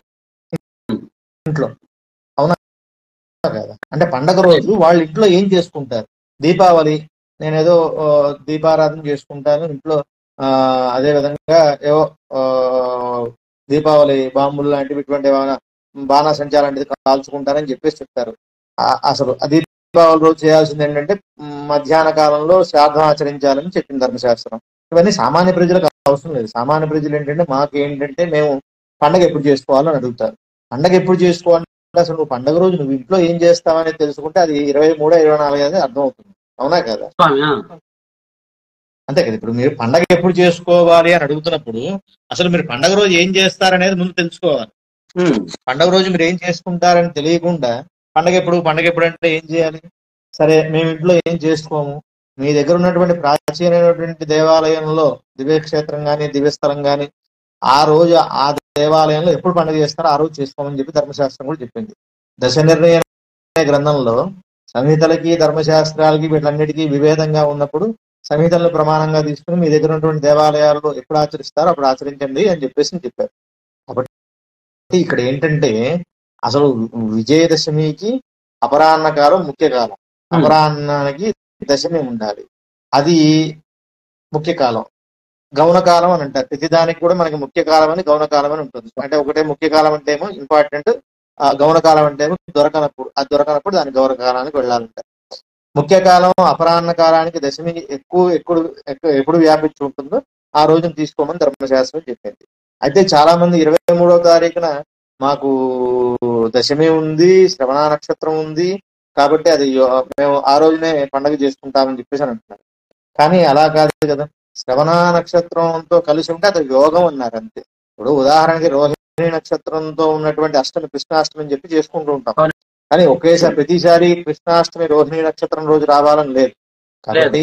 ఇంట్లో అవునా కదా అంటే పండగ రోజు వాళ్ళ ఇంట్లో ఏం చేసుకుంటారు దీపావళి నేనేదో ఆ, దీపారాధన చేసుకుంటాను ఇంట్లో ఆ అదే విధంగా ఏవో ఆ, దీపావళి బాంబులు లాంటివి ఇటువంటి ఏమైనా బాణాసంచా లాంటిది కాల్చుకుంటారని చెప్పేసి చెప్తారు ఆ- అసలు అది దీపావళి రోజు చేయాల్సింది ఏంటంటే మ్, మధ్యాహ్న కాలంలో శ్రాద్ధం ఆచరించాలని చెప్పింది ధర్మశాస్త్రం ఇవన్నీ సామాన్య ప్రజలకు అవసరం లేదు సామాన్య ప్రజలు ఏంటంటే మాకు ఏంటంటే మేము పండగ ఎప్పుడు చేసుకోవాలని అడుగుతారు పండగ ఎప్పుడు చేసుకోవాలి అసలు నువ్వు పండగ రోజు నువ్వు ఇంట్లో ఏం చేస్తావనేది తెలుసుకుంటే అది ఇరవై మూడో ఇరవై నాలుగు అనేది అర్థం అవుతుంది అవునా కదా స్వామి ఆ, అంతే కదా ఇప్పుడు మీరు పండగ ఎప్పుడు చేసుకోవాలి అని అడుగుతున్నప్పుడు అసలు మీరు పండగ రోజు ఏం చేస్తారనేది ముందు తెలుసుకోవాలి ఉమ్, పండగ రోజు మీరు ఏం చేసుకుంటారని తెలియకుండా పండగ ఎప్పుడు పండగ ఎప్పుడు అంటే ఏం చేయాలి సరే మేము ఇంట్లో ఏం చేసుకోము మీ దగ్గర ఉన్నటువంటి ప్రాచీనమైనటువంటి దేవాలయంలో దివ్యక్షేత్రం కానీ దివ్యస్థలం కానీ ఆ రోజు ఆ దేవాలయంలో ఎప్పుడు పండుగ చేస్తారో ఆ రోజు చేసుకోమని చెప్పి ధర్మశాస్త్రం కూడా చెప్పింది దశ నిర్ణయ అనే గ్రంథంలో సంహితలకి ధర్మశాస్త్రాలకి వీటన్నిటికీ విభేదంగా ఉన్నప్పుడు సంహితలను ప్రమాణంగా తీసుకుని మీ దగ్గర ఉన్నటువంటి దేవాలయాల్లో ఎప్పుడు ఆచరిస్తారో అప్పుడు ఆచరించండి అని చెప్పేసి చెప్పారు కాబట్టి ఇక్కడ ఏంటంటే అసలు విజయదశమికి అపరాహ్న కాలం ముఖ్య కాలం అపరాహ్నానికి దశమి ఉండాలి అది ముఖ్య కాలం గౌణ కాలం అని అంటారు ప్రతిదానికి కూడా మనకి ముఖ్య కాలం అని గౌణ కాలం అని ఉంటుంది అంటే ఒకటే ముఖ్య కాలం అంటే ఏమో ఇంపార్టెంట్ ఆ గౌణ కాలం అంటే ఏమో దొరకనప్పుడు అది దొరకనప్పుడు దాని గౌర కాలానికి వెళ్ళాలంటారు ముఖ్య కాలం అపరాహ్న కాలానికి దశమి ఎక్కువ ఎక్కువ ఎక్కువ ఎప్పుడు వ్యాపించి ఉంటుందో ఆ రోజున తీసుకోమని ధర్మశాస్త్రం చెప్పింది అయితే చాలా మంది ఇరవై మూడవ తారీఖున మాకు దశమి ఉంది శ్రవణ నక్షత్రం ఉంది కాబట్టి అది యో- మేము ఆ రోజునే పండగ చేసుకుంటామని చెప్పేసి అని అంటున్నారు కానీ అలా కాదు కదా శ్రవణ నక్షత్రంతో కలిసి ఉంటే అది యోగం అన్నారు అంతే ఇప్పుడు ఉదాహరణకి రోహిణి నక్షత్రంతో ఉన్నటువంటి అష్టమి కృష్ణాష్టమి అని చెప్పి చేసుకుంటూ ఉంటాం అవును. కానీ ఒకేసారి ప్రతిసారి కృష్ణాష్టమి రోహిణి నక్షత్రం రోజు రావాలని లేదు కాబట్టి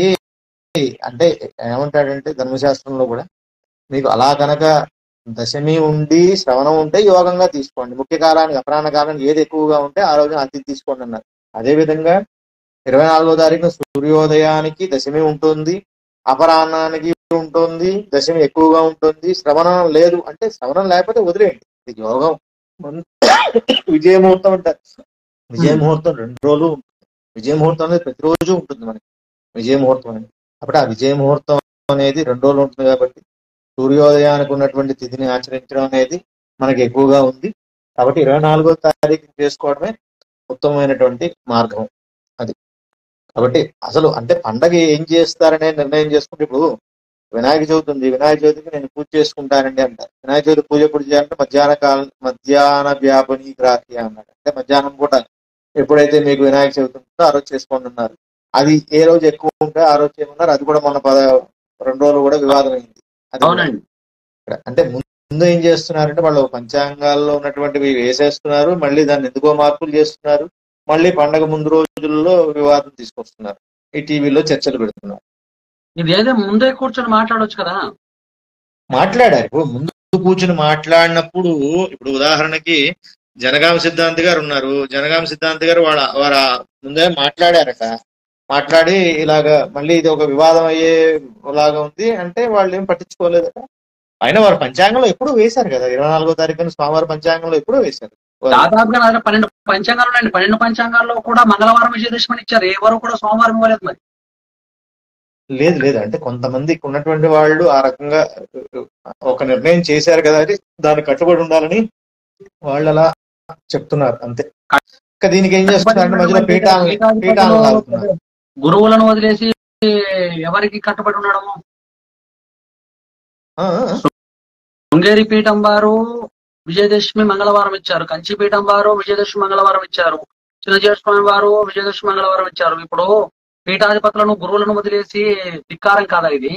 అంటే ఏమంటాడంటే ధర్మశాస్త్రంలో కూడా మీకు అలా కనుక దశమి ఉండి శ్రవణం ఉంటే యోగంగా తీసుకోండి ముఖ్య కాలానికి అపరాహ్న కాలానికి ఏది ఎక్కువగా ఉంటే ఆ రోజున అతి తీసుకోండి అన్నారు అదే విధంగా ఇరవై నాలుగో తారీఖున సూర్యోదయానికి దశమి ఉంటుంది అపరాహ్నానికి ఉంటుంది దశమి ఎక్కువగా ఉంటుంది శ్రవణం లేదు అంటే శ్రవణం లేకపోతే వదిలేయండి ఇది యోగం మన- విజయముహూర్తం అంటారు విజయముహూర్తం రెండు రోజులు ఉంటుంది విజయముహూర్తం అనేది ప్రతిరోజు ఉంటుంది మనకి విజయముహూర్తం అనేది అప్పుడు ఆ విజయముహూర్తం అనేది రెండు రోజులు ఉంటుంది కాబట్టి సూర్యోదయానికి ఉన్నటువంటి తిథిని ఆచరించడం అనేది మనకి ఎక్కువగా ఉంది కాబట్టి ఇరవై నాలుగో తారీఖు చేసుకోవడమే ఉత్తమమైనటువంటి మార్గం అది కాబట్టి అసలు అంటే పండగ ఏం చేస్తారనే నిర్ణయం చేసుకుంటే ఇప్పుడు వినాయక చవితి ఉంది వినాయక చవితికి నేను పూజ చేసుకుంటానండి అంటారు వినాయక చవితి పూజ ఎప్పుడు చేయాలంటే మధ్యాహ్న కాలం మధ్యాహ్న వ్యాపని గ్రాహ్య అన్నాడు అంటే మధ్యాహ్నం పూట ఎప్పుడైతే మీకు వినాయక చవితి ఉంటుందో ఆ రోజు చేసుకోండి అన్నారు అది ఏ రోజు ఎక్కువ ఉంటే ఆ రోజు చేయమన్నారు అది కూడా మొన్న పద రెండు రోజులు కూడా వివాదం అయింది అది కూడా. అవునండి ఇక్కడ అంటే ముందు ఏం చేస్తున్నారంటే వాళ్ళు పంచాంగాల్లో ఉన్నటువంటివి వేసేస్తున్నారు మళ్ళీ దాన్ని ఎందుకో మార్పులు చేస్తున్నారు మళ్ళీ పండగ ముందు రోజుల్లో వివాదం తీసుకొస్తున్నారు ఈ టీవీలో చర్చలు పెడుతున్నారు ఇది ఏదో ముందే కూర్చొని మాట్లాడొచ్చు కదా మాట్లాడారు ఇప్పుడు ముందు కూర్చుని మాట్లాడినప్పుడు ఇప్పుడు ఉదాహరణకి జనగామ సిద్ధాంతి గారు ఉన్నారు జనగామ సిద్ధాంతి గారు వాళ్ళ వారు ముందే మాట్లాడారట మాట్లాడి ఇలాగా మళ్ళీ ఇది ఒక వివాదం అయ్యేలాగా ఉంది అంటే వాళ్ళు ఏం పట్టించుకోలేదట అయినా వారు పంచాంగంలో ఎప్పుడూ వేశారు కదా ఇరవై నాలుగో తారీఖున స్వామివారి పంచాంగంలో ఎప్పుడూ వేశారు దాదాపుగా నా దగ్గర పన్నెండు పంచాంగాలు ఉన్నాయండి పన్నెండు పంచాంగాల్లో కూడా మంగళవారం విజయదశమిని ఇచ్చారు ఎవరు కూడా సోమవారం ఇవ్వలేదు మరి లేదు లేదు అంటే కొంతమంది ఇక్కడ ఉన్నటువంటి వాళ్ళు ఆ రకంగా ఒక నిర్ణయం చేశారు కదా అది దాన్ని కట్టుబడి ఉండాలని వాళ్ళు అలా చెప్తున్నారు అంతే ఇంకా దీనికి ఏం చేస్తున్నారంటే మధ్యలో పీఠాలని పీఠాలను లాగుతున్నారు గురువులను వదిలేసి ఎవరికి కట్టుబడి ఉండడము ఆ, ఆ, శృంగేరి పీఠం వారు విజయదశమి మంగళవారం ఇచ్చారు కంచి పీఠం వారు విజయదశమి మంగళవారం ఇచ్చారు చిన్నజేస్వామి వారు విజయదశమి మంగళవారం ఇచ్చారు ఇప్పుడు పీఠాధిపతులను గురువులను వదిలేసి ధిక్కారం కాదా ఇది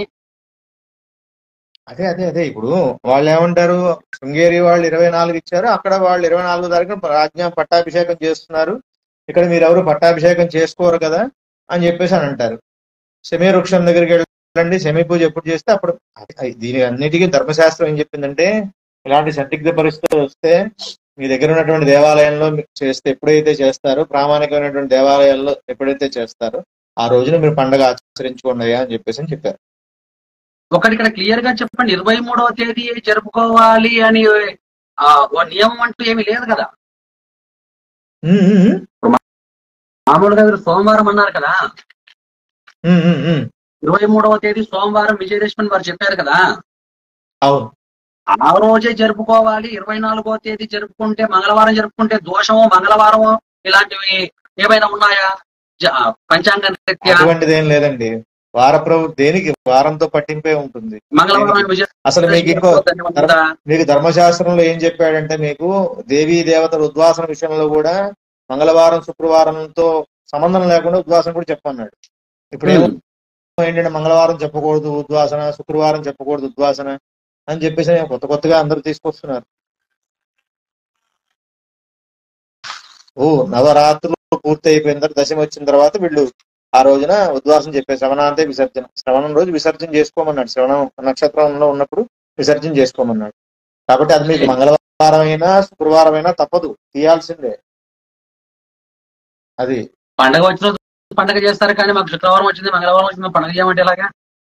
అదే అదే అదే ఇప్పుడు వాళ్ళు ఏమంటారు శృంగేరి వాళ్ళు ఇరవై నాలుగు ఇచ్చారు అక్కడ వాళ్ళు ఇరవై నాలుగు తారీఖున రాజ్ఞ పట్టాభిషేకం చేస్తున్నారు ఇక్కడ మీరు ఎవరు పట్టాభిషేకం చేసుకోరు కదా అని చెప్పేసి అని అంటారు శమీ వృక్షం దగ్గరికి వెళ్ళండి శమీ పూజ ఎప్పుడు చేస్తే అప్పుడు అది- అది దీని అన్నిటికీ ధర్మశాస్త్రం ఏం చెప్పిందంటే ఇలాంటి సందిగ్ధ పరిస్థితులు వస్తే మీ దగ్గర ఉన్నటువంటి దేవాలయంలో మీరు చేస్తే ఎప్పుడైతే చేస్తారో ప్రామాణికమైనటువంటి దేవాలయాల్లో ఎప్పుడైతే చేస్తారో ఆ రోజున మీరు పండగ ఆచరించుకోండి అయ్యా అని చెప్పేసి అని చెప్పారు ఒకటి ఇక్కడ క్లియర్ గా చెప్పండి ఇరవై మూడవ తేదీ జరుపుకోవాలి అని ఆ, ఓ నియమం అంటూ ఏమీ లేదు కదా ఉమ్, ఉమ్, ఉమ్. మామూలుగా మీరు సోమవారం అన్నారు కదా ఉమ్, ఉమ్, ఉమ్. ఇరవై మూడవ తేదీ సోమవారం విజయదశమి అని వారు చెప్పారు కదా అవును ఆ రోజే జరుపుకోవాలి ఇరవై నాలుగో తేదీ జరుపుకుంటే మంగళవారం జరుపుకుంటే దోషము మంగళవారము ఇలాంటివి ఏమైనా ఉన్నాయా జ- పంచాంగ రీత్యా అటువంటిది ఏం లేదండి వార ప్రభు దేనికి వారంతో పట్టింపే ఉంటుంది మంగళవారం విజయ అసలు మీకు ఇంకో ఉందా? మీకు ధర్మశాస్త్రంలో ఏం చెప్పాడంటే మీకు దేవీ దేవతల ఉద్వాసన విషయంలో కూడా మంగళవారం శుక్రవారంతో సంబంధం లేకుండా ఉద్వాసన కూడా చెప్పన్నాడు ఇప్పుడు ఏమో ఏంటంటే మంగళవారం చెప్పకూడదు ఉద్వాసన శుక్రవారం చెప్పకూడదు ఉద్వాసన అని చెప్పేసి కొత్త కొత్తగా అందరూ తీసుకొస్తున్నారు ఓ నవరాత్రులు పూర్తి అయిపోయిన తర్వాత దశమి వచ్చిన తర్వాత వీళ్ళు ఆ రోజున ఉద్వాసం చెప్పే శ్రవణాంతే విసర్జన శ్రవణం రోజు విసర్జన చేసుకోమన్నాడు శ్రవణం నక్షత్రంలో ఉన్నప్పుడు విసర్జన చేసుకోమన్నాడు కాబట్టి అది మీకు మంగళవారం అయినా శుక్రవారం అయినా తప్పదు తీయాల్సిందే అది పండగ వచ్చిన రోజు పండగ చేస్తారు కానీ మాకు శుక్రవారం వచ్చింది మంగళవారం వచ్చింది పండగ చేయమంటే ఎలాగా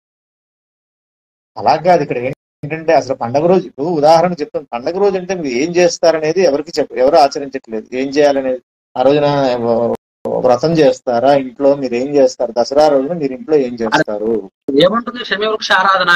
అలా కాదు ఇక్కడ ఏంటంటే అసలు పండగ రోజు ఇప్పుడు ఉదాహరణ చెప్తాను పండగ రోజు అంటే మీరు ఏం చేస్తారనేది ఎవరికి చెప్ప ఎవరు ఆచరించట్లేదు ఏం చేయాలనేది ఆ రోజున వ్రతం చేస్తారా ఇంట్లో మీరు ఏం చేస్తారు దసరా రోజున మీరు ఇంట్లో ఏం చేస్తారు ఏముంటుంది శమి వృక్ష ఆరాధన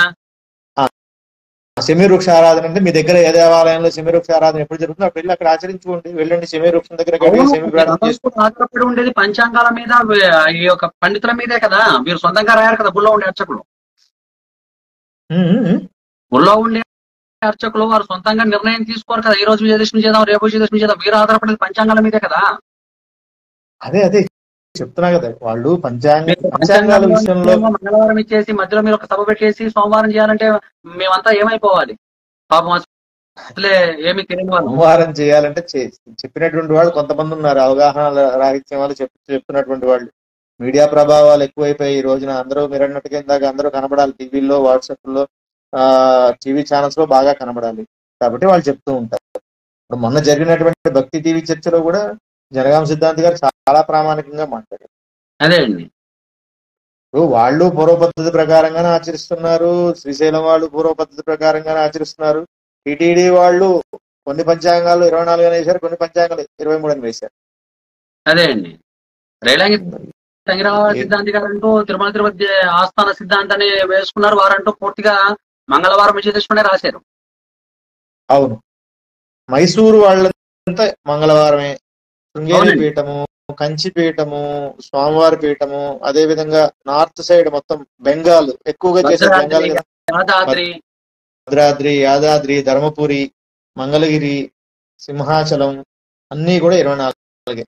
శమీ వృక్ష ఆరాధన అంటే మీ దగ్గర ఏ దేవాలయంలో శమీ వృక్ష ఆరాధన ఎప్పుడు జరుగుతుందో అప్పుడు వెళ్ళి అక్కడ ఆచరించుకోండి వెళ్ళండి శమీ వృక్షం దగ్గర అవును, శమీ ప్రార్థన అందరూ చేసుకోండి కూడా ఆధారపడి ఉండేది పంచాంగాల మీద ఈ యొక్క పండితుల మీదే కదా మీరు సొంతంగా రాయారు కదా గుళ్ళో ఉండే అర్చకులు ఉమ్, ఉమ్, ఉమ్. గుళ్ళో ఉండే అర్చకులు వారు సొంతంగా నిర్ణయం తీసుకోరు కదా ఈ రోజు విజయదశమి చేద్దాం రేపు విజయదశమి చేద్దాం మీరు ఆధారపడేది పంచాంగాల మీదే కదా అదే అదే చెప్తున్నా కదా వాళ్ళు పంచాంగ మీరు పంచాంగాల విషయంలో ఏమో మంగళవారం ఇచ్చేసి మధ్యలో మీరు ఒక సభ పెట్టేసి సోమవారం చేయాలంటే మేమంతా ఏమైపోవాలి పాపం అసలే ఏమి తెలియని వాళ్ళు సంహారం చేయాలంటే చే- చెప్పినటువంటి వాళ్ళు కొంతమంది ఉన్నారు అవగాహన రాహిత్యం వాళ్ళు చెప్ చెప్తున్నటువంటి వాళ్ళు మీడియా ప్రభావాలు ఎక్కువైపోయి ఈ రోజున అందరూ మీరు అన్నట్టుగా ఇందాక అందరూ కనబడాలి టీవీల్లో వాట్సాప్ లో ఆ టీవీ ఛానల్స్ లో బాగా కనబడాలి కాబట్టి వాళ్ళు చెప్తూ ఉంటారు ఇప్పుడు మొన్న జరిగినటువంటి భక్తి టీవీ చర్చలో కూడా జనగాం సిద్ధాంతి గారు చాలా ప్రామాణికంగా మాట్లాడారు అదే అండి ఇప్పుడు వాళ్ళు పూర్వ పద్ధతి ప్రకారంగానే ఆచరిస్తున్నారు శ్రీశైలం వాళ్ళు పూర్వ పద్ధతి ప్రకారంగానే ఆచరిస్తున్నారు టిటిడి వాళ్ళు కొన్ని పంచాంగాలు ఇరవై నాలుగు అని వేశారు కొన్ని పంచాంగాలు ఇరవై మూడు అని వేశారు అదే అండి రైలాంగి సంగ్రహ సిద్ధాంతి గారు అంటూ తిరుమల తిరుపతి ఆస్థాన సిద్ధాంతాన్ని వేసుకున్నారు వారంటూ పూర్తిగా మంగళవారం విజయదశమి రాశారు అవును మైసూరు వాళ్ళంతా మంగళవారమే శృంగేరి అవునండి. పీఠము కంచి పీఠము స్వామివారి పీఠము అదే విధంగా నార్త్ సైడ్ మొత్తం బెంగాల్ ఎక్కువగా చేసే బెంగాల్ భద్రాద్రి, కదా యాదాద్రి భద్రాద్రి యాదాద్రి ధర్మపురి మంగళగిరి సింహాచలం అన్నీ కూడా ఇరవై నాలుగు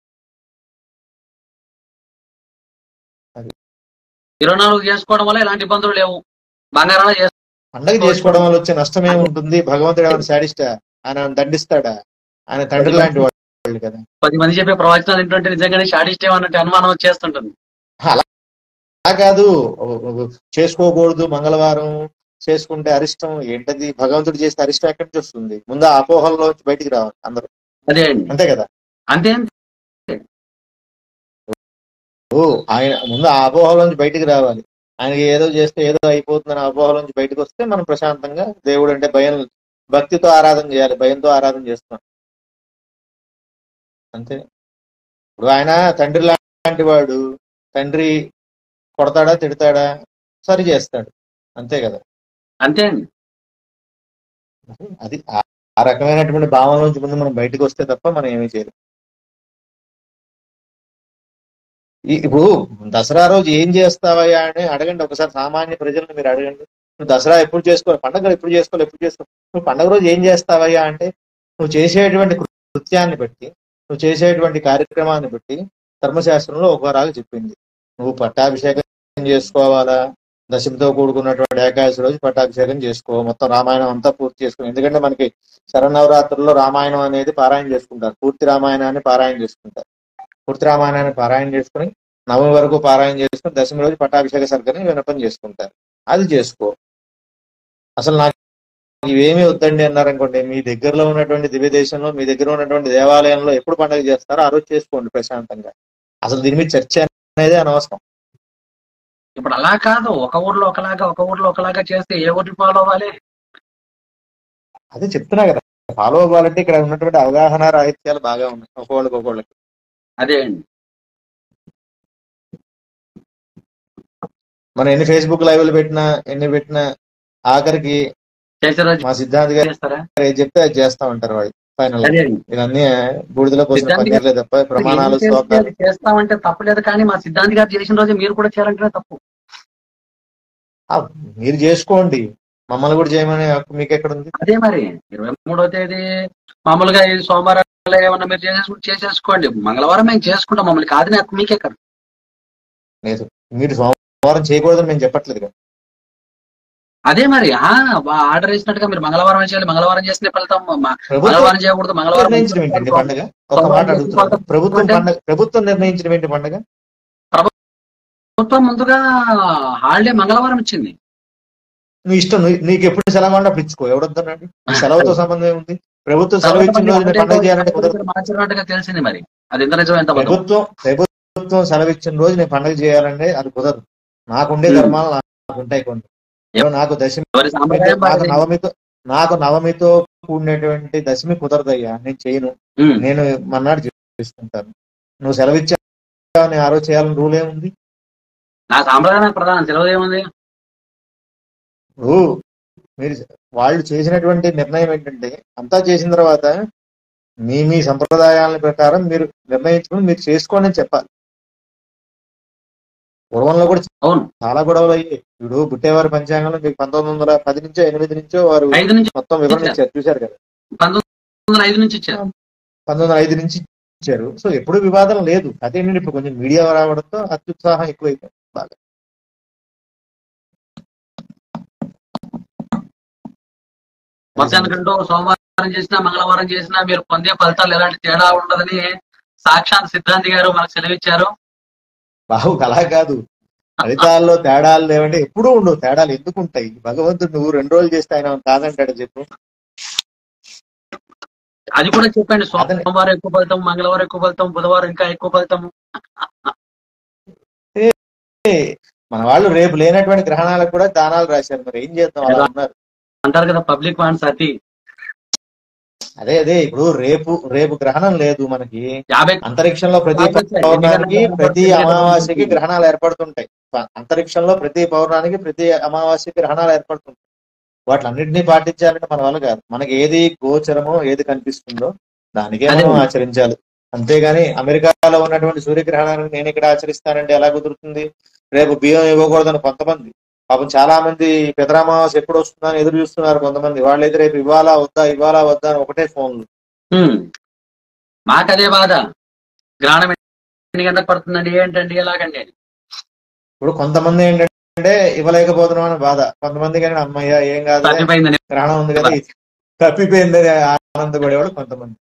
ఇరవై నాలుగు చేసుకోవడం వల్ల ఎలాంటి ఇబ్బందులు లేవు బంగారాలు చేస్తారు పండగ చేసుకోవడం వల్ల వచ్చే నష్టం ఏముంటుంది భగవంతుడు ఏమైనా శాడిస్టా ఆయన దండిస్తాడా ఆయన తండ్రి లాంటి వాళ్ళు కదా పది మంది చెప్పే ప్రవచనాలు ఏంటంటే నిజంగానే షాడిస్టే అన్నట్టు అనుమానం వచ్చేస్తుంటుంది అలా కాదు చేసుకోకూడదు మంగళవారం చేసుకుంటే అరిష్టం ఏంటది భగవంతుడు చేస్తే అరిష్టం ఎక్కడి నుంచి వస్తుంది ముందు ఆ అపోహల్లో బయటికి రావాలి అందరూ అదే అండి అంతే కదా అంతే ఓ ఆయన ముందు ఆ అపోహలోంచి బయటికి రావాలి ఆయనకి ఏదో చేస్తే ఏదో అయిపోతుందని అపోహలోంచి బయటకు వస్తే మనం ప్రశాంతంగా దేవుడు అంటే భయం భక్తితో ఆరాధన చేయాలి భయంతో ఆరాధన చేస్తాం అంతే ఇప్పుడు ఆయన తండ్రి లాంటి వాడు తండ్రి కొడతాడా తిడతాడా సరి చేస్తాడు అంతే కదా అంతే అండి అది ఆ- ఆ రకమైనటువంటి భావన నుంచి ముందు మనం బయటకు వస్తే తప్ప మనం ఏమీ చేయలేం ఈ- ఇప్పుడు దసరా రోజు ఏం చేస్తావయ్యా అని అడగండి ఒకసారి సామాన్య ప్రజలను మీరు అడగండి నువ్వు దసరా ఎప్పుడు చేసుకోవాలి పండగలు ఎప్పుడు చేసుకోవాలి ఎప్పుడు చేసుకోవాలి నువ్వు పండగ రోజు ఏం చేస్తావయ్యా అంటే నువ్వు చేసేటువంటి కృత్యాన్ని బట్టి నువ్వు చేసేటువంటి కార్యక్రమాన్ని బట్టి ధర్మశాస్త్రంలో ఒక రాగా చెప్పింది నువ్వు పట్టాభిషేకం చేసుకోవాలా దశమితో కూడుకున్నటువంటి ఏకాదశి రోజు పట్టాభిషేకం చేసుకో మొత్తం రామాయణం అంతా పూర్తి చేసుకో ఎందుకంటే మనకి శరన్నవరాత్రుల్లో రామాయణం అనేది పారాయణ చేసుకుంటారు పూర్తి రామాయణాన్ని పారాయణ చేసుకుంటారు పూర్తి రామాయణాన్ని పారాయణ చేసుకుని నవమి వరకు పారాయణ చేసుకుని దశమి రోజు పట్టాభిషేక సర్గని వినపం చేసుకుంటారు అది చేసుకో అసలు నాకు ఇవేమీ వద్దండి అన్నారనుకోండి మీ దగ్గరలో ఉన్నటువంటి దివ్య దేశంలో మీ దగ్గర ఉన్నటువంటి దేవాలయంలో ఎప్పుడు పండుగ చేస్తారో ఆ రోజు చేసుకోండి ప్రశాంతంగా అసలు దీని మీద చర్చ అనేది అనవసరం ఇప్పుడు అలా కాదు ఒక ఊర్లో ఒకలాగా ఒక ఊర్లో ఒకలాగా చేస్తే ఏ ఊరిని ఫాలో అవ్వాలి అదే చెప్తున్నా కదా ఫాలో అవ్వాలంటే ఇక్కడ ఉన్నటువంటి అవగాహన రాహిత్యాలు బాగా ఉన్నాయి ఒక్కొక్కళ్ళకి ఒక్కొక్కళ్ళకి అదే అండి మనం ఎన్ని ఫేస్బుక్ లైవ్లు పెట్టినా ఎన్ని పెట్టినా ఆఖరికి చేసే రోజు మా సిద్ధాంత్ గారు చేస్తారా ఏది చెప్తే అది చేస్తా ఉంటారు వాళ్ళు ఫైనల్ అదే అండి ఇవన్నీ బూడిదలో పోసిన సిద్ధాంత్ పన్నీర్లే తప్ప ప్రమాణాలు ఏం చేస్తే శ్లోకాలు అది చేస్తామంటే తప్పలేదు కానీ మా సిద్ధాంతి గారు చేసిన రోజు మీరు కూడా చేయాలంటే తప్పు ఆ, మీరు చేసుకోండి మమ్మల్ని కూడా చేయమనే హక్కు మీకు ఎక్కడ ఉంది అదే మరి ఇరవై మూడో తేదీ మామూలుగా ఈ సోమవారం ఏమన్నా మీరు చేసేసుకుంటే చేసేసుకోండి మంగళవారం మేము చేసుకుంటాం మమ్మల్ని కాదని హక్కు మీకే కదా లేదు మీరు సోమవారం చేయకూడదని మేము చెప్పట్లేదు కదా అదే మరి ఆ ఆర్డర్ ఇచ్చినట్టుగా మీరు మంగళవారం చేయాలి మంగళవారం చేసిన ఫలితం మ- ప్రభుత్వం మంగళవారం చేయకూడదు మంగళవారం నిర్ణయించడం ఏంటండి పండుగ ఒక మాట అడుగుతున్నాను ప్రభుత్వం పండుగ ప్రభుత్వం నిర్ణయించడం ఏంటి పండుగ ప్రభుత్వం ముందుగా హాలిడే మంగళవారం ఇచ్చింది నువ్వు ఇష్టం నువ్వు- నీకు ఎప్పుడు సెలవు అంటే అప్పుడు ఇచ్చుకో ఎవడొద్దన్నాడు ఈ సెలవుతో సంబంధం ఏముంది ప్రభుత్వం సెలవు ఇచ్చిన రోజు నేను పండుగ చేయాలంటే కుదరదు మార్చినట్టుగా తెలిసింది మరి అది ఎంత నిజం ఎంత అబద్ధం. ప్రభుత్వం ప్రభుత్వం సెలవు ఇచ్చిన రోజు నేను పండుగ చేయాలంటే అది కుదరదు నాకుండే Hmm. ధర్మాలు నాకు ఉంటాయి కొన్ని ఏమో నాకు దశమి ఎవరి సాంప్రదాయం నాకు వారిది. నవమితో నాకు నవమితో కూడినటువంటి దశమి కుదరదయ్యా నేను చేయను ఉమ్. నేను మన్నాడు చేసుకుంటాను నువ్వు సెలవు ఇచ్చావు నేను ఆ రోజు చేయాలని రూల్ ఏముంది నా సాంప్రదాయం ప్రధానం తెలియదు ఏముంది ఇప్పుడు మీరు వాళ్ళు చేసినటువంటి నిర్ణయం ఏంటంటే అంతా చేసిన తర్వాత మీ మీ సంప్రదాయాల ప్రకారం మీరు నిర్ణయించుకుని మీరు చేసుకోండి అని చెప్పాలి పూర్వంలో కూడా అవును చాలా గొడవలు అయ్యాయి ఇప్పుడు బుట్టేవారి పంచాంగంలో మీకు పంతొమ్మిది వందల పది నుంచో ఎనిమిది నుంచో వారు ఐదు నుంచి మొత్తం వివరణ ఇచ్చారు చూశారు కదా పంతొమ్మిది వందల ఐదు నుంచి ఇచ్చారు పంతొమ్మిది వందల ఐదు నుంచి ఇచ్చారు సో ఎప్పుడు వివాదం లేదు అదేంటంటే ఇప్పుడు కొంచెం మీడియా రావడంతో అత్యుత్సాహం ఎక్కువైపోయింది బాగా మధ్యాహ్నం సోమవారం చేసినా మంగళవారం చేసినా మీరు పొందే ఫలితాలు ఎలాంటి తేడా ఉండదని సాక్షాత్ సిద్ధాంతి గారు మనకు సెలవిచ్చారు బాబు అలా కాదు ఫలితాల్లో తేడాలు లేవంటే ఎప్పుడూ ఉండవు తేడాలు ఎందుకు ఉంటాయి భగవంతుడు నువ్వు రెండు రోజులు చేస్తే ఆయన కాదంటాడు చెప్పు అది కూడా చెప్పండి అతనే- సోమవారం ఎక్కువ ఫలితం మంగళవారం ఎక్కువ ఫలితం బుధవారం ఇంకా ఎక్కువ ఫలితం ఏ, మన వాళ్ళు రేపు లేనటువంటి గ్రహణాలకు కూడా దానాలు రాశారు మరి ఏం చేద్దాం అలా ఉన్నారు అంటారు కదా పబ్లిక్ వాన్స్ అతి అదే అదే ఇప్పుడు రేపు రేపు గ్రహణం లేదు మనకి యాభై అంతరిక్షంలో ప్రతి ఆలోచించండి. పౌర్ణానికి ఎన్ని గంటలకు ప్రతి ఎన్ని గంటలకు అమావాస్యకి ఉంటుంది? గ్రహణాలు ఏర్పడుతుంటాయి ప- అంతరిక్షంలో ప్రతి పౌర్ణానికి ప్రతి అమావాస్యకి గ్రహణాలు ఏర్పడుతుంటాయి వాటిలన్నింటినీ పాటించాలంటే మన వల్ల కాదు మనకి ఏది గోచరమో ఏది కనిపిస్తుందో దానికే అదే. మనం ఆచరించాలి అంతేగాని అమెరికాలో ఉన్నటువంటి సూర్యగ్రహణాన్ని నేను ఇక్కడ ఆచరిస్తానంటే ఎలా కుదురుతుంది రేపు బియ్యం ఇవ్వకూడదని కొంతమంది పాపం చాలా మంది పెదరామావాస్య ఎప్పుడు వస్తుందని ఎదురు చూస్తున్నారు కొంతమంది వాళ్ళైతే రేపు ఇవ్వాలా వద్దా ఇవ్వాలా వద్దా అని ఒకటే ఫోన్లు ఉమ్. మాకదే బాధ గ్రహణం ఎన్ని గంటలకు పడుతుందండి ఏంటండి ఎలాగండి అని. ఇప్పుడు కొంతమంది ఏంటంటే ఇవ్వలేకపోతున్నాం అని బాధ కొంతమంది కానీ అమ్మయ్య ఏం కాదు తప్పిపోయిందని గ్రహణం ఉంది కదా ఇది తప్పిపోయిందని ఆనందపడేవాడు కొంతమంది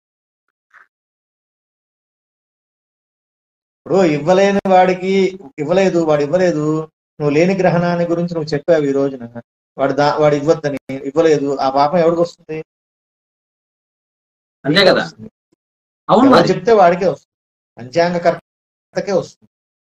ఇప్పుడు ఇవ్వలేని వాడికి ఇవ్వలేదు వాడు ఇవ్వలేదు నువ్వు లేని గ్రహణాన్ని గురించి నువ్వు చెప్పావు ఈ రోజున వాడు దా వాడు ఇవ్వద్దని ఇవ్వలేదు ఆ పాపం ఎవరికి వస్తుంది అంతే కదా వస్తుంది. అవును ఎవరు మరి చెప్తే వాడికే వస్తుంది పంచాంగకర్తకే వస్తుంది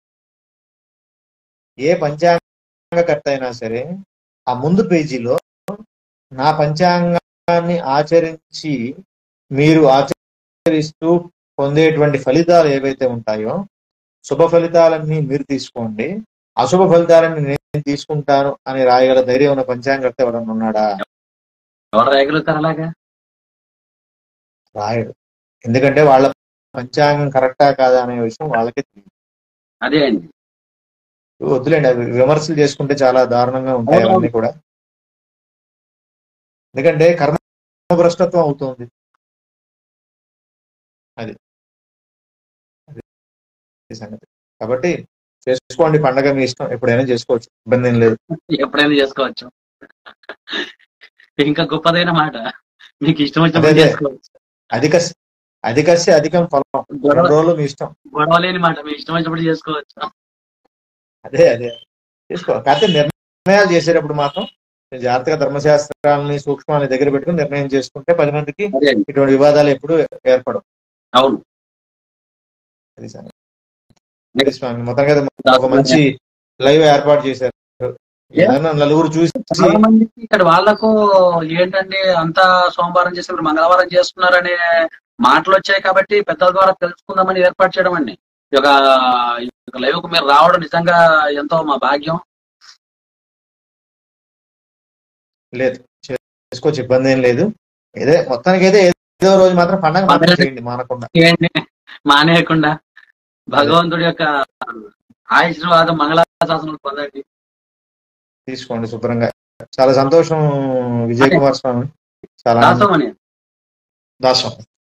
ఏ పంచాంగకర్త అయినా సరే ఆ ముందు పేజీలో నా పంచాంగాన్ని ఆచరించి మీరు ఆచరిస్తూ పొందేటువంటి ఫలితాలు ఏవైతే ఉంటాయో శుభ ఫలితాలన్నీ మీరు తీసుకోండి అశుభ ఫలితాలన్నీ నేను తీసుకుంటాను అని రాయగల ధైర్యం ఉన్న పంచాంగకర్త ఎవడన్నా ఉన్నాడా ఎవరు రాయగలుగుతారు అలాగా రాయడు ఎందుకంటే వాళ్ళ పంచాంగం కరెక్టా కాదా అనే విషయం వాళ్ళకే తెలియదు అదే అండి వద్దులేండి అవి విమర్శలు చేసుకుంటే చాలా దారుణంగా ఉంటాయి అవునవును. అవన్నీ కూడా ఎందుకంటే కర్మ భ్రష్టత్వం అవుతుంది అది అది ఈ సంగతి కాబట్టి చేసుకోండి పండగ మీ ఇష్టం ఎప్పుడైనా చేసుకోవచ్చు ఇబ్బంది ఏం లేదు ఎప్పుడైనా చేసుకోవచ్చు ఇంకా గొప్పదైన మాట మీకు ఇష్టం అదే, వచ్చినప్పుడు అదే. చేసుకోవచ్చు అధిక అధికస్య అధికం ఫలం గొడవ రెండు రోజులు మీ ఇష్టం గొడవ లేని మాట మీకు ఇష్టం వచ్చినప్పుడు చేసుకోవచ్చు అదే అదే చేసుకో కాకపోతే నిర్ణయాలు చేసేటప్పుడు మాత్రం జాగ్రత్తగా ధర్మశాస్త్రాలని సూక్ష్మాలని దగ్గర పెట్టుకుని నిర్ణయం చేసుకుంటే పది మందికి అదే అండి ఇటువంటి వివాదాలు ఎప్పుడు ఏర్పడవు అవును అది సంగతి. అది స్వామి మొత్తం కదా ఒక మంచి లైవ్ ఏర్పాటు చేశారు ఏదైనా నలుగురు చూసి చాలా మందికి ఇక్కడ వాళ్ళకు ఏంటంటే అంతా సోమవారం చేసి ఇప్పుడు మంగళవారం చేస్తున్నారనే మాటలు వచ్చాయి కాబట్టి పెద్దల ద్వారా తెలుసుకుందామని ఏర్పాటు చేయడం అండి ఈ యొక్క ఈ యొక్క లైవ్ కు మీరు రావడం నిజంగా ఎంతో మా భాగ్యం లేదు చేసుకోవచ్చు ఇబ్బంది ఏం లేదు ఏదే మొత్తానికి అయితే ఏదో రోజు మాత్రం పండగ మాత్రం చేయండి మానకుండా ఏంటి మానేయకుండా భగవంతుడి యొక్క ఆశీర్వాదం మంగళాశాసనం పొందండి తీసుకోండి శుభ్రంగా చాలా సంతోషం విజయ్ కుమార్ స్వామి చాలా ఆనందం. దాసం అని దాసం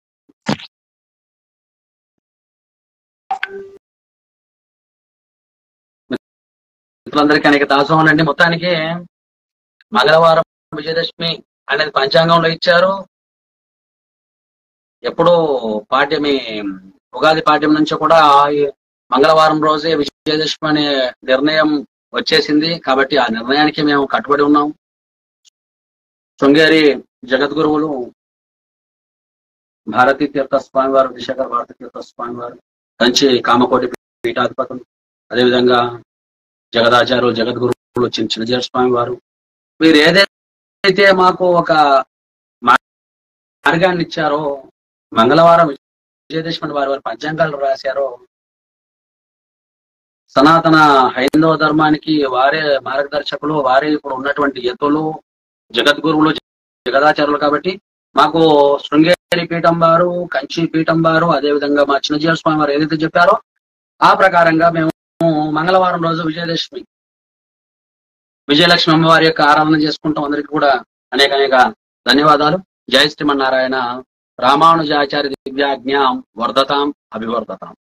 మిత్రులందరికీ అనేక దాసోహం అండి మొత్తానికి మంగళవారం విజయదశమి అనేది పంచాంగంలో ఇచ్చారు ఎప్పుడో పాఠ్యమి ఉగాది పాఠ్యం నుంచి కూడా ఈ మంగళవారం రోజే విజయదశమి అనే నిర్ణయం వచ్చేసింది కాబట్టి ఆ నిర్ణయానికి మేము కట్టుబడి ఉన్నాం శృంగేరి జగద్గురువులు భారతీ తీర్థ స్వామి వారు విశాఖ భారతీ తీర్థ స్వామి వారు కంచి కామకోటి పీఠాధిపతులు అదేవిధంగా జగదాచార్యులు జగద్గురువులు చిన్న చిన్నజీర స్వామి వారు వీరు ఏదైతే మాకు ఒక మా- మార్గాన్ని ఇచ్చారో మంగళవారం విజయదశమి వారి వారి పంచాంగాలు రాశారో సనాతన హైందవ ధర్మానికి వారే మార్గదర్శకులు వారే ఇప్పుడు ఉన్నటువంటి ఎత్తులు జగద్గురువులు జగదాచార్యులు కాబట్టి మాకు శృంగేరి పీఠం వారు కంచి పీఠం వారు అదేవిధంగా మా చిన్నజీవ స్వామి వారు ఏదైతే చెప్పారో ఆ ప్రకారంగా మేము మంగళవారం రోజు విజయదశమి విజయలక్ష్మి అమ్మవారి యొక్క ఆరాధన చేసుకుంటాం అందరికీ కూడా అనేక అనేక ధన్యవాదాలు జయ శ్రీమన్నారాయణ రామానుజాచార్య దివ్యాజ్ఞాం వర్ధతాం అభివర్ధతాం